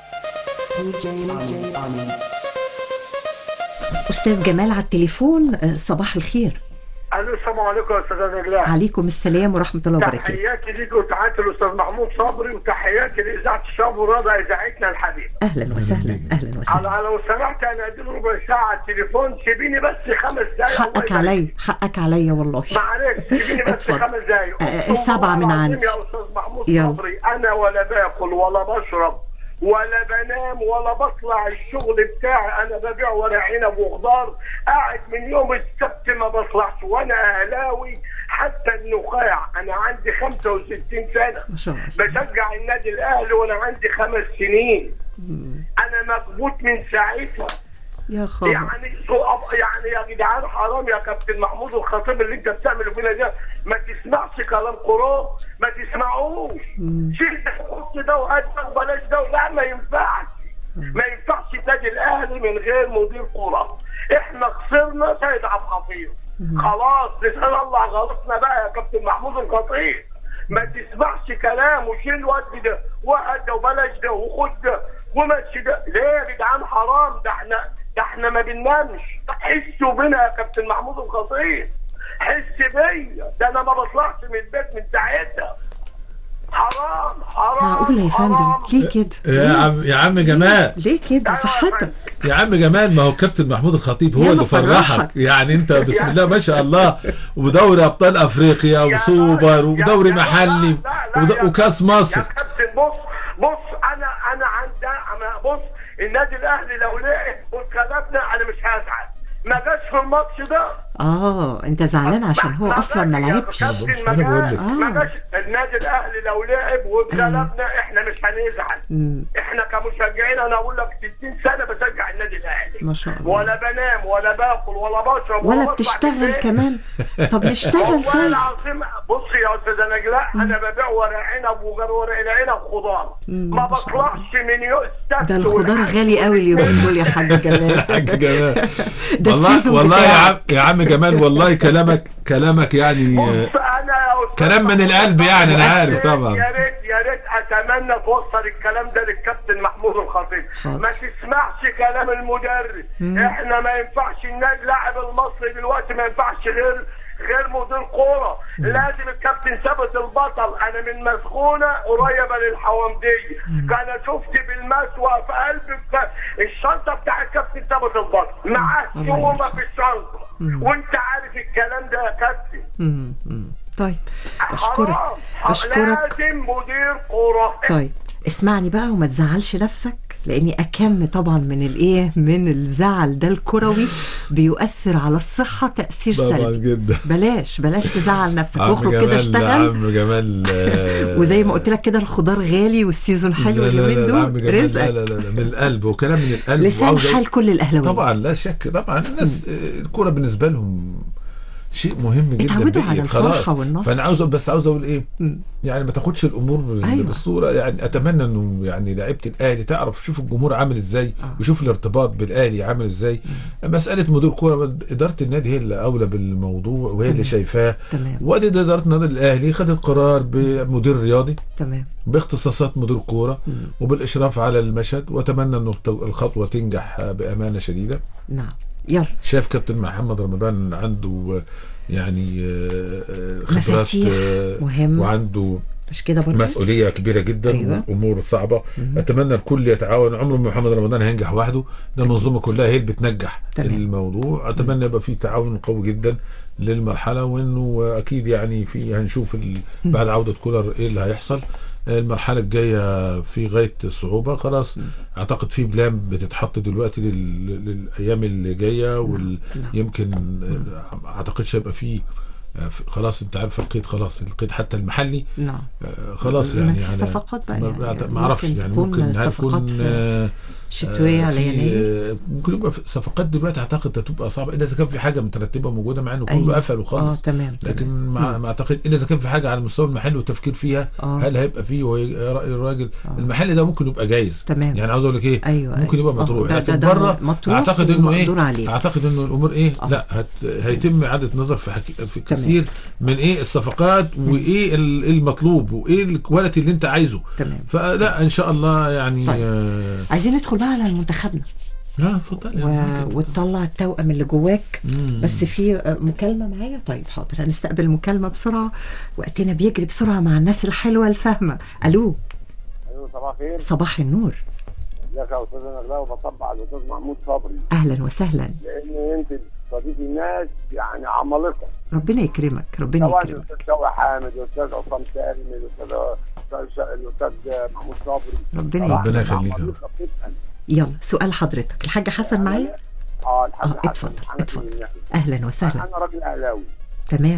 استاذ جمال على التليفون آه، صباح الخير الو السلام عليكم يا استاذ نجلاء عليكم السلام ورحمه الله وبركاته تحياتي ليك وتحياتي الاستاذ محمود صبري وتحياتي لاذاعه الشعب والرياضه اذاعتنا الحبيبه اهلا وسهلا اهلا على وسهلا لو سمحت انا اديله ربع ساعه على التليفون سيبيني بس خمس دقايق الله حقك يبارك. علي حقك عليا والله معلش سيبيني بس اتفضل. خمس دقايق آه، أقسم السبعة بالله من العظيم عندي. يا استاذ محمود يلا. صبري انا ولا باكل ولا بشرب ولا بنام ولا بطلع الشغل بتاعي انا ببيع ورق عنب وخضار قاعد من يوم السبت ما بطلعش وانا اهلاوي حتى النخاع انا عندي 65 سنه ما شاء الله بشجع النادي الاهلي وانا عندي خمس سنين انا مكبوت من ساعتها يا خبر يعني سو- يعني يا جدعان حرام يا كابتن محمود الخطيب اللي انت بتعمله فينا ده ما تسمعش كلام قرآن ما تسمعوش شيل ده وحط ده وهات ده وبلاش ده لا ما ينفعش ما ينفعش النادي الاهلي من غير مدير كوره احنا خسرنا سيد عبد الحفيظ خلاص لسان الله غلطنا بقى يا كابتن محمود الخطيب ما تسمعش كلام وشيل ود ده وهات ده وبلاش ده وخد ده ومشي ده ليه يا جدعان حرام ده احنا ده احنا ما بننامش حسوا بنا يا كابتن محمود الخطيب حس بيا ده انا ما بطلعش من البيت من ساعتها حرام حرام معقولة يا فندم ليه كده يا عم يا عم جمال ليه كده صحتك يا عم جمال ما هو كابتن محمود الخطيب هو يا اللي مفرحك. فرحك يعني انت بسم الله ما شاء الله ودوري ابطال افريقيا وسوبر ودوري محلي ود- وكاس مصر كابتن بص بص انا انا عند انا بص النادي الاهلي لو لعب واتغلبنا انا مش هزعل ما جاش في الماتش ده اه انت زعلان عشان هو اصلا ما لعبش كابتن ما جاش ما جاش النادي الاهلي لو لعب واتغلبنا احنا مش هنزعل مم. احنا كمشجعين انا اقول لك 60 سنه بشجع النادي الاهلي ما شاء الله ولا بنام ولا باكل ولا بشرب ولا بطلع بتشتغل بالليل. كمان طب نشتغل والله طيب العظيم بص يا استاذ نجلاء انا ببيع ورق عنب وجر ورق العنب خضار ما بطلعش من يوم السبت ده الخضار والحد. غالي قوي اليومين دول يا حاج جمال حاج جمال ده والله السيزون والله يا عم بتاعك. يا عم جمال والله كلامك كلامك يعني آه، انا يا استاذ كلام من القلب يعني انا عارف طبعا يا ريت يا ريت اتمنى توصل الكلام ده للكابتن محمود الخطيب حاضر. ما تسمعش كلام المدرب مم. احنا ما ينفعش النادي لاعب المصري دلوقتي ما ينفعش غير غير مدير كوره لازم الكابتن ثابت البطل انا من مسخونه قريبه للحوامديه انا شفت بالمسوى في قلب الك- الشنطه بتاع الكابتن ثابت البطل معاه الله شومه في الشنطه وانت عارف الكلام ده يا كابتن مم. مم. طيب بشكرك حرام. بشكرك لازم مدير كوره طيب اسمعني بقى وما تزعلش نفسك لاني اكم طبعا من الايه من الزعل ده الكروي بيؤثر على الصحه تاثير طبعا سلبي جدا بلاش بلاش تزعل نفسك عم واخرج كده جمال- اشتغل عم جمال آه، وزي ما قلت لك كده الخضار غالي والسيزون حلو لا لا اليومين لا، عم دول جمال، لا رزقك لا لا لا من القلب وكلام من القلب لسان وعاوز أقول- حال كل الاهلاويه طبعا لا شك طبعا الناس آه، الكوره بالنسبه لهم شيء مهم جدا اتعودوا بقيت على الفرحة خلاص. والنصر. فانا عاوز بس عاوز اقول ايه يعني ما تاخدش الامور بال- أيوة. بالصوره يعني اتمنى انه يعني لعيبه الاهلي تعرف تشوف الجمهور عامل ازاي ويشوف الارتباط بالاهلي عامل ازاي مساله مدير كوره اداره النادي هي اللي اولى بالموضوع وهي اللي شايفاه تمام وادي اداره النادي الاهلي خدت قرار بمدير رياضي تمام باختصاصات مدير كوره وبالاشراف على المشهد واتمنى انه الخطوه تنجح بامانه شديده نعم يلا شاف كابتن محمد رمضان عنده يعني آه، آه، خبرات مفاتيح آه، مهمة. وعنده مش كده برضه مسؤوليه كبيره جدا أيوة. وامور صعبه اتمنى الكل يتعاون عمره ما محمد رمضان هينجح وحده ده المنظومه كلها هي اللي بتنجح تمام. الموضوع اتمنى يبقى في تعاون قوي جدا للمرحله وانه اكيد يعني في هنشوف ال... بعد عوده كولر ايه اللي هيحصل المرحله الجايه في غايه الصعوبه خلاص اعتقد في بلان بتتحط دلوقتي لل... للايام اللي جايه ويمكن اعتقدش هيبقى في آه، في- خلاص انت عارف القيد خلاص القيد حتى المحلي نعم آه، خلاص ما يعني في يعني صفقات بقى ما- يعني ما اعرفش ممكن يعني تكون ممكن إنها صفقات تكون في آه، شتوية آه، على في- يناير آه، ممكن يبقى في صفقات دلوقتي اعتقد هتبقى صعبه الا اذا كان في حاجه مترتبه موجوده مع انه كله أيوة. قفل وخلص اه تمام لكن تمام. مع ما اعتقد الا اذا كان في حاجه على المستوى المحلي والتفكير فيها آه. هل هيبقى فيه وهي- راي الراجل المحلي ده ممكن يبقى جايز تمام. يعني عاوز اقول لك ايه أيوة، ممكن أيوة. يبقى آه، مطروح ده- لكن ده- ده بره مطروح اعتقد انه ايه ومقدور عليه. اعتقد انه الامور ايه آه. لا هت هيتم اعاده نظر في حكي في كثير من ايه الصفقات وايه ال- المطلوب وايه الكواليتي اللي انت عايزه تمام فلا ان شاء الله يعني طيب. آه عايزين ندخل بقى على منتخبنا لا اتفضل و... وتطلع التوأم اللي جواك بس في آه، مكالمة معايا طيب حاضر هنستقبل مكالمة بسرعة وقتنا بيجري بسرعة مع الناس الحلوة الفاهمة ألو ايوه صباح الخير صباح النور ازيك يا استاذ نجلاء وبطبع على الاستاذ محمود صبري أهلا وسهلا لان انت صديق الناس يعني عمالقه ربنا يكرمك ربنا طبعا يكرمك الاستاذ شوقي حامد الاستاذ عصام سالم الاستاذ الأستاذ- الاستاذ محمود صبري ربنا طبعاً ربنا يخليك. عمالقة بتفهم. يلا سؤال حضرتك الحاج حسن معايا اه الحاج اه حسن اتفضل حنفي اتفضل النحل. أهلا وسهلا انا راجل اهلاوي تمام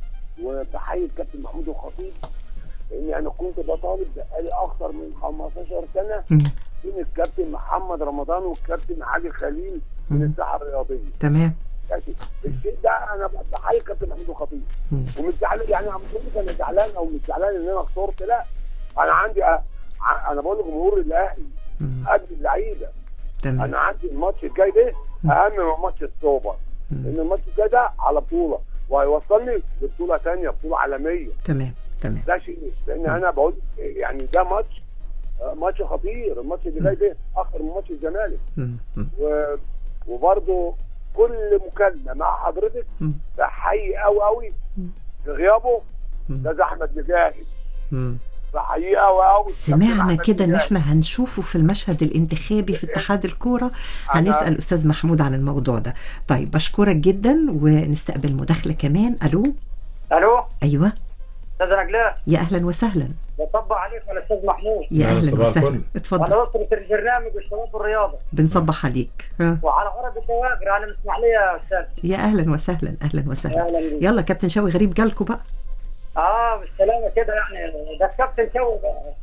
وبحيي الكابتن محمود الخطيب لاني انا كنت بطالب بقالي اكثر من 15 سنه مم. بين الكابتن محمد رمضان والكابتن علي خليل من مم. الساحه الرياضيه تمام ماشي الشيء ده انا بحيي الكابتن محمود الخطيب مم. ومش زعلان يعني انا مش بقول انا زعلان او مش زعلان ان انا خسرت لا انا عندي أ... ع- انا بقول لجمهور الاهلي مم. قد اللعيبه تمام انا عندي الماتش الجاي ده اهم من ماتش السوبر لان الماتش الجاي ده على بطوله وهيوصلني لبطوله ثانيه بطوله عالميه تمام تمام ده شيء لان انا بقول يعني ده ماتش آه، ماتش خطير الماتش اللي جاي ده اخر من ماتش الزمالك مم. مم. و... وبرضه كل مكالمه مع حضرتك مم. بحيي قوي قوي في غيابه ده احمد مجاهد مم. بحييه قوي قوي سمعنا كده ان احنا هنشوفه في المشهد الانتخابي في اتحاد الكوره هنسال استاذ محمود عن الموضوع ده طيب بشكرك جدا ونستقبل مداخله كمان الو الو ايوه استاذ نجلاء يا اهلا وسهلا بصبح عليك على الاستاذ محمود يا اهلا صباح وسهلا الفل. اتفضل على اسره البرنامج والشباب والرياضه بنصبح عليك ها. وعلى غرب الدواجر على الاسماعيليه يا استاذ يا اهلا وسهلا اهلا وسهلا أهلاً بيك. يلا كابتن شوقي غريب جالكوا بقى اه بالسلامه كده يعني ده الكابتن شوقي بقى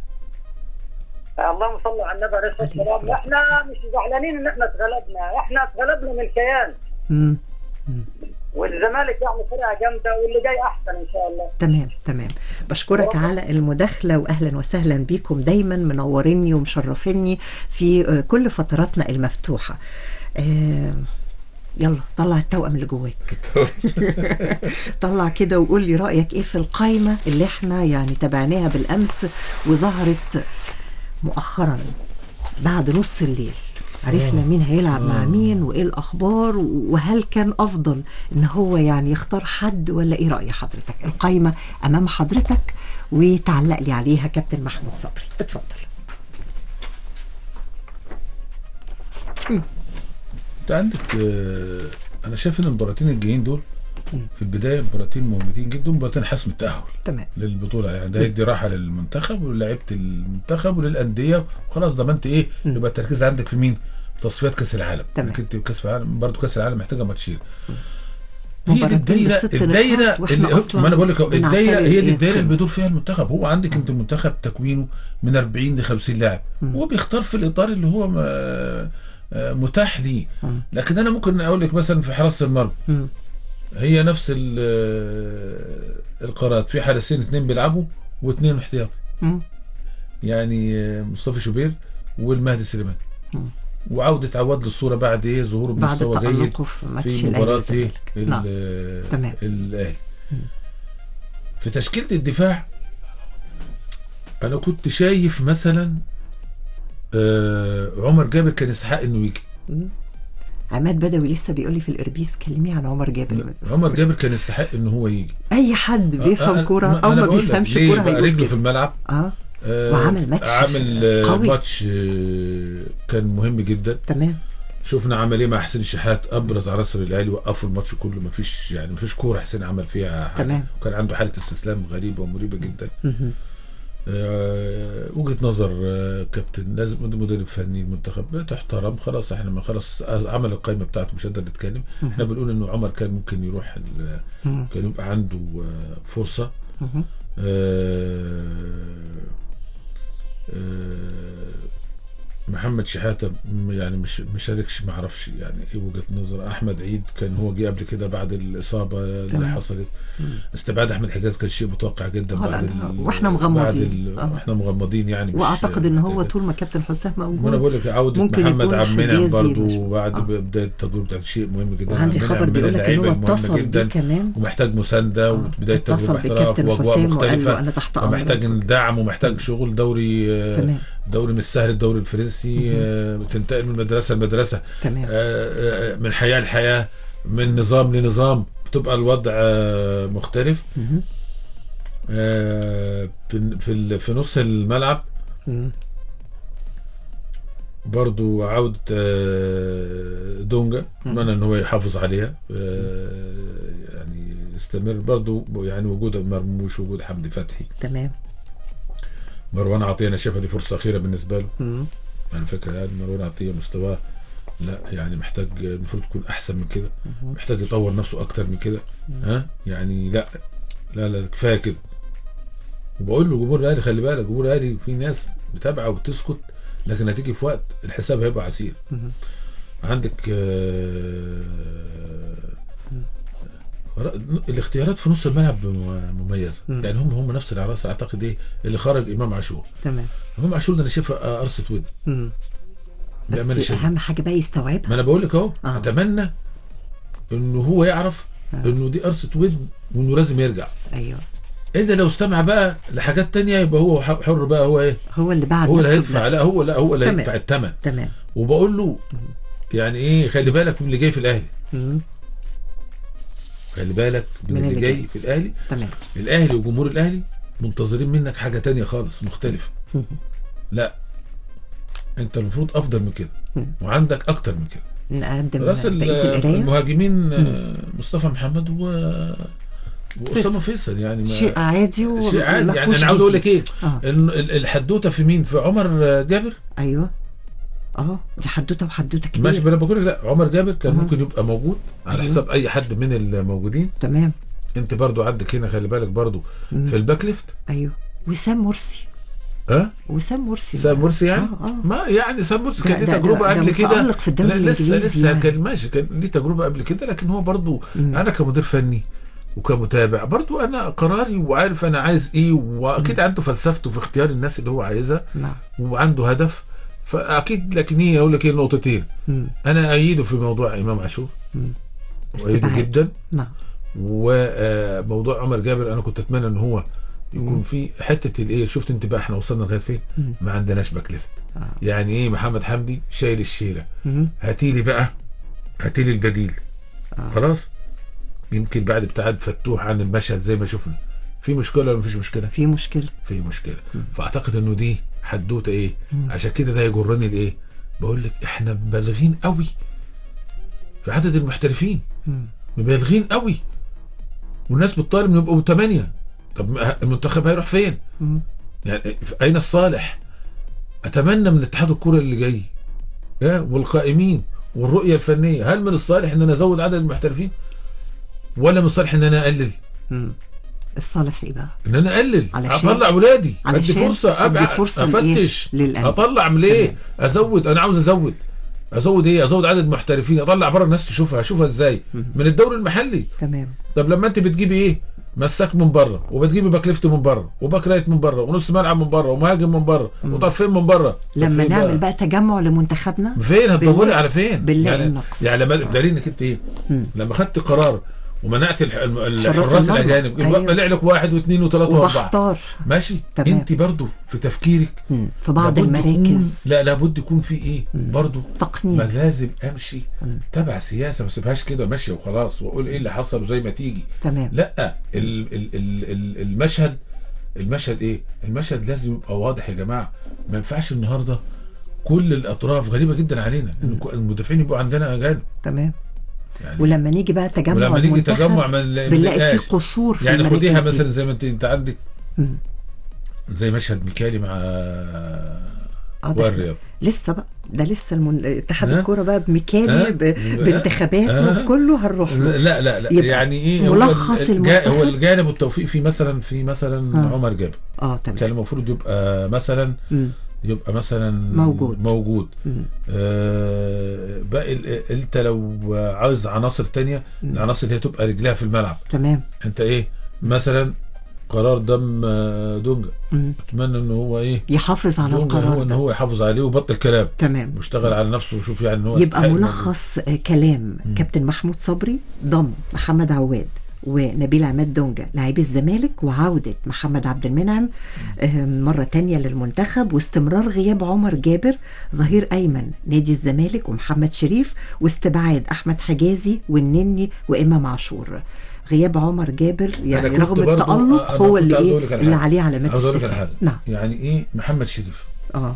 اللهم صل على النبي عليه الصلاه والسلام احنا مش زعلانين ان احنا اتغلبنا احنا اتغلبنا من كيان مم. والزمالك يعني فرقه جامده واللي جاي احسن ان شاء الله تمام تمام بشكرك على المداخلة وأهلا وسهلا بيكم دايما منوريني ومشرفيني في آه، كل فتراتنا المفتوحة آه، يلا طلع التوأم اللي جواك طلع كده وقول لي رأيك ايه في القايمة اللي احنا يعني تابعناها بالأمس وظهرت مؤخرا بعد نص الليل عرفنا آه. مين هيلعب مع آه. مين وايه الاخبار وهل كان افضل ان هو يعني يختار حد ولا ايه راي حضرتك القايمه امام حضرتك وتعلق لي عليها كابتن محمود صبري اتفضل انت عندك آه، انا شايف ان المباراتين الجايين دول في البدايه مباراتين مهمتين جدا مباراتين حسم التاهل تمام للبطوله يعني ده يدي راحه للمنتخب ولعيبه المنتخب وللانديه وخلاص ضمنت ايه يبقى التركيز عندك في مين؟ في تصفيات كاس العالم تمام. انت كاس العالم برضه كاس العالم محتاجه ماتشين هي دي مباراتين الدايره بست الدايره نقاط وإحنا اللي أصلاً ما انا بقول لك أهو، بنعتبر الدايره هي إيه اللي الدايره اللي الخمس. بيدور فيها المنتخب هو عندك انت المنتخب تكوينه من 40 ل 50 لاعب هو بيختار في الاطار اللي هو ما- آه، متاح ليه لكن انا ممكن اقول لك مثلا في حراسه المرمى مم. هي نفس ال- آه، القرارات في حارسين اثنين بيلعبوا واثنين احتياطي مم. يعني آه، مصطفى شوبير والمهدي سليمان مم. وعودة عواد للصورة بعد ايه ظهوره بعد بمستوى جيد تألقه في ماتش في الأهلي مباراة والزمالك. ايه نعم. ال- تمام. الاهلي في تشكيلة الدفاع انا كنت شايف مثلا آه عمر جابر كان يستحق انه يجي مم. عماد بدوي لسه بيقول لي في الاربيس كلميه عن عمر جابر عمر جابر كان يستحق انه هو يجي اي حد بيفهم آه، كوره ما- او أنا ما بقول لك، بيفهمش ليه كوره بقى هيقول رجله كده. في الملعب اه آه، وعمل ماتش عامل آه، قوي. ماتش آه، كان مهم جدا تمام شفنا عمل ايه مع حسين الشحات ابرز عناصر الاهلي وقفوا الماتش كله ما فيش يعني ما فيش كوره حسين عمل فيها حاجه تمام. وكان عنده حاله استسلام غريبه ومريبه جدا مهم. آه وجهه نظر آه كابتن لازم مدرب فني المنتخب تحترم خلاص احنا ما خلاص عمل القائمه بتاعته مش قادر نتكلم مهم. احنا بنقول انه عمر كان ممكن يروح ال- مم. كان يبقى عنده آه فرصه مهم. آه، آه، محمد شحاته م- يعني مش ما شاركش ما اعرفش يعني ايه وجهه نظر احمد عيد كان هو جه قبل كده بعد الاصابه اللي تمام. حصلت استبعاد احمد حجاز كان شيء متوقع جدا آه، بعد لا، ال- وإحنا بعد مغمضين. ال- آه. احنا مغمضين يعني مش واعتقد ان هو طول ما كابتن حسام موجود وانا بقول لك عوده ممكن محمد يكون عبد المنعم حجازي برضه مش- بعد بدايه التجربه بتاعت شيء مهم جدا وعندي عبد المنعم خبر من بيقول لك ان اللعيبة هو المهمة اتصل بيه جداً كمان ومحتاج مسانده وبدايه اتصل تجربه احتراف بكابتن واجواء حسام وقال له مختلفه أنا تحت أمرك. ومحتاج دعم ومحتاج شغل دوري آه، تمام. دوري مش سهل الدوري الفرنسي آه، بتنتقل من مدرسه لمدرسه تمام. آه، آه، من حياه لحياه من نظام لنظام بتبقى الوضع آه، مختلف مهم. آه، في في ال- في نص الملعب مم. برضو عودة آه، دونجا اتمنى ان هو يحافظ عليها آه، يعني يستمر برضو يعني وجود مرموش وجود حمدي فتحي تمام مروان عطية انا شايفها دي فرصة أخيرة بالنسبة له مم. على فكرة يعني مروان عطية مستواه لا يعني محتاج المفروض يكون أحسن من كده مهم. محتاج يطور نفسه أكتر من كده ها يعني لا لا لا كفاية كده وبقول له جمهور الاهلي خلي بالك جمهور الاهلي في ناس متابعه وبتسكت لكن هتيجي في وقت الحساب هيبقى عسير مهم. عندك آه، الاختيارات في نص الملعب مم- مميزه مم. يعني هم هم نفس العناصر اعتقد ايه اللي خرج امام عاشور تمام امام عاشور ده انا شايفه قرصه ود مم. بأمانة بس شديدة. اهم حاجه بقى يستوعبها ما انا بقول لك اهو آه. اتمنى انه هو يعرف انه دي قرصه ود وانه لازم يرجع ايوه الا لو استمع بقى لحاجات تانية يبقى هو ح- حر بقى هو ايه هو اللي بعد هو اللي نفسه هيدفع بنفسه. لا هو لا هو اللي تمام. هيدفع الثمن تمام وبقول له يعني ايه خلي بالك من اللي جاي في الاهلي مم. خلي بالك من, اللي, جاي في الاهلي تمام الاهلي وجمهور الاهلي منتظرين منك حاجه تانية خالص مختلفه لا انت المفروض افضل من كده وعندك اكتر من كده نقدم راس ال- بقيه القرايه المهاجمين آه، مصطفى محمد و واسامه فيصل يعني ما شيء عادي و- شيء عادي وما يعني فيهوش انا عاوز اقول لك ايه جديد. آه. إن ال- الحدوته في مين في عمر آه، جابر ايوه اه دي حدوته وحدوته كبيره ماشي انا بقول لك لا عمر جابر كان أها. ممكن يبقى موجود على أيوه. حساب اي حد من الموجودين تمام انت برضو عندك هنا خلي بالك برضو مم. في الباك ليفت ايوه وسام مرسي ها وسام مرسي سام مرسي يعني اه اه ما يعني سام مرسي ده- كان ليه ده- تجربه ده- ده قبل كده متألق في الدوري لا، لسه الإنجليزي لسه يعني. كان ماشي كان ليه تجربه قبل كده لكن هو برضو انا كمدير فني وكمتابع برضو انا قراري وعارف انا عايز ايه واكيد عنده فلسفته في اختيار الناس اللي هو عايزها نعم وعنده هدف فاكيد لكن هي اقول لك ايه نقطتين مم. انا ايده في موضوع امام عاشور مم. وايده استبعاد. جدا نعم وموضوع عمر جابر انا كنت اتمنى ان هو يكون في حته الايه شفت انت بقى احنا وصلنا لغايه فين مم. ما عندناش باك ليفت آه. يعني ايه محمد حمدي شايل الشيله مم. هاتيلي بقى هاتيلي البديل آه. خلاص يمكن بعد ابتعاد فتوح عن المشهد زي ما شفنا في مشكله ولا مفيش مشكله في مشكله في مشكله فاعتقد انه دي حدوته ايه مم. عشان كده ده يجرني لايه بقول لك احنا مبالغين قوي في عدد المحترفين مم. مبالغين قوي والناس بتطالب انه يبقوا ثمانيه طب ما- المنتخب هيروح فين؟ مم. يعني اين الصالح؟ اتمنى من اتحاد الكره اللي جاي يا والقائمين والرؤيه الفنيه هل من الصالح ان انا ازود عدد المحترفين؟ ولا من الصالح ان انا اقلل؟ مم. الصالح ايه بقى؟ ان انا اقلل علشان- اطلع ولادي ادي علشان فرصه أدي ابعد فرصة لإيه؟ افتش للأندية. اطلع من ليه ازود انا عاوز ازود ازود ايه ازود عدد محترفين اطلع بره الناس تشوفها اشوفها ازاي من الدوري المحلي تمام طب لما انت بتجيبي ايه مساك من بره وبتجيبي باك ليفت من بره وباك رايت من بره ونص ملعب من بره ومهاجم من بره وطرفين من بره طب لما فين نعمل بقى تجمع لمنتخبنا فين هتدوري بنلاقي- على فين بنلاقي يعني النقص يعني لما دليل انك انت ايه لما خدت قرار ومنعت الح- الم- حراس الحراس المرمى. الاجانب أيوة. طلع لك واحد واثنين وثلاثه واربعه وبختار ماشي تمام. انت برضو في تفكيرك مم. في بعض لابد يكون- المراكز لا لابد يكون في ايه برضو تقنين ما لازم امشي تبع سياسه ما اسيبهاش كده ماشيه وخلاص واقول ايه اللي حصل وزي ما تيجي تمام لا ال ال ال ال المشهد المشهد ايه المشهد لازم يبقى واضح يا جماعه ما ينفعش النهارده كل الاطراف غريبه جدا علينا ان المدافعين يبقوا عندنا اجانب تمام يعني ولما نيجي بقى تجمع ولما نيجي المنتخب تجمع ما نلاقي- ما بنلاقي نلاقيش. في قصور في يعني خديها المراكز دي. مثلا زي ما انت انت عندك مم. زي مشهد ميكالي مع آه، ده والرياض لسه بقى ده لسه المن... اتحاد ها؟ الكوره بقى بميكالي ها؟ ب... بانتخاباته ها؟ وكله هنروح له لا لا لا يبقى يعني ايه هو ملخص الجا- هو المنتخب الجانب التوفيق في مثلا في مثلا ها. عمر جابر اه تمام كان المفروض يبقى مثلا مم. يبقى مثلا موجود. موجود مم. آه باقي ال- انت لو عاوز عناصر تانية العناصر اللي هي تبقى رجلها في الملعب تمام انت ايه مثلا قرار دم آه، دونجا مم. اتمنى ان هو ايه يحافظ على دونجا هو القرار ان ده هو يحافظ عليه وبطل كلام تمام واشتغل على نفسه وشوف يعني ان هو يبقى يستحق ملخص آه، كلام كابتن محمود صبري ضم محمد عواد ونبيل عماد دونجا لاعبي الزمالك وعودة محمد عبد المنعم آه، مرة تانية للمنتخب واستمرار غياب عمر جابر ظهير أيمن نادي الزمالك ومحمد شريف واستبعاد أحمد حجازي والنني وإمام عاشور غياب عمر جابر يعني أنا كنت رغم برضو- التألق أنا هو كنت اللي عاوز إيه أقول لك على اللي حاجة. عليه علامات عاوز اقول لك على استفهام حاجه نعم يعني ايه محمد شريف اه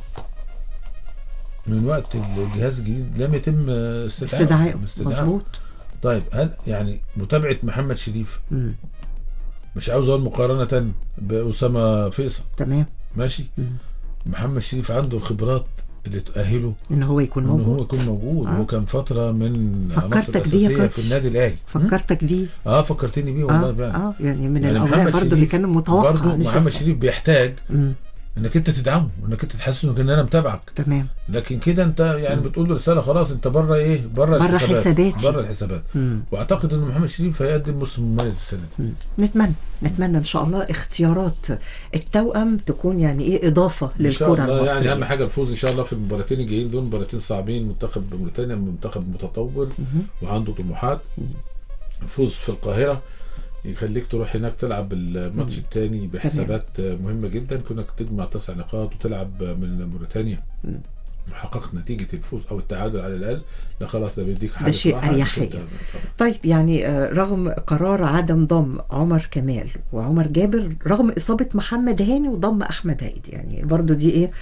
من وقت الجهاز الجديد لم يتم استدعائه استدعائه استدعائه. مظبوط طيب هل يعني متابعه محمد شريف مم. مش عاوز اقول مقارنه باسامه فيصل تمام ماشي مم. محمد شريف عنده الخبرات اللي تؤهله ان هو يكون ان موجود هو يكون موجود آه. هو كان فتره من العناصر فكرتك بيه يا الاساسيه كوتش. في النادي الاهلي فكرتك بيه اه فكرتني بيه والله اه, فعلا آه يعني من يعني الاوراق محمد برضو اللي شريف كان متوقع برضو نشوفها. محمد شريف بيحتاج مم. انك انت تدعمه وانك انت تحس انه ان انا متابعك تمام لكن كده انت يعني بتقول له رساله خلاص انت بره ايه بره بره الحسابات حساباتي. بره الحسابات مم. واعتقد ان محمد شريف هيقدم موسم مميز السنه دي نتمنى نتمنى ان شاء الله اختيارات التوأم تكون يعني ايه اضافه ان شاء للكره الله يعني المصريه اهم حاجه الفوز ان شاء الله في المباراتين الجايين دول مباراتين صعبين منتخب موريتانيا منتخب متطور وعنده طموحات الفوز في القاهره يخليك تروح هناك تلعب الماتش الثاني بحسابات مهمه جدا كونك تجمع تسع نقاط وتلعب من موريتانيا وحققت نتيجه الفوز او التعادل على الاقل لا خلاص ده بيديك حاجه ده شيء راحة. أريحية. طيب يعني آه، رغم قرار عدم ضم عمر كمال وعمر جابر رغم إصابة محمد هاني وضم أحمد عيد يعني برضو دي إيه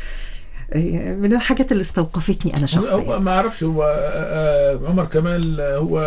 آه، من الحاجات اللي استوقفتني أنا هو شخصيا ما اعرفش هو آه، آه، عمر كمال آه، هو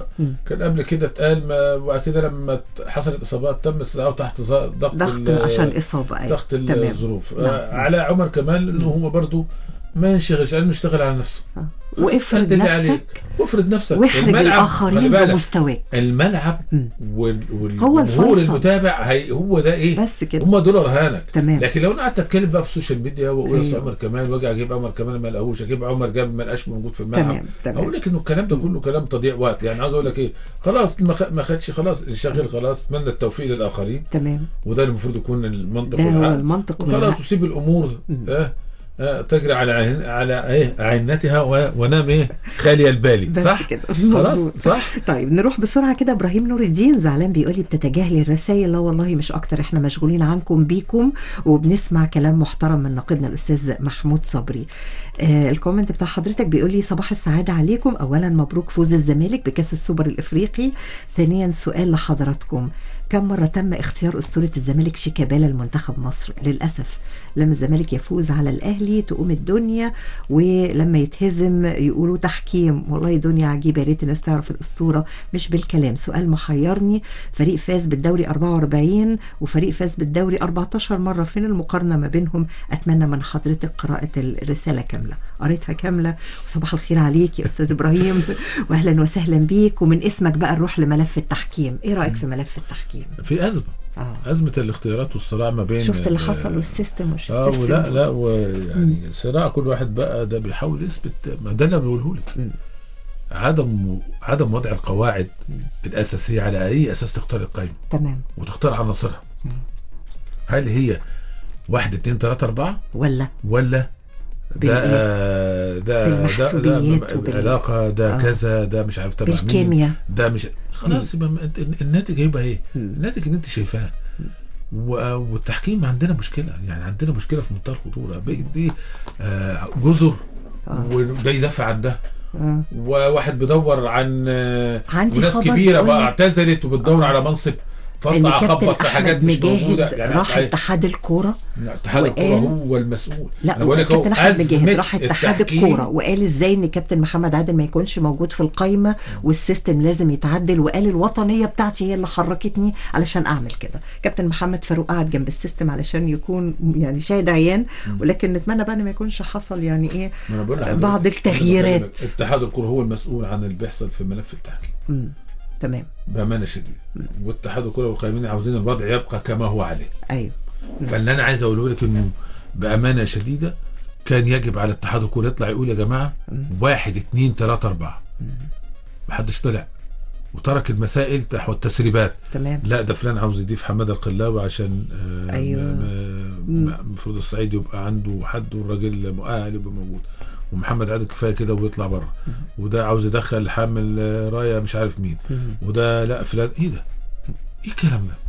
كان قبل كده اتقال ما- وبعد كده لما ت- حصلت اصابات تم استدعائه تحت ز- ضغط ضغط ال- عشان إصابة أيوة. ضغط تمام. الظروف نعم. آه، على عمر كمال انه هو برضه ما ينشغلش لانه يشتغل على نفسه خلاص، وافرض قد اللي عليه. نفسك وافرض نفسك واحرج الملعب- الآخرين خلي بالك، بمستواك الملعب وال- هو والجمهور الفيصل. المتابع هي هو ده ايه بس كده هم دول رهانك تمام. لكن لو انا قعدت اتكلم بقى في السوشيال ميديا واقول أيوه. أصل عمر كمال واجي اجيب عمر كمال ما لقاهوش اجيب عمر جاب ما لقاش موجود في الملعب تمام، تمام. اقول لك انه الكلام ده كله كلام تضييع وقت يعني عاوز اقول لك ايه خلاص ما خ- ما خدش خلاص شغال خلاص اتمنى التوفيق للاخرين تمام وده المفروض يكون المنطق ده هو والعقل. المنطق وخلاص والعقل. وسيب الامور آه آه تجري على عين على ايه عينتها و- ونام ايه خاليه البالي بس صح كده خلاص مظبوط صح طيب نروح بسرعه كده ابراهيم نور الدين زعلان بيقول لي بتتجاهلي الرسائل لا والله مش اكتر احنا مشغولين عنكم بيكم وبنسمع كلام محترم من ناقدنا الاستاذ محمود صبري آه الكومنت بتاع حضرتك بيقول لي صباح السعاده عليكم اولا مبروك فوز الزمالك بكاس السوبر الافريقي ثانيا سؤال لحضراتكم كم مرة تم اختيار أسطورة الزمالك شيكابالا لمنتخب مصر للأسف لما الزمالك يفوز على الأهلي تقوم الدنيا ولما يتهزم يقولوا تحكيم والله دنيا عجيبة يا ريت الناس تعرف الأسطورة مش بالكلام سؤال محيرني فريق فاز بالدوري 44 وفريق فاز بالدوري 14 مرة فين المقارنة ما بينهم أتمنى من حضرتك قراءة الرسالة كاملة قريتها كاملة وصباح الخير عليك يا أستاذ إبراهيم وأهلا وسهلا بيك ومن اسمك بقى نروح لملف التحكيم إيه رأيك في ملف التحكيم في ازمه آه. ازمه الاختيارات والصراع ما بين شفت اللي آه، حصل والسيستم وش اه السيستم ولا لا ويعني صراع كل واحد بقى ده بيحاول يثبت ما ده اللي بقوله لك عدم عدم وضع القواعد الاساسيه على اي اساس تختار القائمه تمام وتختار عناصرها هل هي واحد اتنين تلاته اربعه ولا ولا بالإيه؟ ده آه، ده ده بالمحسوبيات ده وبال- العلاقه ده آه. كذا ده مش عارف تبع مين بالكيمياء. ده مش خلاص يبقى م- الناتج هيبقى ايه؟ الناتج اللي انت شايفاه و- والتحكيم عندنا مشكله يعني عندنا مشكله في منتهى الخطوره بقت دي آه، جزر وده يدافع عن ده آه. وواحد بيدور عن آه، عندي وناس خبر كبيره بيقول بقى لك- اعتزلت وبتدور على منصب ان فاطلع كابتن اخبط في حاجات احمد مش موجوده مجاهد يعني راح أي- اتحاد الكوره لا، اتحاد الكوره وقال- هو المسؤول لا أنا بقول لك كابتن أهو، احمد مجاهد أزمة راح اتحاد التحكيم الكوره وقال ازاي ان كابتن محمد عادل ما يكونش موجود في القايمه والسيستم لازم يتعدل وقال الوطنيه بتاعتي هي اللي حركتني علشان اعمل كده كابتن محمد فاروق قعد جنب السيستم علشان يكون يعني شاهد عيان ولكن نتمنى بقى ان ما يكونش حصل يعني ايه ما أنا بقول لحضرتك، بعض أنا التغييرات بكلمك، اتحاد الكوره هو المسؤول عن اللي بيحصل في ملف التحكيم مم. تمام بامانه شديده واتحاد الكوره والقائمين عاوزين الوضع يبقى كما هو عليه ايوه فاللي انا عايز اقوله لك انه بامانه شديده كان يجب على اتحاد الكوره يطلع يقول يا جماعه واحد اتنين تلاته اربعه محدش طلع وترك المسائل نحو التسريبات تمام لا ده فلان عاوز يضيف حماده القلاوي عشان آه، أيوة. م- م- المفروض الصعيد يبقى عنده حد والراجل مؤهل يبقى موجود ومحمد عادل كفايه كده ويطلع بره وده عاوز يدخل حامل آه، رايه مش عارف مين وده لا فلان ايه ده؟ ايه الكلام ده؟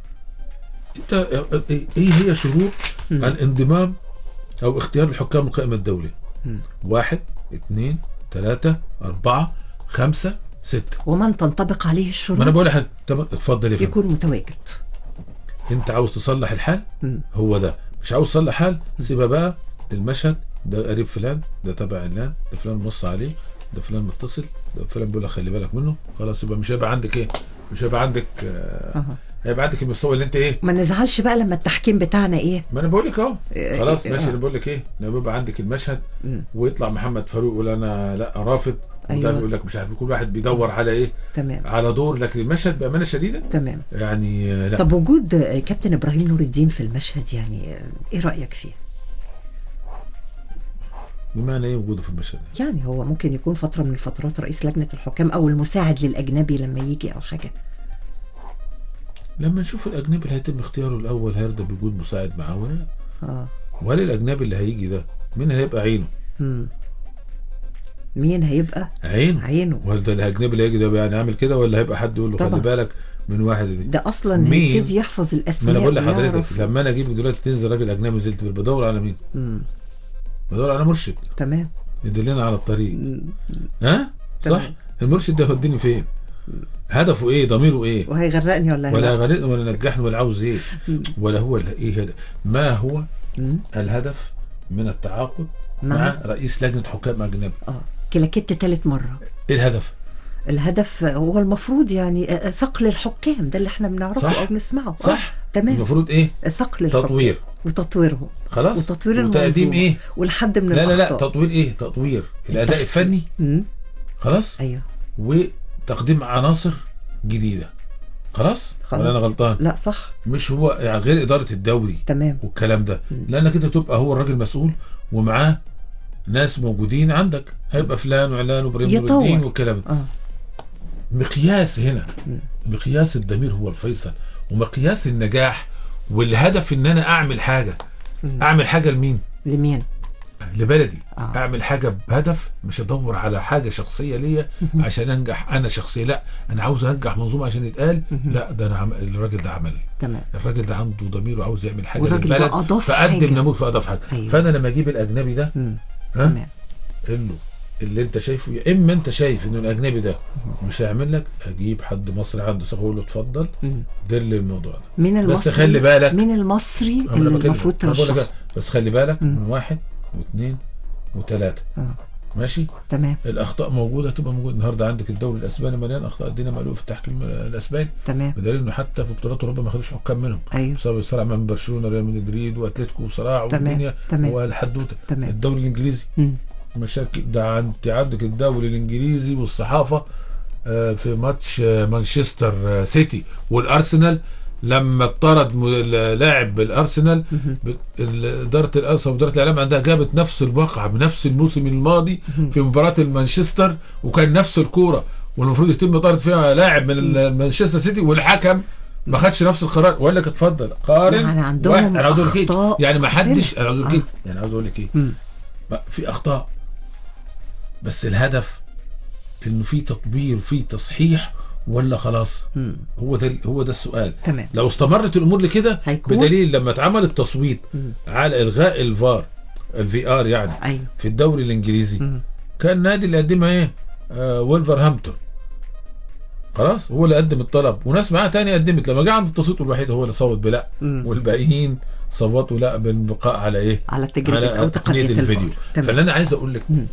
انت آه، آه، ايه هي شروط الانضمام او اختيار الحكام القائمه الدوليه؟ واحد اثنين ثلاثة أربعة خمسة ستة ومن تنطبق عليه الشروط ما أنا بقول لك طب اتفضل يا فندم يكون متواجد انت عاوز تصلح الحال هو ده مش عاوز تصلح حال سيبها بقى للمشهد ده قريب فلان ده تبع علان ده فلان نص عليه ده فلان متصل ده فلان بيقول لك خلي بالك منه خلاص يبقى مش هيبقى عندك ايه مش هيبقى عندك آه أها. هيبقى عندك المستوى اللي انت ايه ما نزعلش بقى لما التحكيم بتاعنا ايه ما انا بقول لك اهو إيه، خلاص إيه، ماشي آه. انا بقول لك ايه لما يبقى عندك المشهد مم. ويطلع محمد فاروق يقول انا لا رافض وده أيوة. بيقول لك مش عارف كل واحد بيدور على ايه تمام على دور لكن المشهد بامانه شديده تمام يعني آه، لا طب وجود آه، كابتن ابراهيم نور الدين في المشهد يعني آه، ايه رايك فيه بمعنى ايه وجوده في المشهد يعني هو ممكن يكون فتره من الفترات رئيس لجنه الحكام او المساعد للاجنبي لما يجي او حاجه لما نشوف الاجنبي اللي هيتم اختياره الاول هيرضى بوجود مساعد معاه ولا لا؟ اه وهل الاجنبي اللي هيجي ده مين هيبقى عينه؟ مم. مين هيبقى عينه عينه ولا ده الاجنبي اللي هيجي ده يعني عامل كده ولا هيبقى حد يقول له طبعا. خلي بالك من واحد دي ده اصلا مين؟ هيبتدي يحفظ ما الاسماء انا بقول لحضرتك ويعرف. لما انا اجيب دلوقتي تنزل راجل اجنبي نزلت بدور على مين؟ مم. بدور على مرشد تمام يدلنا على الطريق ها صح تمام. المرشد ده يوديني فين هدفه ايه ضميره ايه وهيغرقني ولا ولا هيغرق؟ غرقني ولا نجحني ولا عاوز ايه ولا هو ال- ايه هذا ما هو الهدف من التعاقد مع- مع رئيس لجنه حكام اجنبي اه كلاكيت تالت مرة ايه الهدف الهدف هو المفروض يعني آه، ثقل الحكام ده اللي احنا بنعرفه صح. او بنسمعه آه، صح تمام المفروض ايه ثقل الحكام تطوير وتطويرهم خلاص وتطوير وتقديم المنظومة ايه والحد من لا لا لا الأخطاء. تطوير ايه تطوير الاداء الفني مم. خلاص ايوه وتقديم عناصر جديده خلاص خلاص. ولا انا غلطان لا صح مش هو يعني غير اداره الدوري تمام والكلام ده لانك انت تبقى هو الراجل مسؤول ومعاه ناس موجودين عندك هيبقى فلان وعلان وابراهيم نور يطور. الدين والكلام ده اه مقياس هنا مقياس الضمير هو الفيصل ومقياس النجاح والهدف ان انا اعمل حاجه اعمل حاجه لمين لمين لبلدي آه. اعمل حاجه بهدف مش ادور على حاجه شخصيه ليا عشان انجح انا شخصيه لا انا عاوز انجح منظومه عشان يتقال لا ده انا عم... الراجل ده عمل تمام الراجل ده عنده ضمير وعاوز يعمل حاجه والراجل ده للبلد أضاف فقدم حاجة. نموذج فاضاف حاجه أيوة. فانا لما اجيب الاجنبي ده ها تمام قل له اللي انت شايفه يا اما انت شايف ان الاجنبي ده مش هيعمل لك اجيب حد مصري عنده ثقه اقول له اتفضل دل الموضوع ده من المصري بس خلي بالك من المصري أنا اللي بكلمك. المفروض أنا بقول لك ترشح بس خلي بالك من واحد واثنين وثلاثه آه. ماشي تمام الاخطاء موجوده تبقى موجوده النهارده عندك الدوري الاسباني مليان اخطاء الدنيا مقلوب في التحكيم الاسباني تمام بدليل انه حتى في بطولات اوروبا ما خدوش حكام منهم ايوه بسبب الصراع من برشلونه ريال مدريد واتلتيكو وصراع تمام. والدنيا تمام. والحدوته تمام. الدوري الانجليزي مم. مشاكل ده انت عندك الدوري الانجليزي والصحافه آه، في ماتش آه، مانشستر آه، سيتي والارسنال لما اطرد م- لاعب الارسنال بت- ال- اداره الارسنال واداره الاعلام عندها جابت نفس الواقعه بنفس الموسم الماضي في مباراه المانشستر وكان نفس الكوره والمفروض يتم طرد فيها لاعب من ال- مانشستر سيتي والحكم ما خدش نفس القرار وقال لك اتفضل قارن يعني عندهم واحد. انا عاوز اقول لك إيه؟ أخطاء يعني ما حدش كتير. انا عاوز اقول لك آه. إيه؟ يعني عاوز اقول لك ايه مم. ما- في اخطاء بس الهدف انه في تطوير في تصحيح ولا خلاص مم. هو ده هو ده السؤال تمام لو استمرت الامور لكده هيكون؟ بدليل لما اتعمل التصويت على الغاء الفار الفي ار يعني ايوه في الدوري الانجليزي مم. كان النادي اللي قدمها ايه آه ولفرهامبتون خلاص هو اللي قدم الطلب وناس معاه تاني قدمت لما جه عند التصويت الوحيد هو اللي صوت بلا مم. والباقيين صوتوا لا بالبقاء على ايه على تجربة أو على تقنية تقنيه الفيديو الفار. تمام. فاللي انا عايز اقول لك مم.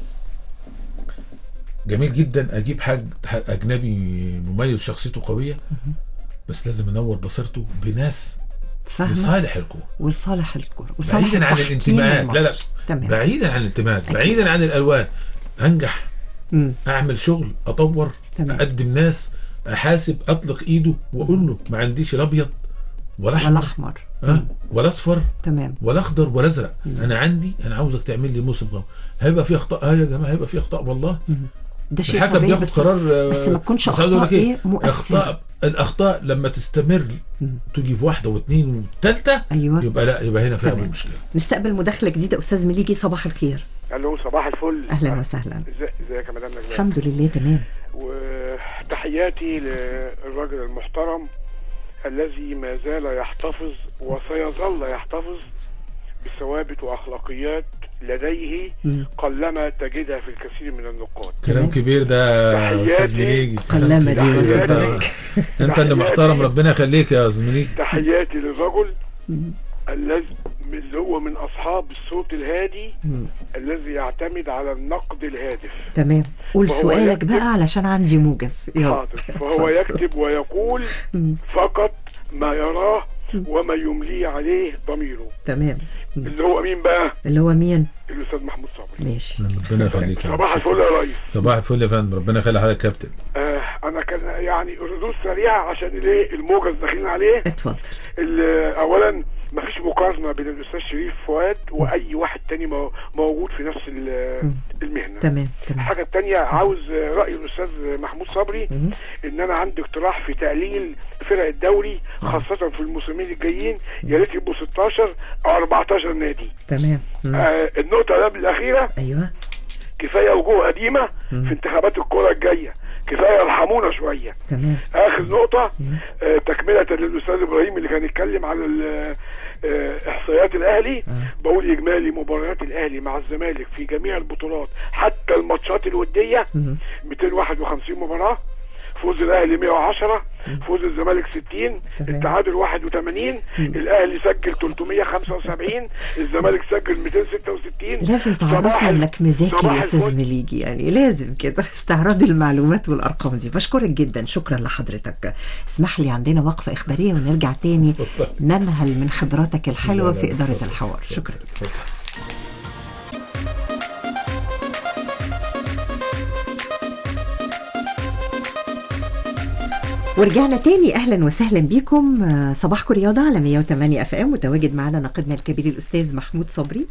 جميل جدا اجيب حد اجنبي مميز شخصيته قويه بس لازم انور بصيرته بناس فاهمة لصالح الكوره ولصالح الكورة ولصالح بعيدا عن التحكيم الانتماءات لا لا المصري. تمام بعيدا عن الانتماءات بعيدا عن الالوان انجح مم. اعمل شغل اطور تمام. اقدم ناس احاسب اطلق ايده واقول له ما عنديش لا ابيض ولا ولا احمر احمر ها ولا اصفر تمام ولا اخضر ولا ازرق انا عندي انا عاوزك تعمل لي موسم قوي هيبقى في اخطاء اه يا جماعه هيبقى في اخطاء والله ده شيء الحكم طبيعي بياخد بس قرار آه، بس ما تكونش بس عاوز أقول اخطاء لك ايه مؤثرة اخطاء الاخطاء لما تستمر تيجي في واحده واثنين والثالثه ايوه يبقى لا يبقى هنا فيها تمام. مشكله نستقبل مداخلة جديدة استاذ مليجي صباح الخير الو صباح الفل اهلا وسهلا ازاي ازيك يا مدام نجلاء الحمد لله تمام وتحياتي للراجل المحترم الذي ما زال يحتفظ وسيظل يحتفظ بثوابت واخلاقيات لديه مم. قلما تجدها في الكثير من النقاط كلام كبير ده يا استاذ تحياتي. مليجي قلامة دي كبير واخد ده. بالك. انت اللي محترم ربنا يخليك يا استاذ مليجي تحياتي للرجل الذي اللي هو من اصحاب الصوت الهادي مم. الذي يعتمد على النقد الهادف تمام قول فهو سؤالك يكتب- بقى علشان عندي موجز يلا حاضر فهو يكتب ويقول مم. فقط ما يراه وما يمليه عليه ضميره تمام مم. اللي هو مين بقى اللي هو مين الاستاذ محمود صبري ماشي ربنا يخليك يا صباح رب. الفل يا ريس صباح الفل يا فندم ربنا يخلي حضرتك كابتن آه انا كان يعني ردود سريعه عشان الايه الموجز داخلين عليه اتفضل ال- اولا ما فيش مقارنه بين الاستاذ شريف فؤاد واي واحد تاني مو- موجود في نفس ال- المهنه تمام تمام الحاجه التانية عاوز راي الاستاذ محمود صبري مم. ان انا عندي اقتراح في تقليل فرق الدوري خاصه في الموسمين الجايين يا ريت يبقوا 16 او 14 نادي تمام مم. آه النقطه قبل الاخيره ايوه كفايه وجوه قديمه مم. في انتخابات الكره الجايه كفايه يرحمونا شويه تمام اخر نقطه آه تكمله للاستاذ ابراهيم اللي كان يتكلم على ال- آه، احصائيات الاهلي بقول اجمالي مباريات الاهلي مع الزمالك في جميع البطولات حتى الماتشات الوديه 251 مباراه فوز الاهلي 110 فوز الزمالك 60 التعادل 81 الاهلي سجل 375 الزمالك سجل 266 لازم صباح تعرفنا ال- انك مذاكر صباح يا استاذ الفل. مليجي يعني لازم كده استعراض المعلومات والارقام دي بشكرك جدا شكرا لحضرتك اسمح لي عندنا وقفه اخباريه ونرجع تاني ننهل من خبراتك الحلوه لا، لا، في اداره اتفضل. الحوار شكرا ورجعنا تاني اهلا وسهلا بيكم آه، صباحكم رياضه على 108 اف ام متواجد معنا ناقدنا الكبير الاستاذ محمود صبري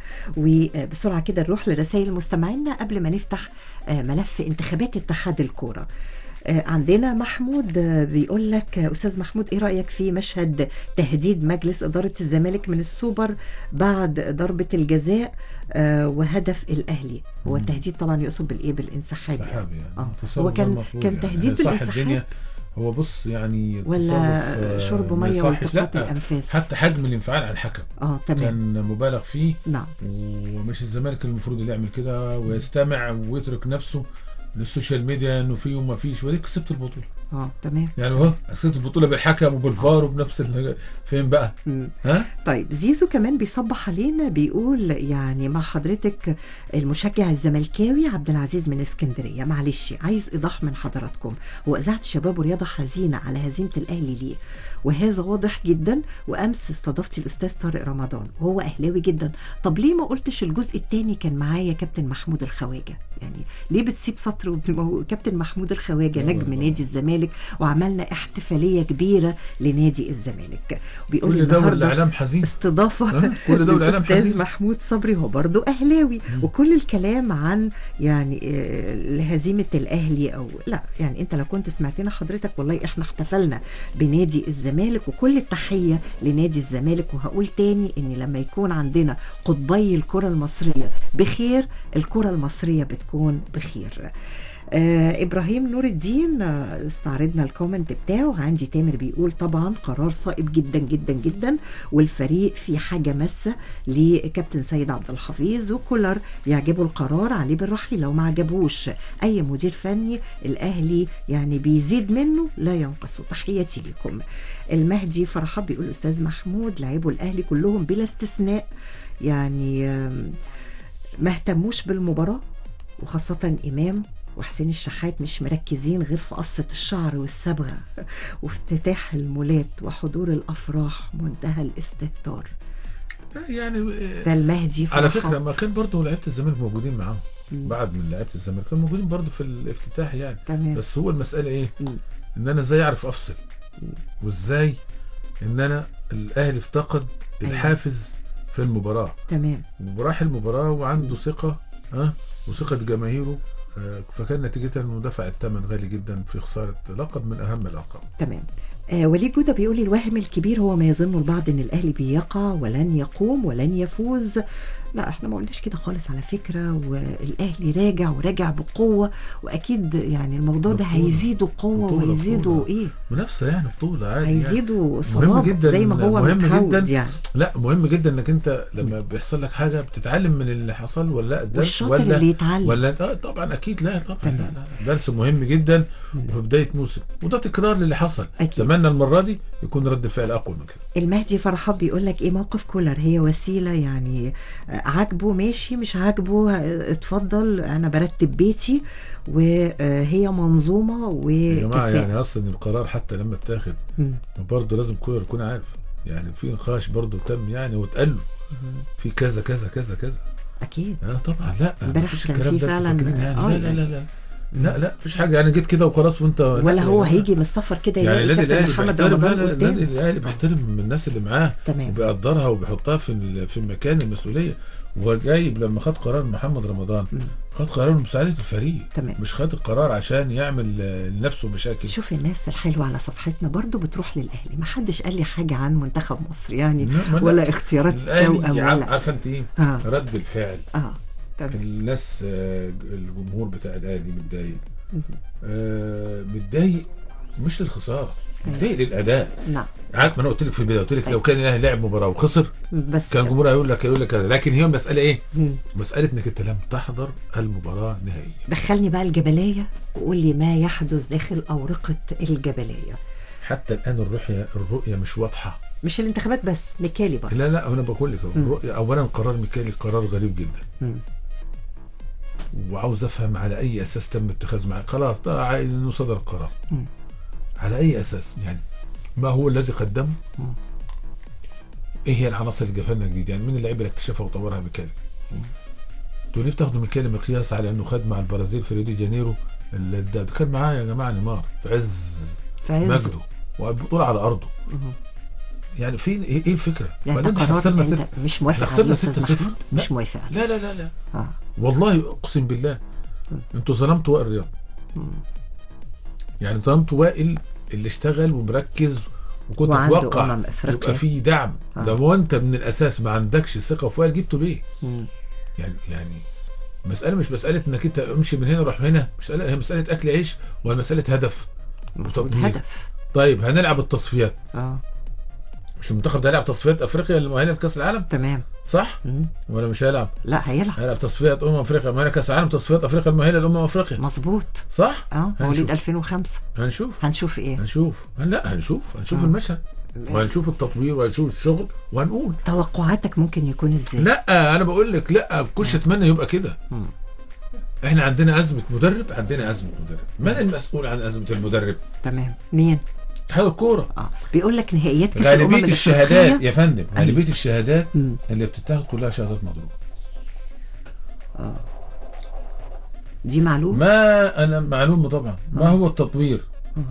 وبسرعه كده نروح لرسائل مستمعينا قبل ما نفتح آه، ملف انتخابات اتحاد الكوره آه، عندنا محمود آه، بيقول لك آه، استاذ محمود ايه رايك في مشهد تهديد مجلس اداره الزمالك من السوبر بعد ضربه الجزاء آه، وهدف الاهلي هو التهديد طبعا يقصد بالايه بالانسحاب يعني. انسحاب يعني آه. تصرف هو كان غير مفروض كان يعني. تهديد صح بالانسحاب الدنيا هو بص يعني ولا تصرف، آه، شرب ما مية يصحش. والتقاط لا، الأنفاس؟ حتى حجم الانفعال على الحكم اه تمام كان مبالغ فيه نعم ومش الزمالك المفروض اللي يعمل كده ويستمع ويترك نفسه للسوشيال ميديا انه في وما فيش وليك كسبت البطوله اه تمام يعني اهو كسبت البطوله بالحكم وبالفار وبنفس ال- فين بقى؟ ها؟ طيب زيزو كمان بيصبح علينا بيقول يعني مع حضرتك المشجع الزملكاوي عبد العزيز من اسكندريه معلش عايز ايضاح من حضراتكم هو اذاعه شباب ورياضه حزينه على هزيمه الاهلي ليه وهذا واضح جدا وامس استضفتي الاستاذ طارق رمضان وهو اهلاوي جدا طب ليه ما قلتش الجزء الثاني كان معايا كابتن محمود الخواجه يعني ليه بتسيب سطر وب- ما هو كابتن محمود الخواجه نجم نادي الزمالك وعملنا احتفاليه كبيره لنادي الزمالك بيقول كل ده النهاردة والاعلام حزين استضافه ها؟ كل ده والاعلام للاستاذ حزين محمود صبري هو برضه اهلاوي وكل الكلام عن يعني آه، هزيمه الاهلي او لا يعني انت لو كنت سمعتنا حضرتك والله احنا احتفلنا بنادي الزمالك وكل التحيه لنادي الزمالك وهقول تاني ان لما يكون عندنا قطبي الكره المصريه بخير الكره المصريه بتكون بخير آه ابراهيم نور الدين آه استعرضنا الكومنت بتاعه عندي تامر بيقول طبعا قرار صائب جدا جدا جدا والفريق في حاجه ماسه لكابتن سيد عبد الحفيظ وكولر يعجبه القرار عليه بالرحيل لو ما عجبوش اي مدير فني الاهلي يعني بيزيد منه لا ينقصه تحياتي لكم المهدي فرحات بيقول استاذ محمود لعيبه الاهلي كلهم بلا استثناء يعني آم، ما اهتموش بالمباراه وخاصة إمام وحسين الشحات مش مركزين غير في قصة الشعر والصبغة وافتتاح المولات وحضور الأفراح منتهى الاستهتار يعني ده المهدي على فرحات. فكره ما كان برضه لعيبه الزمالك موجودين معاهم بعد من لعيبه الزمالك كانوا موجودين برضه في الافتتاح يعني تمام. بس هو المساله ايه؟ ان انا ازاي اعرف افصل وازاي ان انا الاهلي افتقد أيوة. الحافز في المباراه تمام وراح المباراه وعنده ثقه ها وثقه جماهيره آه، فكان نتيجتها انه دفع الثمن غالي جدا في خساره لقب من اهم الالقاب تمام آه وليد جودة بيقول لي الوهم الكبير هو ما يظن البعض ان الاهلي بيقع ولن يقوم ولن يفوز لا احنا ما قلناش كده خالص على فكره والاهلي راجع وراجع بقوه واكيد يعني الموضوع ده هيزيدوا قوه بطولة، وهيزيدوا بطولة. ايه منافسه يعني بطوله عادي هيزيدوا يعني. صلابة زي ما هو مهم متعود جدا يعني. لا مهم جدا انك انت لما بيحصل لك حاجه بتتعلم من اللي حصل ولا لا الدرس والشاطر ولا اللي يتعلم. ولا آه طبعا اكيد لا طبعا لا لا درس مهم جدا وفي بدايه موسم وده تكرار للي حصل اتمنى المره دي يكون رد الفعل اقوى من كده المهدي فرحات بيقول لك ايه موقف كولر هي وسيله يعني آه، عاجبه ماشي مش عاجبه آه، اتفضل انا برتب بيتي وهي منظومه يا جماعه وكفاءه يعني اصلا القرار حتى لما اتاخد مم. برضه لازم كولر يكون عارف يعني في نقاش برضه تم يعني واتقال له في كذا كذا كذا كذا اكيد اه طبعا لا امبارح مفيش كان الكلام في ده فعلا أنتوا فاكرين يعني آه، لا لا لا لا لا لا مفيش حاجه يعني جيت كده وخلاص وانت ولا لا هو يا هيجي من السفر كده يعني يلاقي النادي كابتن الاهلي محمد بيحترم لا رمضان لا النادي قدام الاهلي بيحترم الناس اللي معاه تمام. وبيقدرها وبيحطها في ال- في مكان المسؤوليه وهو جايب لما خد قرار محمد رمضان خد قرار لمساعده الفريق تمام. مش خد القرار عشان يعمل آه، لنفسه مشاكل شوف الناس الحلوه على صفحتنا برضو بتروح للاهلي ما حدش قال لي حاجه عن منتخب مصر يعني لا، ما لا. ولا اختيارات توأم الاهلي عارف- ولا عارفه انت ايه آه. رد الفعل اه تمام الناس آه، الجمهور بتاع الاهلي متضايق مهم. آه، متضايق مش للخساره متضايق للاداء نعم عارف ما انا قلت لك في البدايه قلت لك لو كان الاهلي لعب مباراه وخسر بس كان كده. الجمهور هيقول لك هيقول لك كذا لكن هي المساله ايه؟ مم. مساله انك انت لم تحضر المباراه نهائيا دخلني بقى الجبلية وقول لي ما يحدث داخل أورقة الجبلية حتى الان الرؤيه الرؤيه مش واضحه مش الانتخابات بس ميكالي بقى لا لا انا بقول لك أهو، مم. الرؤيه اولا قرار ميكالي قرار غريب جدا مم. وعاوز افهم على اي اساس تم اتخاذ معاه خلاص ده عايز انه صدر القرار مم. على اي اساس يعني ما هو الذي قدمه مم. ايه هي العناصر اللي جابها لنا جديد يعني مين اللعيبه اللي اكتشفها وطورها ميكالي انتوا ليه بتاخدوا ميكالي مقياس على انه خد مع البرازيل في ريو دي جانيرو اللي ده ده كان معاه يا جماعه نيمار في عز في عز مجده والبطوله على ارضه مم. يعني فين ايه إيه الفكره؟ يعني ده بعدين احنا قرار خسرنا انت ست- مش موافق احنا عليه خسرنا يا استاذ 6 0 محمود مش موافق عليه لا لا لا لا اه والله اقسم بالله انتوا ظلمتوا وائل رياض يعني ظلمتوا وائل اللي اشتغل ومركز وكنت وعنده اتوقع أمم أفريقيا. يبقى في دعم آه. ده هو انت من الاساس ما عندكش ثقه في وائل جبته ليه؟ مم. يعني يعني مسألة مش مسألة انك انت امشي من هنا روح هنا مسألة هي مسألة اكل عيش ولا مسألة هدف وتطوير هدف طيب هنلعب التصفيات اه مش المنتخب ده هيلعب تصفيات افريقيا اللي مؤهله لكاس العالم تمام صح مم. ولا مش هيلعب لا هيلعب هيلعب تصفيات امم افريقيا مؤهله كاس العالم تصفيات افريقيا المؤهله لامم افريقيا مظبوط صح اه مواليد هنشوف. 2005 هنشوف هنشوف ايه هنشوف هن- لا هنشوف هنشوف آه. المشهد وهنشوف التطوير وهنشوف الشغل وهنقول توقعاتك ممكن يكون ازاي لا انا بقول لك لا كلش اتمنى يبقى كده مم. احنا عندنا ازمه مدرب عندنا ازمه مدرب من المسؤول عن ازمه المدرب تمام مين اتحاد الكوره اه بيقول لك نهائيات كاس الامم غالبيه الشهادات الافريقيه يا فندم أيوة. غالبيه الشهادات مم. اللي بتتاخد كلها شهادات مضروبه اه دي معلومه ما انا معلومه طبعا ما هو التطوير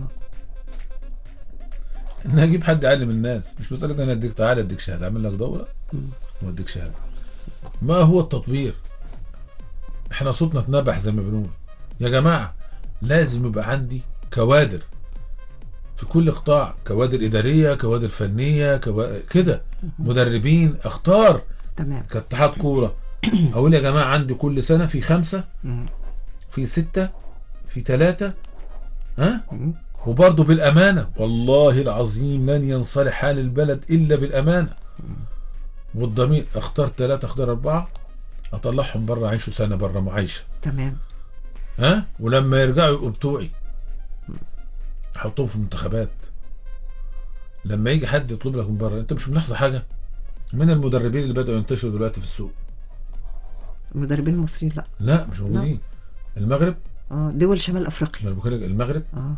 ان اجيب حد يعلم الناس مش مساله ان انا اديك تعالى اديك شهاده اعمل لك دوره واديك شهاده ما هو التطوير احنا صوتنا اتنبح زي ما بنقول يا جماعه لازم يبقى عندي كوادر في كل قطاع كوادر اداريه كوادر فنيه كوا... كده مدربين اختار تمام كاتحاد كوره اقول يا جماعه عندي كل سنه في خمسه مم. في ستة في ثلاثة ها وبرضه بالأمانة والله العظيم لن ينصلح حال البلد إلا بالأمانة والضمير اختار ثلاثة اختار أربعة أطلعهم بره عيشوا سنة بره معايشة تمام ها ولما يرجعوا يبقوا بتوعي أحطهم في منتخبات لما يجي حد يطلب لك من بره أنت مش ملاحظة حاجة من المدربين اللي بدأوا ينتشروا دلوقتي في السوق المدربين المصريين لا لا مش موجودين المغرب اه دول شمال افريقيا ما أنا بقول لك المغرب اه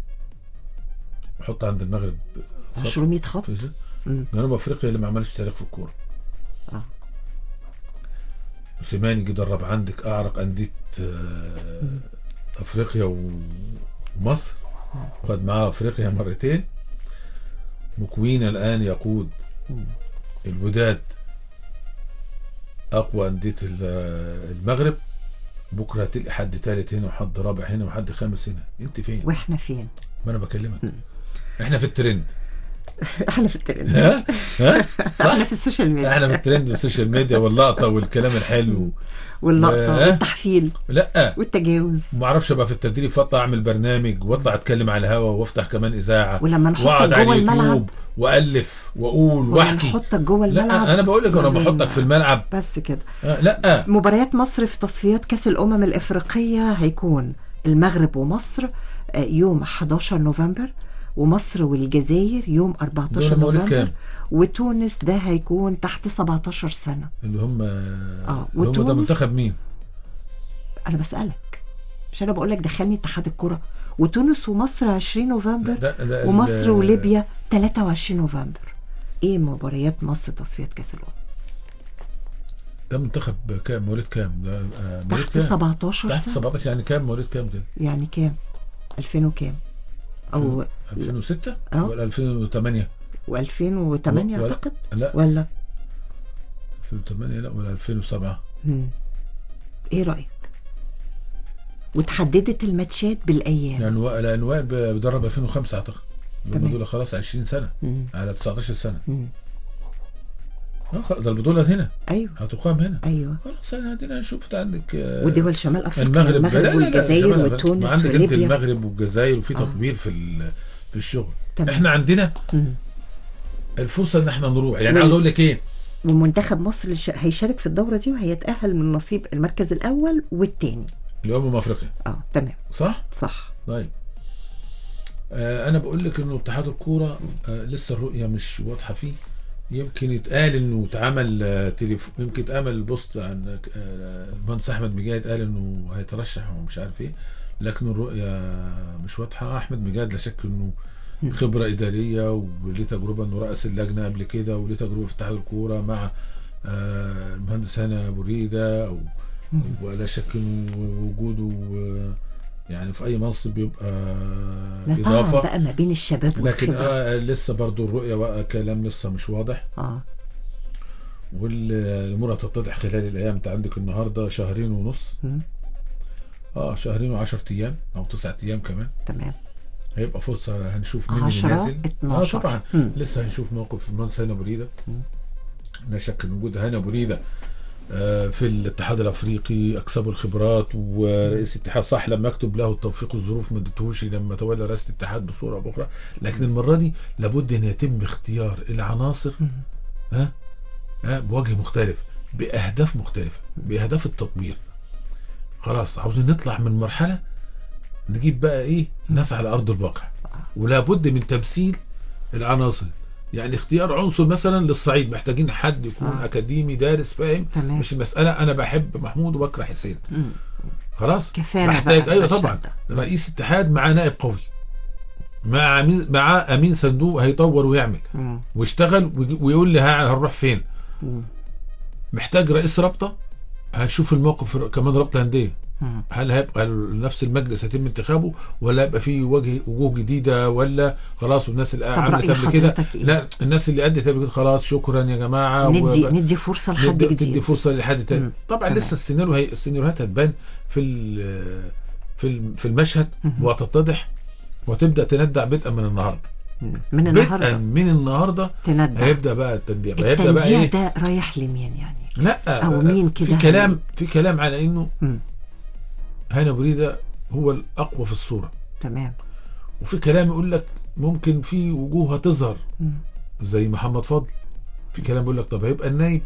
حط عند المغرب خط. 200 خط في زي- مم. جنوب افريقيا اللي ما عملش تاريخ في الكوره اه موسيماني جه درب عندك اعرق انديه آه، افريقيا و- ومصر خد معاه افريقيا مرتين مكوين الان يقود الوداد اقوى انديه ال- المغرب بكره هتلقي حد ثالث هنا وحد رابع هنا وحد خامس هنا انت فين واحنا فين ما انا بكلمك احنا في الترند احنا في الترند ها ها صح احنا في السوشيال ميديا احنا في الترند والسوشيال ميديا واللقطه والكلام الحلو واللقطه و- والتحفيل لا والتجاوز ما اعرفش ابقى في التدريب فاطلع اعمل برنامج واطلع اتكلم على الهوا وافتح كمان اذاعه ولما نحطك واقعد على جوه اليوتيوب الملعب والف واقول ولما واحكي نحطك جوه الملعب لا انا بقول لك انا لما احطك في الملعب بس كده آه، لا مباريات مصر في تصفيات كأس الأمم الإفريقية هيكون المغرب ومصر آه، يوم 11 نوفمبر ومصر والجزائر يوم 14 دول مواليد نوفمبر كام؟ وتونس ده هيكون تحت 17 سنة اللي هم اه اللي هم ده وتونس منتخب مين؟ أنا بسألك مش أنا بقول لك دخلني اتحاد الكرة وتونس ومصر 20 نوفمبر ده- ده ومصر ال- وليبيا 23 نوفمبر ايه مباريات مصر تصفيات كأس الأمم ده منتخب كام مواليد كام؟ ده آه، مواليد تحت كام؟ 17 تحت سنة 17 يعني كام مواليد كام كده؟ يعني كام 2000 وكام او 2006 اه. ولا 2008 و2008 ولا- اعتقد لا ولا 2008 لا ولا 2007 مم. ايه رايك وتحددت الماتشات بالايام يعني و- لان وائل بيدرب 2005 اعتقد اللي هم تمام. دول خلاص 20 سنه مم. على 19 سنه مم. اه خ- ده البطوله هنا ايوه هتقام هنا ايوه خلاص انا عندنا نشوف انت عندك آه، ودول شمال افريقيا المغرب المغرب لا لا لا والجزائر شمال أفريقيا. وتونس ما عندك انت وليبيا المغرب والجزائر وفي آه. تطوير في ال- في الشغل تمام. احنا عندنا مم. الفرصه ان احنا نروح يعني وال- عاوز اقول لك ايه ومنتخب مصر الش- هيشارك في الدوره دي وهيتاهل من نصيب المركز الاول والثاني لامم افريقيا اه تمام صح صح طيب آه انا بقول لك انه اتحاد الكوره آه لسه الرؤيه مش واضحه فيه يمكن يتقال انه اتعمل آه تليفون يمكن اتعمل بوست عن آه، المهندس احمد مجاهد قال انه هيترشح ومش عارف ايه لكن الرؤيه مش واضحه احمد مجاهد لا شك انه خبره اداريه وليه تجربه انه رأس اللجنه قبل كده وليه تجربه في اتحاد الكوره مع آه، المهندس هاني ابو ريده و- ولا شك انه وجوده آه، يعني في اي منصب بيبقى لا طبعا اضافه بقى ما بين الشباب لكن والخبره آه لسه برضو الرؤيه بقى كلام لسه مش واضح اه والامور هتتضح خلال الايام انت عندك النهارده شهرين ونص مم. اه شهرين و10 ايام او تسعة ايام كمان تمام هيبقى فرصه هنشوف مين اللي 10 نازل اه 12 طبعا مم. لسه هنشوف موقف المهندس هاني ابو ريده لا شك ان وجود هاني ابو ريده آه، في الاتحاد الافريقي اكسبوا الخبرات ورئيس الاتحاد صح لما يكتب له التوفيق الظروف ما ادتهوش لما تولى رئاسه الاتحاد بصوره او باخرى لكن المره دي لابد ان يتم اختيار العناصر ها ها بوجه مختلف باهداف مختلفه باهداف التطوير خلاص عاوزين نطلع من مرحله نجيب بقى ايه ناس على ارض الواقع ولا بد من تمثيل العناصر يعني اختيار عنصر مثلا للصعيد محتاجين حد يكون آه. آه. اكاديمي دارس فاهم تمام. مش المساله انا بحب محمود وبكره حسين مم. خلاص كفانا محتاج بقى ايوه مشهد طبعا ده. رئيس اتحاد مع نائب قوي مع امين مع امين صندوق هيطور ويعمل مم. ويشتغل ويجي- ويقول لي ها هنروح فين مم. محتاج رئيس رابطه هنشوف الموقف في- كمان رابطه انديه مم. هل هيبقى نفس المجلس يتم انتخابه ولا يبقى فيه وجه وجوه جديده ولا خلاص والناس اللي طب عملت رأي قبل كده حضرتك إيه؟ لا الناس اللي ادت قبل كده خلاص شكرا يا جماعه ندي وب- ندي فرصه لحد ندي, جديد تدي فرصه لحد تاني مم. طبعا تمام. لسه السيناريو هي السيناريوهات هتبان في ال- في ال- في المشهد وهتتضح وتبدا تندع بدءا من النهارده من بدءا النهارده من النهارده تندع هيبدا بقى التنديع هيبدا بقى التنزيع ايه ده رايح لمين يعني لا أو مين كده في هي- كلام في كلام على انه مم. هاني أبو ريده هو الاقوى في الصوره تمام وفي كلام يقول لك ممكن في وجوه هتظهر مم. زي محمد فضل في كلام بيقول لك طب هيبقى النايب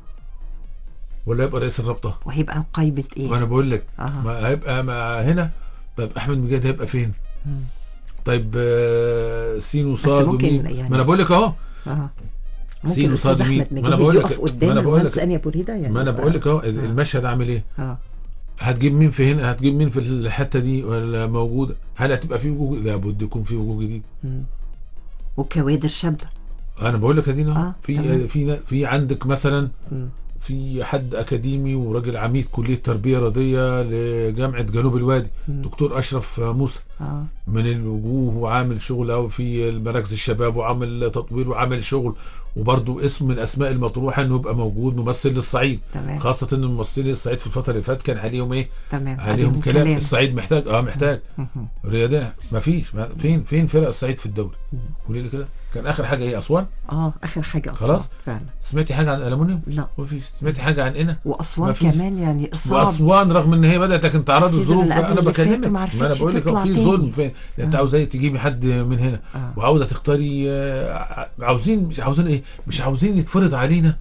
ولا يبقى رئيس الرابطه وهيبقى قايمه ايه ما انا بقول لك آه. ما هيبقى مع هنا طيب احمد مجاهد هيبقى فين مم. طيب آه، سين وصاد ممكن ومين يعني- ما انا بقول لك اهو اه سين ممكن وصاد الاستاذ ومين احمد ما انا مجاهد بقول يقف لك قدام ما انا بقول المهندس لك اني ابو ريده يعني ما انا يبقى- بقول لك اهو المشهد عامل ايه اه هتجيب مين في هنا هتجيب مين في الحته دي ولا موجوده هل هتبقى في وجوه لابد يكون في وجوه جديد مم. وكوادر شابه انا بقول لك ادينا آه، في تمام. في في عندك مثلا مم. في حد اكاديمي وراجل عميد كليه تربيه رياضيه لجامعه جنوب الوادي مم. دكتور اشرف موسى اه من الوجوه وعامل شغل أو في مراكز الشباب وعامل تطوير وعامل شغل وبرضه اسم من الاسماء المطروحه انه يبقى موجود ممثل للصعيد تمام. خاصه ان ممثلي الصعيد في الفتره اللي فاتت كان عليهم ايه؟ تمام عليهم كلام الصعيد محتاج اه محتاج مهم. رياضيا ما فيش ما فين فين فرق الصعيد في الدوري قولي لي كده كان اخر حاجه ايه اسوان اه اخر حاجه أسوان خلاص فعلا سمعتي حاجه عن الالومنيوم لا ما فيش سمعتي حاجه عن هنا واسوان مفيش. كمان يعني صعب واسوان رغم ان هي بدات لكن تعرض السيزون الظروف اللي قبل انا اللي فات بكلمك وما ما انا عرفتش بقول لك تطلع في تاني. ظلم فين انت آه. عاوزه تجيبي حد من هنا آه. وعاوزه تختاري آه، عاوزين مش عاوزين ايه مش عاوزين يتفرض علينا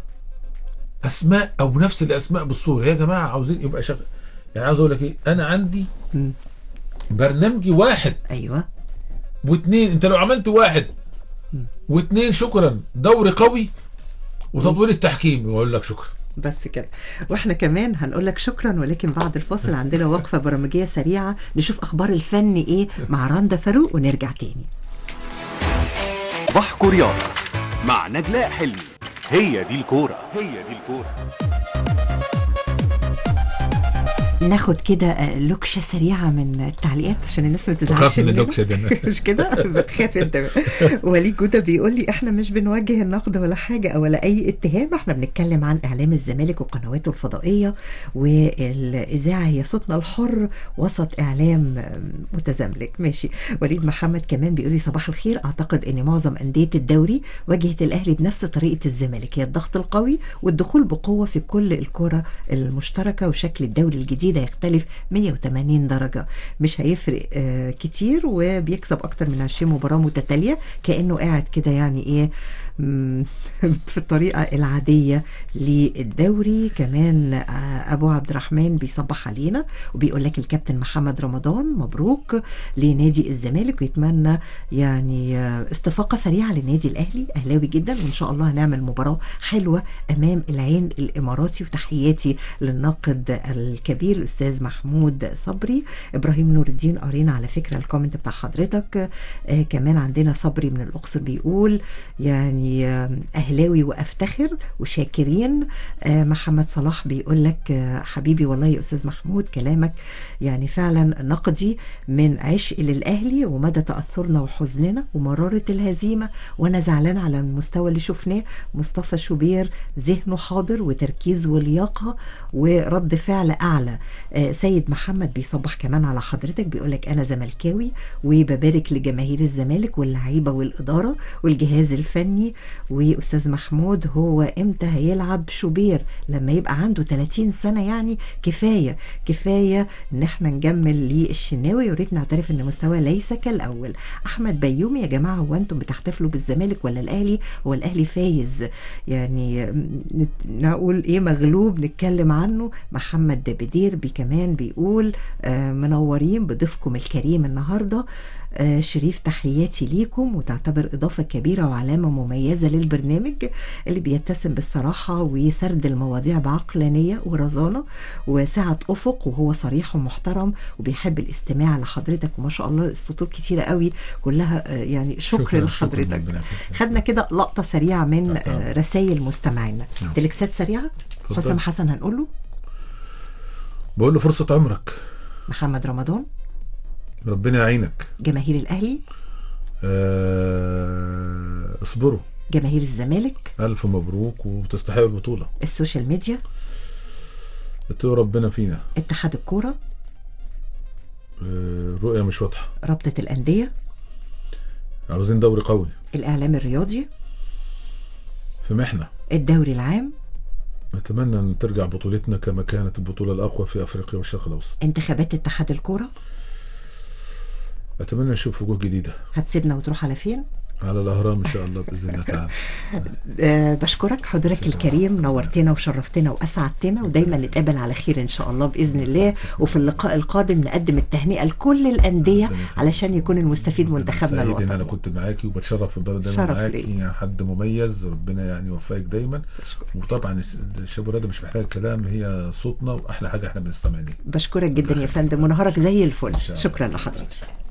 اسماء او نفس الاسماء بالصوره يا جماعه عاوزين يبقى شغل يعني عاوز اقول لك ايه انا عندي مم. برنامجي واحد ايوه واثنين انت لو عملت واحد واثنين شكرا دوري قوي وتطوير التحكيم واقول لك شكرا بس كده واحنا كمان هنقول لك شكرا ولكن بعد الفاصل عندنا وقفه برامجيه سريعه نشوف اخبار الفن ايه مع رندا فاروق ونرجع تاني ضحك رياضة مع نجلاء حلمي هي دي الكورة هي دي الكورة ناخد كده آه، لوكشه سريعه من التعليقات عشان الناس ما تزعلش بخاف من مننا. اللوكشة دي أنا. مش كده بتخاف انت وليد جوده بيقول لي احنا مش بنوجه النقد ولا حاجه او ولا اي اتهام احنا بنتكلم عن اعلام الزمالك وقنواته الفضائيه والاذاعه هي صوتنا الحر وسط اعلام آم، متزاملك ماشي وليد محمد كمان بيقول لي صباح الخير اعتقد ان معظم انديه الدوري واجهت الاهلي بنفس طريقه الزمالك هي الضغط القوي والدخول بقوه في كل الكره المشتركه وشكل الدوري الجديد كده يختلف 180 درجة مش هيفرق آه كتير وبيكسب أكتر من 20 مباراة متتالية كأنه قاعد كده يعني إيه مم، في الطريقة العادية للدوري كمان آه، أبو عبد الرحمن بيصبح علينا وبيقول لك الكابتن محمد رمضان مبروك لنادي الزمالك ويتمنى يعني آه، استفاقة سريعة للنادي الأهلي أهلاوي جدا وإن شاء الله هنعمل مباراة حلوة أمام العين الإماراتي وتحياتي للناقد الكبير الأستاذ محمود صبري إبراهيم نور الدين قرينا على فكرة الكومنت بتاع حضرتك آه كمان عندنا صبري من الأقصر بيقول يعني آه، أهلاوي وأفتخر وشاكرين آه محمد صلاح بيقول لك آه حبيبي والله يا أستاذ محمود كلامك يعني فعلا نقدي من عشق للأهلي ومدى تأثرنا وحزننا ومرارة الهزيمة وأنا زعلان على المستوى اللي شفناه مصطفى شوبير ذهنه حاضر وتركيز ولياقة ورد فعل أعلى آه سيد محمد بيصبح كمان على حضرتك بيقول لك أنا زملكاوي وببارك لجماهير الزمالك واللعيبة والإدارة والجهاز الفني وأستاذ محمود هو إمتى هيلعب شوبير لما يبقى عنده 30 سنة يعني كفاية كفاية إن احنا نجمل للشناوي وريت نعترف إن مستواه ليس كالأول أحمد بيومي يا جماعة هو أنتم بتحتفلوا بالزمالك ولا الأهلي هو الأهلي فايز يعني نت- نقول إيه مغلوب نتكلم عنه محمد بدير بي كمان بيقول آه منورين بضيفكم الكريم النهارده آه شريف تحياتي ليكم وتعتبر إضافة كبيرة وعلامة مميزة للبرنامج اللي بيتسم بالصراحة وسرد المواضيع بعقلانية ورزانة وسعة أفق وهو صريح ومحترم وبيحب الاستماع لحضرتك وما شاء الله السطور كتيرة قوي كلها آه يعني شكر, شكراً، لحضرتك شكراً ربنا يخليك. خدنا كده لقطة سريعة من آه رسائل مستمعينا نعم. تلكسات سريعة اتفضل. حسام حسن هنقول له بقول له فرصة عمرك محمد رمضان ربنا يعينك جماهير الأهلي آه، اصبروا جماهير الزمالك ألف مبروك وتستحقوا البطولة السوشيال ميديا اتقوا ربنا فينا اتحاد الكورة آه، الرؤية مش واضحة رابطة الأندية عاوزين دوري قوي الإعلام الرياضي في محنة الدوري العام نتمنى أن ترجع بطولتنا كما كانت البطولة الأقوى في أفريقيا والشرق الأوسط انتخابات اتحاد الكورة أتمنى نشوف وجوه جديدة هتسيبنا وتروح على فين على الأهرام إن شاء الله بإذن الله تعالى أه بشكرك حضورك الكريم نورتنا وشرفتنا وأسعدتنا ودايما نتقابل على خير إن شاء الله بإذن الله وفي اللقاء القادم نقدم التهنئة لكل الأندية علشان يكون المستفيد منتخبنا سعيد ان الوطني انا كنت معاكي وبتشرف بالبلد دايما شرف معاكي ليا. يعني حد مميز ربنا يعني يوفقك دايما وطبعا الشباب الرياضه مش محتاجه كلام هي صوتنا واحلى حاجه احنا بنستمع ليه بشكرك جدا يا فندم ونهارك زي الفل شكرا لحضرتك